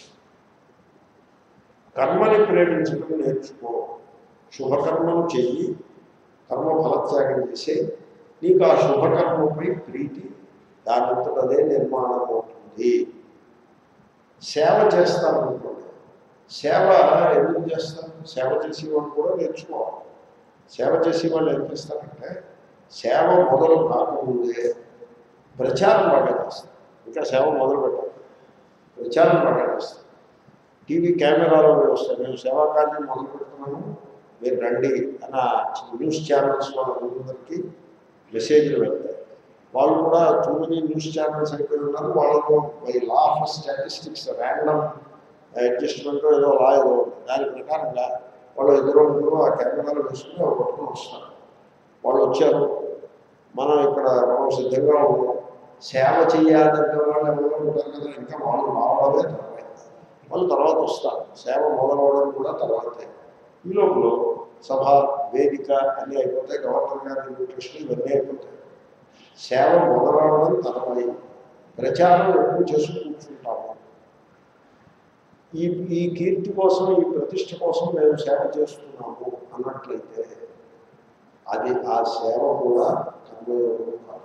కర్మని ప్రేమించడం నేర్చుకో శుభకర్మను చెయ్యి కర్మ ఫలత్యాగం చేసే నీకు ఆ శుభకర్మపై ప్రీతి దానితో అదే నిర్మాణం అవుతుంది సేవ చేస్తారనుకోండి సేవ ఎందుకు చేస్తారు సేవ చేసేవాళ్ళు కూడా నేర్చుకోవాలి సేవ చేసేవాళ్ళు ఏం చేస్తారంటే సేవ మొదలు కాకముందే ప్రచారం బాగా చేస్తారు ఇంకా సేవ మొదలు పెట్టాలి ప్రచారం బాగా చేస్తారు టీవీ కెమెరాలో వస్తాయి మేము సేవా కార్యం మొదలు పెడుతున్నాము మీరు రండి అన్న న్యూస్ ఛానల్స్ వాళ్ళందరికీ మెసేజ్లు వెళ్తాయి వాళ్ళు కూడా చూడని న్యూస్ ఛానల్స్ అయిపోయి ఉన్నారు వాళ్ళకు by law of statistics random adjustment ఏదో లా ఏదో ఉంది దాని ప్రకారంగా వాళ్ళు ఎదురు ముగ్గురు ఆ కెమెరాలు వేసుకుని వాళ్ళు పట్టుకుని వస్తారు వాళ్ళు వచ్చారు మనం ఇక్కడ మనం సిద్ధంగా ఉన్నాం సేవ చేయాలంటే వాళ్ళు ఎవరో ఉంటారు కదా ఇంకా వాళ్ళు రావడమే తర్వాత వాళ్ళు తర్వాత వస్తారు సేవ మొదలవడం కూడా తర్వాతే ఈ లోపల సభ వేదిక అన్నీ అయిపోతాయి గవర్నర్ గారి ఇన్విటేషన్ ఇవన్నీ అయిపోతాయి సేవ మొదలవడం తర్వాయి ప్రచారం ఎక్కువ చేసి కూర్చుంటాము ఈ ఈ కీర్తి కోసం ఈ ప్రతిష్ట కోసం మేము సేవ చేస్తున్నాము అన్నట్లయితే అది ఆ సేవ కూడా కర్మయోగం కాదు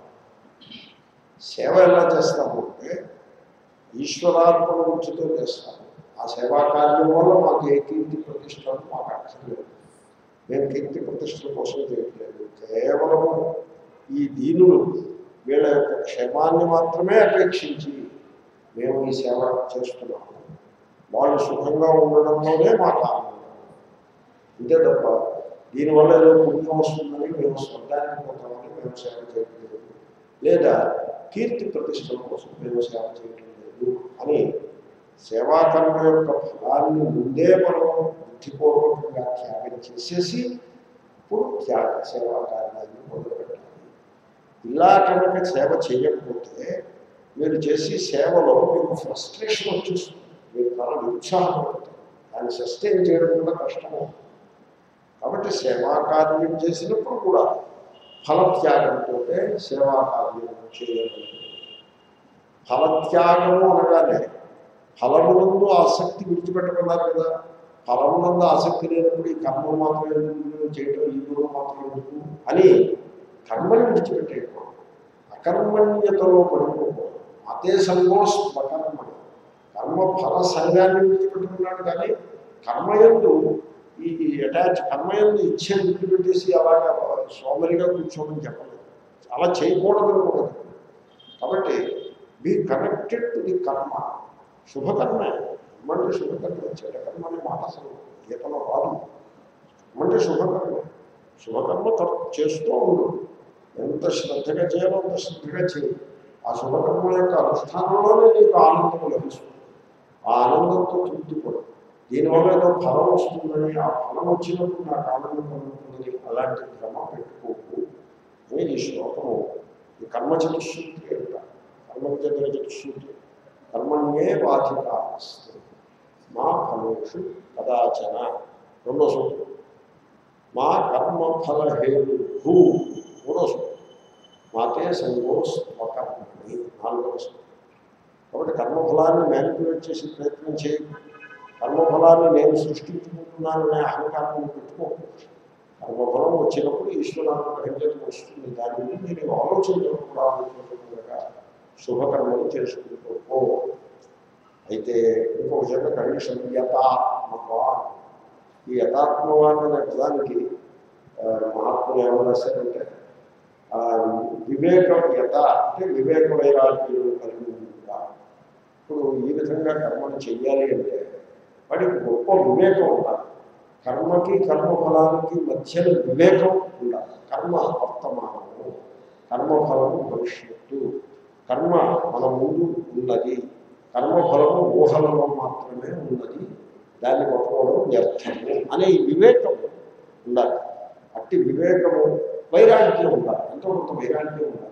సేవ ఎలా చేస్తాము అంటే ఈశ్వరార్పణ వృత్తితో చేస్తాము ఆ సేవా కార్యం వల్ల మాకు ఏ కీర్తి ప్రతిష్టలు మాకు అక్కర్లేదు మేము కీర్తి ప్రతిష్టల కోసం చేయట్లేదు కేవలము ఈ దీనులు వీళ్ళ యొక్క క్షేమాన్ని మాత్రమే అపేక్షించి మేము ఈ సేవ చేస్తున్నాము వాళ్ళు సుఖంగా ఉండడంలోనే మాకు ఆనందం అంతే తప్ప దీనివల్ల ఏదో పుణ్యం వస్తుందని మేము స్వర్గానికి పోతామని మేము సేవ చేయట్లేదు లేదా కీర్తి ప్రతిష్టల కోసం మేము సేవ చేయటం లేదు అని సేవాకర్మ యొక్క ఫలాన్ని ముందే మనం బుద్ధిపూర్వకంగా త్యాగం చేసేసి ఇప్పుడు త్యాగ సేవా కార్యాన్ని మొదలుపెట్టాలి ఇలా కనుక సేవ చేయకపోతే మీరు చేసే సేవలో మీకు ఫ్రస్ట్రేషన్ వచ్చేస్తుంది మీరు చాలా నిరుత్సాహం పడుతుంది దాన్ని సస్టైన్ చేయడం కూడా కష్టము కాబట్టి సేవా కార్యం చేసినప్పుడు కూడా ఫలత్యాగంతో సేవా కార్యం చేయగలరు ఫలత్యాగము అనగానే ఫలమునందు ఆసక్తి విడిచిపెట్టమన్నారు కదా ఫలమునందు ఆసక్తి లేనప్పుడు ఈ కర్మ మాత్రం ఎందుకు చేయడం ఈ గురువు మాత్రం ఎందుకు అని కర్మని విడిచిపెట్టేయకూడదు అకర్మణ్యతలో పడిపోకూడదు అతే సంగో స్వకర్మ కర్మ ఫల సంఘాన్ని విడిచిపెట్టుకున్నాడు కానీ కర్మయందు ఈ అటాచ్ కర్మయందు ఇచ్చే విడిచిపెట్టేసి అలాగా సోమరిగా కూర్చోమని చెప్పలేదు అలా చేయకూడదు కూడా కాబట్టి బీ కనెక్టెడ్ టు ది కర్మ శుభకర్మే అంటే శుభకర్మ చెడ్డ కర్మ అనే మాట అసలు గీతలో రాదు అంటే శుభకర్మ శుభకర్మ కర్- చేస్తూ ఉండు ఎంత శ్రద్ధగా చేయాలో అంత శ్రద్ధగా చేయి ఆ శుభకర్మ యొక్క అనుష్ఠానంలోనే నీకు ఆనందం లభిస్తుంది ఆ ఆనందంతో తృప్తిపడు దీనివల్ల ఏదో ఫలం వస్తుందని ఆ ఫలం వచ్చినప్పుడు నాకు ఆనందం కలుగుతుందని అలాంటి భ్రమ పెట్టుకోకు అని ఈ శ్లోకము ఈ కర్మ చతుశ్రుతి అంట కర్మ చతుశ్రుతి కర్మణ్యే బాధికాస్తే మా ఫలేషు కదాచన రెండో సూత్రం మా కర్మ ఫల హేతు భూ మూడో సూత్రం మాతే సంగో స్వకర్మని నాలుగో సూత్రం కాబట్టి కర్మఫలాన్ని మ్యానిపులేట్ చేసే ప్రయత్నం చేయి కర్మఫలాన్ని నేను సృష్టించుకుంటున్నాననే అహంకారం పెట్టుకో కర్మఫలం వచ్చినప్పుడు ఈశ్వరానుగ్రహించడం వస్తుంది దాని గురించి నేను ఆలోచించకుండా ఆలోచించకుండా శుభకర్మలు చేసుకుంటూ అయితే ఇంకొక చిన్న కండిషన్ యథాత్మవాన్ ఈ యథాత్మవాన్ అనే పదానికి ఆ, మహాత్ములు ఏమని రాశారంటే ఆ, వివేకం యథ అంటే వివేక వైరాగ్యులు కలిగి ఉందా ఇప్పుడు ఈ విధంగా కర్మను చెయ్యాలి అంటే వాడికి గొప్ప వివేకం ఉండాలి కర్మకి కర్మఫలానికి మధ్యన వివేకం ఉండాలి కర్మ వర్తమానము కర్మఫలము భవిష్యత్తు కర్మ మన ముందు ఉన్నది కర్మఫలము ఊహలలో మాత్రమే ఉన్నది దాన్ని పట్టుకోవడం వ్యర్థము అనే ఈ వివేకం ఉండాలి అట్టి వివేకము వైరాగ్యం ఉండాలి ఎంతో కొంత వైరాగ్యం ఉండాలి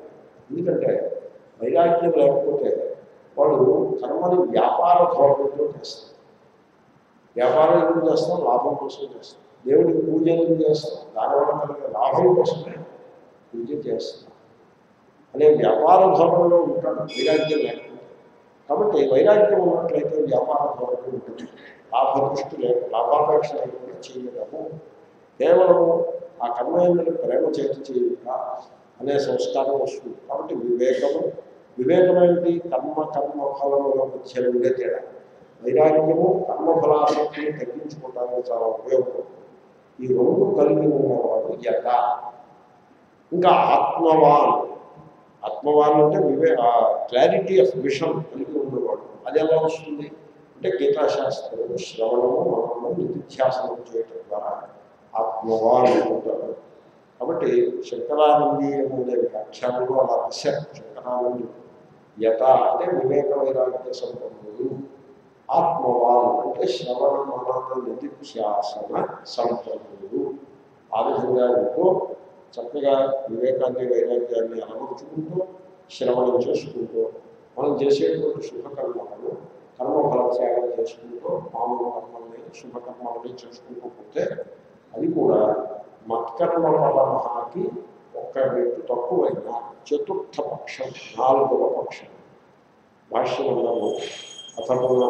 ఎందుకంటే వైరాగ్యం లేకపోతే వాడు కర్మని వ్యాపార ధోరణితో చేస్తాడు వ్యాపారం ఎందుకు చేస్తాం లాభం కోసం చేస్తాం దేవుడికి పూజ ఎందుకు చేస్తాం దానివల్ల కలిగే లాభం కోసమే పూజ చేస్తాం అనే వ్యాపార ధోరణిలో ఉంటాడు వైరాగ్యం లేకపోతే కాబట్టి వైరాగ్యం ఉన్నట్లయితే వ్యాపార ధోరణి ఉంటుంది లాభదృష్టి లేక లాభాపేక్ష లేకుండా చేయడము కేవలము ఆ కర్మేంద్రుని ప్రేమ చేతి చేయుట అనే సంస్కారం వస్తుంది కాబట్టి వివేకము వివేకమేంటి కర్మ కర్మ ఫలముల మధ్య ఉండే తేడా వైరాగ్యము కర్మఫలాసక్తిని తగ్గించుకోవడానికి చాలా ఉపయోగపడుతుంది ఈ రెండు కలిగి ఉన్నవాడు యథ ఇంకా ఆత్మవాన్ ఆత్మవాన్ అంటే వివే క్లారిటీ ఆఫ్ విషన్ కలిగి ఉన్నవాడు అది ఎలా వస్తుంది అంటే గీతాశాస్త్రము శ్రవణము మనము నిత్యాసనం చేయటం ద్వారా ఆత్మవాన్ ఉంటాడు కాబట్టి శంకరానందీయము అనే వ్యాఖ్యానంలో అలా రాశారు శంకరానంది యథ అంటే వివేక వైరాగ్య సంపన్నుడు ఆత్మవాన్ అంటే శ్రవణ మనన నిధిధ్యాసన సంపన్నుడు ఆ విధంగా ఉంటూ చక్కగా వివేకాన్ని వైరాగ్యాన్ని అలవర్చుకుంటూ శ్రవణం చేసుకుంటూ మనం చేసేటువంటి శుభకర్మలను కర్మఫల త్యాగం చేసుకుంటూ మామూలు కర్మల్ని శుభకర్మల్ని చేసుకుంటూ పోతే అది కూడా మత్కర్మ పరమహాకి ఒక్క వ్యక్తి తక్కువైన చతుర్థ పక్షం నాలుగవ పక్షం భాష్యంలో అథర్వ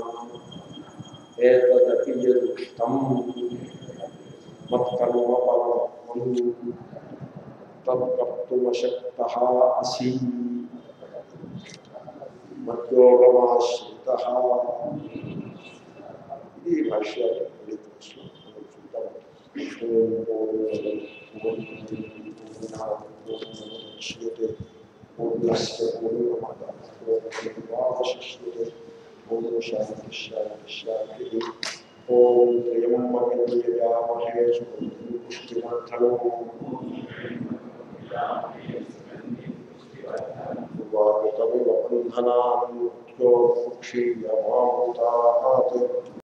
ఏతదపి యదుక్తం మత్కర్మ పరమం తత్కర్తుమశక్త అసి మద్యోగమాశ్రిత ఇది భాష్యాలు మళ్ళీ తెలుసు మనం చూద్దాం పూర్ణస్య పూర్ణమాదాశిష్యతే ఓం శాంతి శాంతి శాంతి ఓం త్రయంబకమహే పుష్టివర్ధనో వాగతమివ బంధనాన్ మృత్యోర్ముక్షీయమాముతాత్